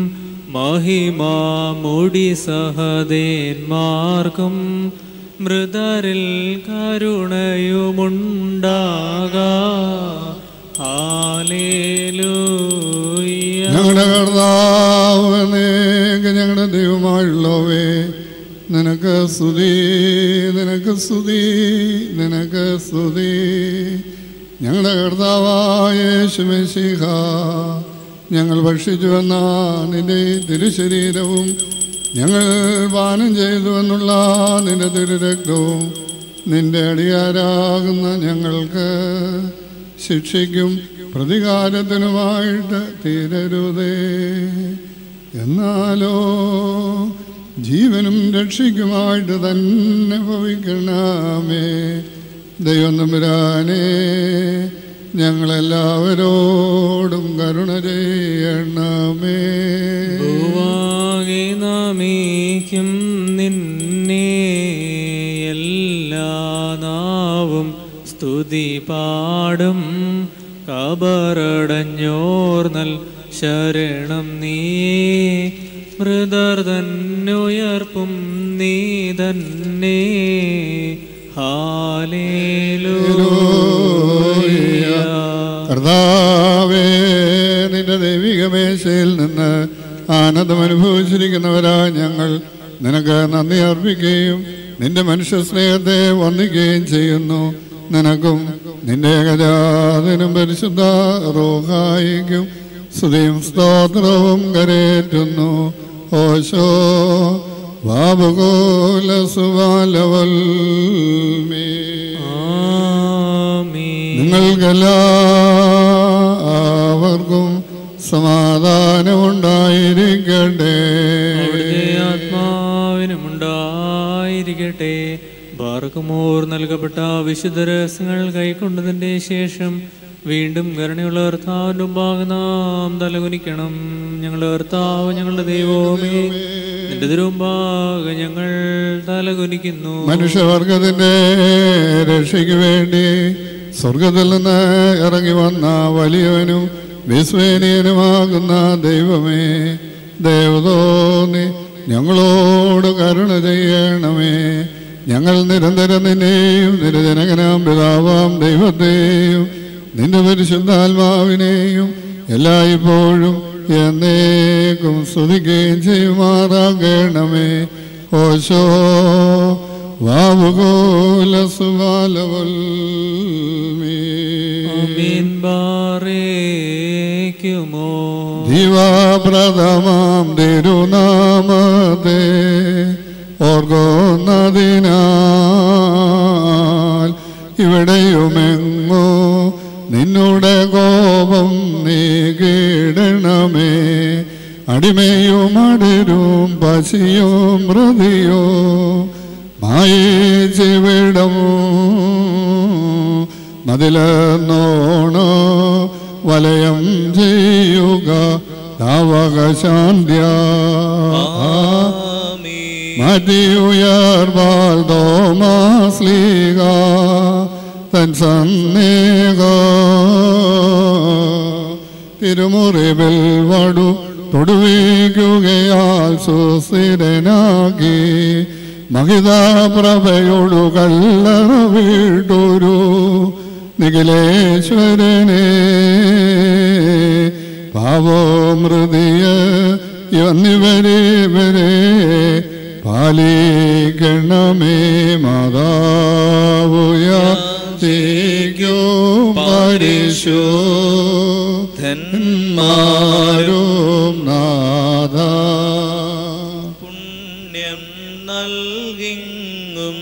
മഹിമാമുടി സഹദേന്മാർക്കും മൃതരിൽ കരുണയുമുണ്ടാക ഹാലേലൂയ ഞങ്ങളുടെ കർത്താവനേക്ക് ഞങ്ങളുടെ ദൈവമായുള്ളവേ നിനക്ക് സ്തുതി നിനക്ക് സ്തുതി നിനക്ക് സ്തുതി ഞങ്ങളുടെ കർത്താവായ യേശുമശിഹ ഞങ്ങൾ ഭക്ഷിച്ചു വന്ന നിന്റെ തിരുശരീരവും ഞങ്ങൾ പാനം ചെയ്തുവെന്നുള്ള നിന്റെ തിരുരക്തവും നിന്റെ അടിയാരാകുന്ന ഞങ്ങൾക്ക് ശിക്ഷയ്ക്കും പ്രതികാരത്തിനുമായിട്ട് തീരരുതേ എന്നാലോ ജീവനും രക്ഷയ്ക്കുമായിട്ട് തന്നെ ഭവിക്കണമേ ദൈവം തമ്പുരാനെ ഞങ്ങളെല്ലാവരോടും കരുണ ചെയ്യണമേ ഭൂവാകെ നമിക്കും നിന്നെ എല്ലാ നാവും സ്തുതി പാടും കബറടഞ്ഞോർന്നൽ ശരണം നീ മൃദർ തന്നുയർപ്പും നീ തന്നെ ഹാലേലൂയ കർത്താവേ നിന്റെ ദൈവിക മേശയിൽ നിന്ന് ആനന്ദം അനുഭവിച്ചിരിക്കുന്നവരാ ഞങ്ങൾ നിനക്ക് നന്ദി അർപ്പിക്കുകയും നിന്റെ മനുഷ്യ സ്നേഹത്തെ വന്ദിക്കുകയും ചെയ്യുന്നു നിനക്കും നിന്റെ ഏകജാതനും പരിശുദ്ധ റോഹായിക്കും സ്തുതിയും സ്തോത്രവും കരേറ്റുന്നു ഓശോ വാബുകോല സുബാലവൽമേ ആമീൻ നിങ്ങൾക്കെല്ലാവർക്കും സമാധാനമുണ്ടായിരിക്കട്ടെ അവിടുത്തെ ആത്മാവിനും ഉണ്ടായിരിക്കട്ടെ ബാർക്കുമോർ നൽകപ്പെട്ട വിശുദ്ധ രഹസ്യങ്ങൾ കൈക്കൊണ്ടതിന്റെ ശേഷം വീണ്ടും കരുണയുള്ള കർത്താവിൻ്റെ മുമ്പാകെ നാം തലകുനിക്കണം ഞങ്ങളുടെ കർത്താവ് ഞങ്ങളുടെ ദൈവമേ നിന്റെ തിരുമുമ്പാകെ ഞങ്ങൾ തലകുനിക്കുന്നു മനുഷ്യവർഗത്തിന്റെ രക്ഷയ്ക്ക് വേണ്ടി സ്വർഗത്തിൽ നിന്ന് ഇറങ്ങി വന്ന വലിയവനും വിസ്വേനീയനുമാകുന്ന ദൈവമേ ദേവതോന്നി ഞങ്ങളോട് കരുണ ചെയ്യണമേ ഞങ്ങൾ നിരന്തരം നിന്നെയും നിന്റെ ജനകനാം പിതാവാം ദൈവത്തെയും നിന്റെ പരിശുദ്ധാത്മാവിനെയും എല്ലായ്പ്പോഴും എന്നേക്കും സ്തുതിക്കുകയും ചെയ്യുമാറാകണമേ ഓശോ വാവുകോല ആമീൻ ബാറേക്കുമോ ജീവാപ്രദമാം തിരുനാമത്തെ ഓർക്കുന്നതിനാൽ ഇവിടെയുമെങ്ങോ നിന്നുടെ കോപം നീക്കിടണമേ അടിമയും അടരും പശിയും മൃതിയോ മായിച്ചിവിടമോ മതിലെന്നോണോ വലയം ചെയ്യുക താവകശാന്ത്യ ആമീൻ മതിയുയർവാൾ തോമാസ്ലീക തൻ സന്നേക തിരുമുറിവിൽ വടു തൊടുവിക്കുകയാൽ സുസ്ഥിരനാക്കി മഹിതാപ്രഭയോടു കല്ലറ വീട്ടൊരു നിഖിലേശ്വരനെ പാവോമൃതിയ എന്നിവരെ വരെ പാലിക്കണമേ മാതാവുയ തേക്കോ പരിശോ ധന്മാരും നാഥ പുണ്യം നൽകിങ്ങും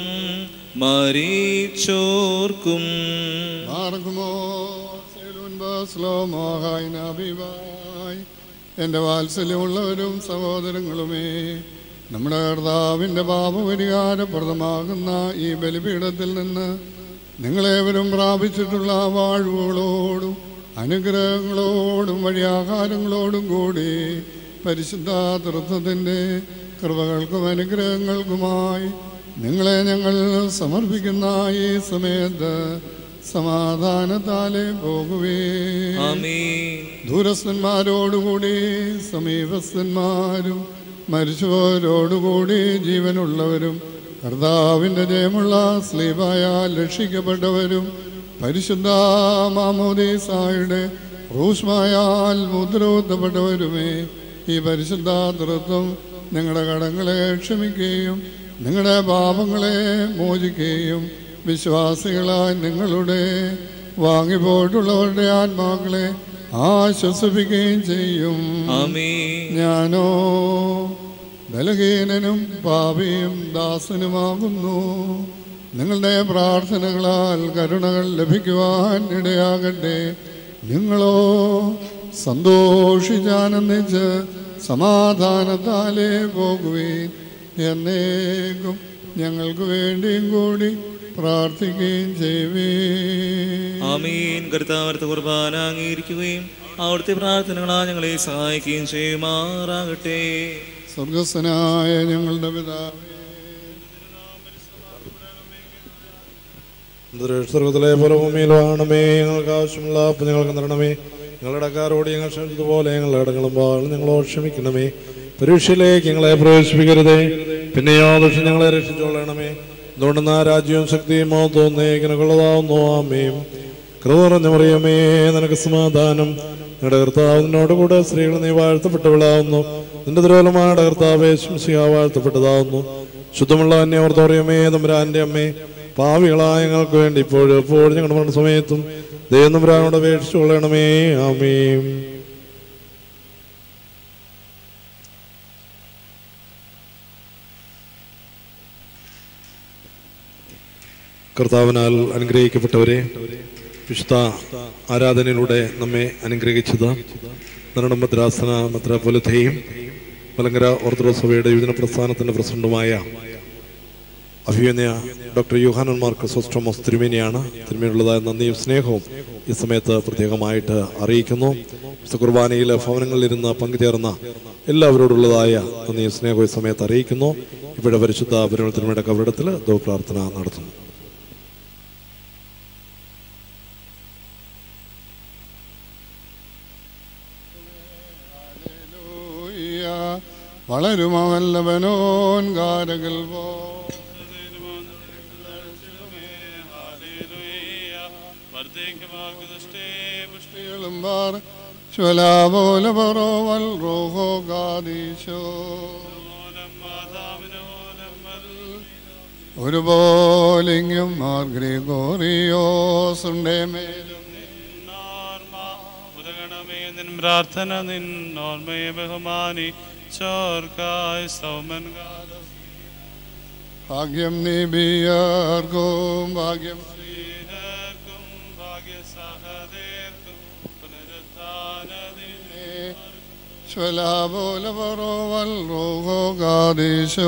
മരിച്ചോർക്കും മാർഗമോ സേലൂൻ ബസ്ലോമോഹായ് നബിവായ് എൻ്റെ വാത്സല്യമുള്ളവരും സഹോദരങ്ങളുമേ നമ്മുടെ കർത്താവിൻ്റെ പാപപരിഹാരപ്രദമാകുന്ന ഈ ബലിപീഠത്തിൽ നിന്ന് നിങ്ങളേവരും പ്രാപിച്ചിട്ടുള്ള വാഴ്വുകളോടും അനുഗ്രഹങ്ങളോടും വഴിയാഹാരങ്ങളോടും കൂടി പരിശുദ്ധ തൃത്വത്തിൻ്റെ കൃപകൾക്കും അനുഗ്രഹങ്ങൾക്കുമായി നിങ്ങളെ ഞങ്ങൾ സമർപ്പിക്കുന്ന ഈ സമയത്ത് സമാധാനത്താലെ പോകുവേ ആമീൻ ദൂരസ്ഥന്മാരോടുകൂടി സമീപസ്ഥന്മാരും മരിച്ചവരോടുകൂടി ജീവനുള്ളവരും കർത്താവിൻ്റെ ജയമുള്ള സ്ലീപായാൽ രക്ഷിക്കപ്പെട്ടവരും പരിശുദ്ധ മാമോദീസായുടെ റൂഷ്മായാൽ മുദ്രവത്തപ്പെട്ടവരുമേ ഈ പരിശുദ്ധ തൃത്വം നിങ്ങളുടെ കടങ്ങളെ ക്ഷമിക്കുകയും നിങ്ങളുടെ പാപങ്ങളെ മോചിക്കുകയും വിശ്വാസികളായി നിങ്ങളുടെ വാങ്ങിപ്പോയിട്ടുള്ളവരുടെ ആത്മാക്കളെ ആശ്വസിപ്പിക്കുകയും ചെയ്യും ആമീൻ ഞാനോ ബലഹീനനും പാപിയും ദാസനുമാകുന്നു നിങ്ങളുടെ പ്രാർത്ഥനകളാൽ കരുണകൾ ലഭിക്കുവാൻ ഇടയാകട്ടെ നിങ്ങളോ സന്തോഷിച്ചാനന്ദിച്ച് സമാധാനത്താലേ പോകുകയും എന്നേക്കും ഞങ്ങൾക്ക് വേണ്ടിയും കൂടി പ്രാർത്ഥിക്കുകയും ചെയ്യുവേ ആമീൻ കർത്താവർത്ത കുർബാന അംഗീകരിക്കുകയും അവിടുത്തെ പ്രാർത്ഥനകളാ ഞങ്ങളെ സഹായിക്കുകയും ചെയ്യുമാറാകട്ടെ സ്വർഗസ്വനായ ഞങ്ങളുടെ പിതാവേ സ്വർഗത്തിലെ പോലെ ഭൂമിയിലാണമേ ഞങ്ങൾക്ക് ആവശ്യമുള്ള അപ്പം ഞങ്ങൾക്ക് തരണമേ ഞങ്ങളുടെ അക്കാരോട് ഞങ്ങൾ ക്ഷമിച്ചതുപോലെ ഞങ്ങളുടെ ഇടങ്ങളും പാടും ഞങ്ങളോട് ക്ഷമിക്കണമേ പരീക്ഷയിലേക്ക് ഞങ്ങളെ പ്രവേശിപ്പിക്കരുതേ പിന്നെ യാദൃശ്യം ഞങ്ങളെ രക്ഷിച്ചോളണമേ അതുകൊണ്ട് ആ രാജ്യവും ശക്തിയും തോന്നേ ഇങ്ങനെയുള്ളതാവുന്നു ആമേയും കൃത നിറഞ്ഞ മറിയമേ നിനക്ക് സമാധാനം നിങ്ങളുടെ കർത്താവ് നിന്നോട് കൂടെ സ്ത്രീകൾ നീ വാഴ്ത്തപ്പെട്ടവളാവുന്നു നിന്റെ ദുരോലമായുടെ കർത്താവേ ശംസിക വാഴ്ത്തപ്പെട്ടതാവുന്നു ശുദ്ധമുള്ള തന്നെ ഓർത്തോറിയമേ തമ്പുരാന്റെ അമ്മേ പാവികളായ ഞങ്ങൾക്ക് വേണ്ടി ഇപ്പോഴും എപ്പോഴും ഞങ്ങളുടെ മരണ സമയത്തും ദൈവം തമ്പുരാനോട് അപേക്ഷിച്ചു കൊള്ളണമേ ആമേം കർത്താവിനാൽ അനുഗ്രഹിക്കപ്പെട്ടവരെ വിശുദ്ധ ആരാധനയിലൂടെ നമ്മെ അനുഗ്രഹിച്ചത് നരണം മദ്രാസന മെത്രാപൊലിത്തയും മലങ്കര ഓർത്തഡോക്സ് സഭയുടെ യുവജന പ്രസ്ഥാനത്തിന്റെ പ്രസിഡന്റുമായ അഭിമന്യ ഡോക്ടർ യുഹാനൻ മാർക്കസ് ഓസ്ട്രോമോസ് തിരുമേനിയാണ് തിരുമേനിയുള്ളതായ നന്ദിയും സ്നേഹവും ഈ സമയത്ത് പ്രത്യേകമായിട്ട് അറിയിക്കുന്നു വിശുദ്ധ കുർബാനയിൽ ഭവനങ്ങളിലിരുന്ന് പങ്കുചേർന്ന എല്ലാവരോടുള്ളതായ നന്ദിയും സ്നേഹവും ഈ സമയത്ത് അറിയിക്കുന്നു ഇവിടെ പരിശുദ്ധ പരിമള തിരുമയുടെ കവറിടത്തിൽ പ്രാർത്ഥന നടത്തുന്നു ഹല്ലേലൂയ. വളരുമവല്ലവനോൻ കാരകൾ പോ പുഷ്ടികളും പാർ ശ്വലാപോല പറോവൽ റോഹോ കാദീശോ ഒരുപോലിങ്ങും മാർ ഗ്രിഗോറിയോസുണ്ടേ മേലും ഉദകണമേ നിൻ പ്രാർത്ഥന നിൻ ഓർമ്മയെ ബഹുമാനി ചോർക്കായ് സൗമൻ ഭാഗ്യം നിബിയർക്കും ഭാഗ്യം ശ്രീഹർക്കും ഭാഗ്യസഹദേർക്കും പുനരുത്ഥാനദിനെ ശ്വലാപോല പറോവൽ റോഹോ കാദീശോ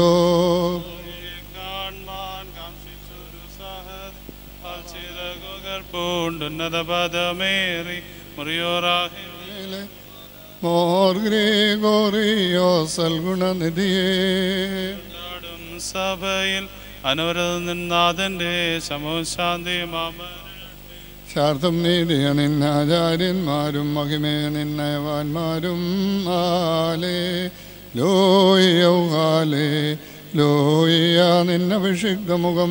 കാൺമാൻ കാംക്ഷിച്ചൊരു സഹദ് ചിറകുകൾ പൂണ്ടുന്നത പദമേറി മുറിയോറാഹിൽ മോർ ഗ്രിഗോറിയോസൽ ഗുണനിധിയേ നാടും സഭയിൽ അനവരത നാഥന്റെ സമോശാന്തി മാമ ശാർത്ഥം നീതിയ നിന്നാചാര്യന്മാരും മഹിമേ നിന്നയവാന്മാരും ആലേ ലോയോ ഹാലേ ലോയ നിന്നഭിഷിക്ത മുഖം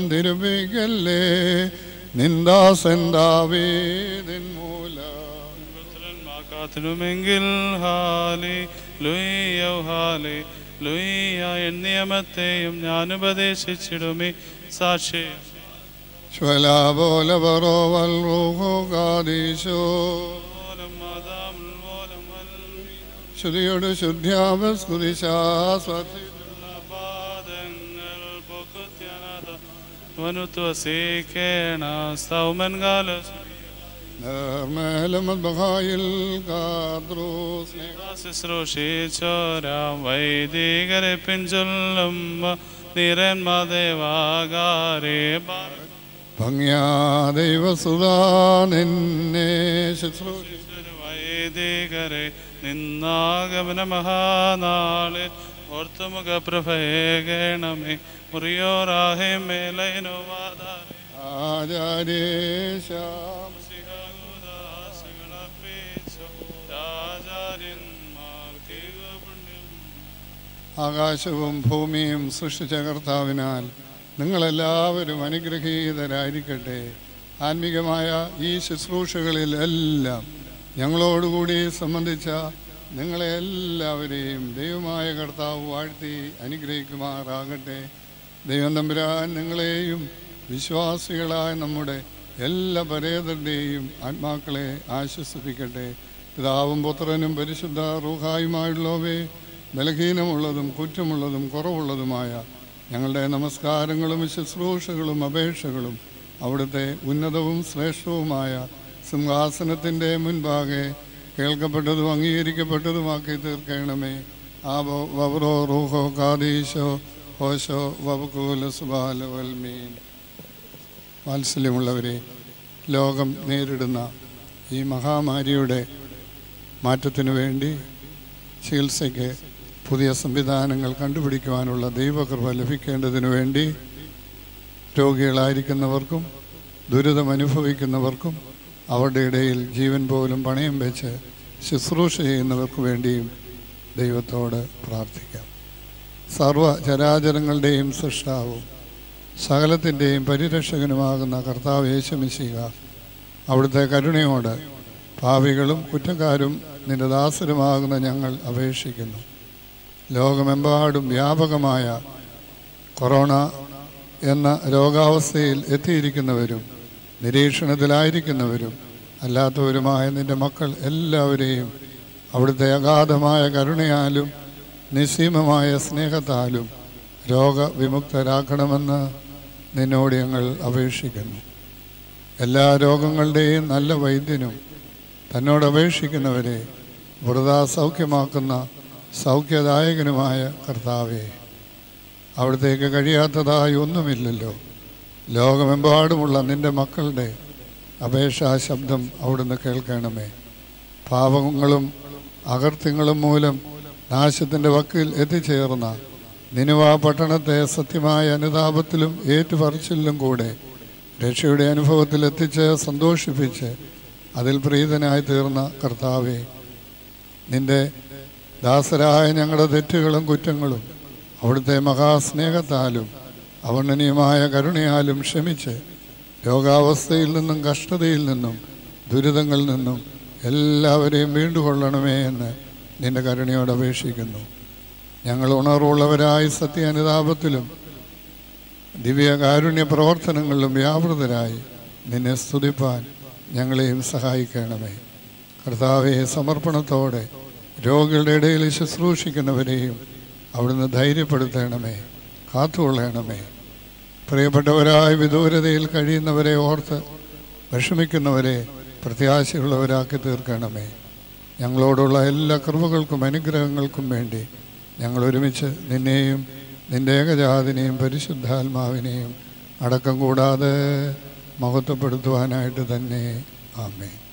തിരുപ്പിക്കല്ലേ നിന്ദാസെന്താവേ നിൻമൂല കാത്തിനുമെങ്കിൽ ഹാലി ലുയ്യോ ഹാലി ലുയ്യ എൻ നിയമത്തെയും ഞാൻ ഉപദേശിച്ചിടുമേ സാക്ഷി شولا برو والروح قاديشو ശ്രുതിയുടെ ശുദ്ധ്യാപസ്കുതിശാസ്വതി പാദങ്ങൾ പൊക്കുത്യാനാഥ വനുത്വസീക്കേണ സൗമൻ കാല നിർമ്മലം ബഹായിൽ കാദ്രൂ സ്നേഹ ശുശ്രൂഷിച്ചോരാം വൈദികരെ പിഞ്ചൊല്ലും നിരന്മദേവാകാരെ ഭംഗ്യാ ദൈവസുതാ നിന്നെ ശുശ്രൂഷി വൈദികരെ നിന്നാഗമന മഹാനാളിൽ ഓർത്തുമുഖ പ്രഭയകണമേ മുറിയോറാഹേ മേലൈനോ വാദാരേ ആചാര്യേശാം രാജാര്യന്മാർക്ക് പുണ്യം ആകാശവും ഭൂമിയും സൃഷ്ടിച്ച കർത്താവിനാൽ നിങ്ങളെല്ലാവരും അനുഗ്രഹീതരായിരിക്കട്ടെ ആത്മീകമായ ഈ ശുശ്രൂഷകളിൽ എല്ലാം ഞങ്ങളോടുകൂടി സംബന്ധിച്ച നിങ്ങളെ എല്ലാവരെയും ദൈവമായ കർത്താവ് വാഴ്ത്തി അനുഗ്രഹിക്കുമാറാകട്ടെ ദൈവം തമ്പുരാൻ നിങ്ങളെയും വിശ്വാസികളായ നമ്മുടെ എല്ലാ പരേതരുടെയും ആത്മാക്കളെ ആശ്വസിപ്പിക്കട്ടെ പിതാവും പുത്രനും പരിശുദ്ധ റൂഹായുമായുള്ളവേ ബലഹീനമുള്ളതും കുറ്റമുള്ളതും കുറവുള്ളതുമായ ഞങ്ങളുടെ നമസ്കാരങ്ങളും ശുശ്രൂഷകളും അപേക്ഷകളും അവിടുത്തെ ഉന്നതവും ശ്രേഷ്ഠവുമായ സിംഹാസനത്തിൻ്റെ മുൻപാകെ കേൾക്കപ്പെട്ടതും അംഗീകരിക്കപ്പെട്ടതുമാക്കി തീർക്കണമേ ആബോ വബ്രോ റൂഹോ കാദീശോ ഹോശോ വബുകൂല സുബാല വൽമീൻ വാത്സല്യമുള്ളവരെ ലോകം നേരിടുന്ന ഈ മഹാമാരിയുടെ മാറ്റത്തിനു വേണ്ടി ചികിത്സയ്ക്ക് പുതിയ സംവിധാനങ്ങൾ കണ്ടുപിടിക്കുവാനുള്ള ദൈവകൃപ ലഭിക്കേണ്ടതിനു വേണ്ടി രോഗികളായിരിക്കുന്നവർക്കും ദുരിതം അനുഭവിക്കുന്നവർക്കും അവരുടെ ഇടയിൽ ജീവൻ പോലും പണയം വെച്ച് ശുശ്രൂഷ ചെയ്യുന്നവർക്ക് വേണ്ടിയും ദൈവത്തോട് പ്രാർത്ഥിക്കാം സർവ ചരാചരങ്ങളുടെയും സൃഷ്ടാവും സകലത്തിൻ്റെയും പരിരക്ഷകനുമാകുന്ന കർത്താവ് യേശുമിശിക അവിടുത്തെ കരുണയോട് പാവികളും കുറ്റക്കാരും നിന്റെ ദാസരുമാകുന്ന ഞങ്ങൾ അപേക്ഷിക്കുന്നു ലോകമെമ്പാടും വ്യാപകമായ കൊറോണ എന്ന രോഗാവസ്ഥയിൽ എത്തിയിരിക്കുന്നവരും നിരീക്ഷണത്തിലായിരിക്കുന്നവരും അല്ലാത്തവരുമായ നിന്റെ മക്കൾ എല്ലാവരെയും അവിടുത്തെ അഗാധമായ കരുണയാലും നിസ്സീമമായ സ്നേഹത്താലും രോഗവിമുക്തരാക്കണമെന്ന് നിന്നോട് ഞങ്ങൾ അപേക്ഷിക്കുന്നു എല്ലാ രോഗങ്ങളുടെയും നല്ല വൈദ്യനും തന്നോട് അപേക്ഷിക്കുന്നവരെ വൃതാ സൗഖ്യമാക്കുന്ന സൗഖ്യദായകനുമായ കർത്താവെ അവിടത്തേക്ക് കഴിയാത്തതായി ഒന്നുമില്ലല്ലോ ലോകമെമ്പാടുമുള്ള നിന്റെ മക്കളുടെ അപേക്ഷാ ശബ്ദം അവിടുന്ന് കേൾക്കണമേ പാപങ്ങളും അകർത്യങ്ങളും മൂലം നാശത്തിൻ്റെ വക്കിൽ എത്തിച്ചേർന്ന നിനുവ പട്ടണത്തെ സത്യമായ അനുതാപത്തിലും ഏറ്റുപറച്ചിലും കൂടെ രക്ഷയുടെ അനുഭവത്തിൽ എത്തിച്ച് സന്തോഷിപ്പിച്ച് അതിൽ പ്രീതനായി തീർന്ന കർത്താവെ നിന്റെ ദാസരായ ഞങ്ങളുടെ തെറ്റുകളും കുറ്റങ്ങളും അവിടുത്തെ മഹാസ്നേഹത്താലും അവർണ്ണനീയമായ കരുണയാലും ക്ഷമിച്ച് രോഗാവസ്ഥയിൽ നിന്നും കഷ്ടതയിൽ നിന്നും ദുരിതങ്ങളിൽ നിന്നും എല്ലാവരെയും വീണ്ടുകൊള്ളണമേ എന്ന് നിന്റെ കരുണയോട് അപേക്ഷിക്കുന്നു ഞങ്ങൾ ഉണർവുള്ളവരായി സത്യാനുതാപത്തിലും ദിവ്യകാരുണ്യ പ്രവർത്തനങ്ങളിലും വ്യാപൃതരായി നിന്നെ സ്തുതിപ്പാൻ ഞങ്ങളെയും സഹായിക്കണമേ കർത്താവെ സമർപ്പണത്തോടെ രോഗികളുടെ ഇടയിൽ ശുശ്രൂഷിക്കുന്നവരെയും അവിടുന്ന് ധൈര്യപ്പെടുത്തണമേ കാത്തുകൊള്ളണമേ പ്രിയപ്പെട്ടവരായ വിദൂരതയിൽ കഴിയുന്നവരെ ഓർത്ത് വിഷമിക്കുന്നവരെ പ്രത്യാശയുള്ളവരാക്കി തീർക്കണമേ ഞങ്ങളോടുള്ള എല്ലാ കൃപകൾക്കും അനുഗ്രഹങ്ങൾക്കും വേണ്ടി ഞങ്ങൾ ഒരുമിച്ച് നിന്നെയും നിന്റെ ഏകജാതിനെയും പരിശുദ്ധാത്മാവിനെയും അടക്കം കൂടാതെ മഹത്വപ്പെടുത്തുവാനായിട്ട് തന്നെ ആമേ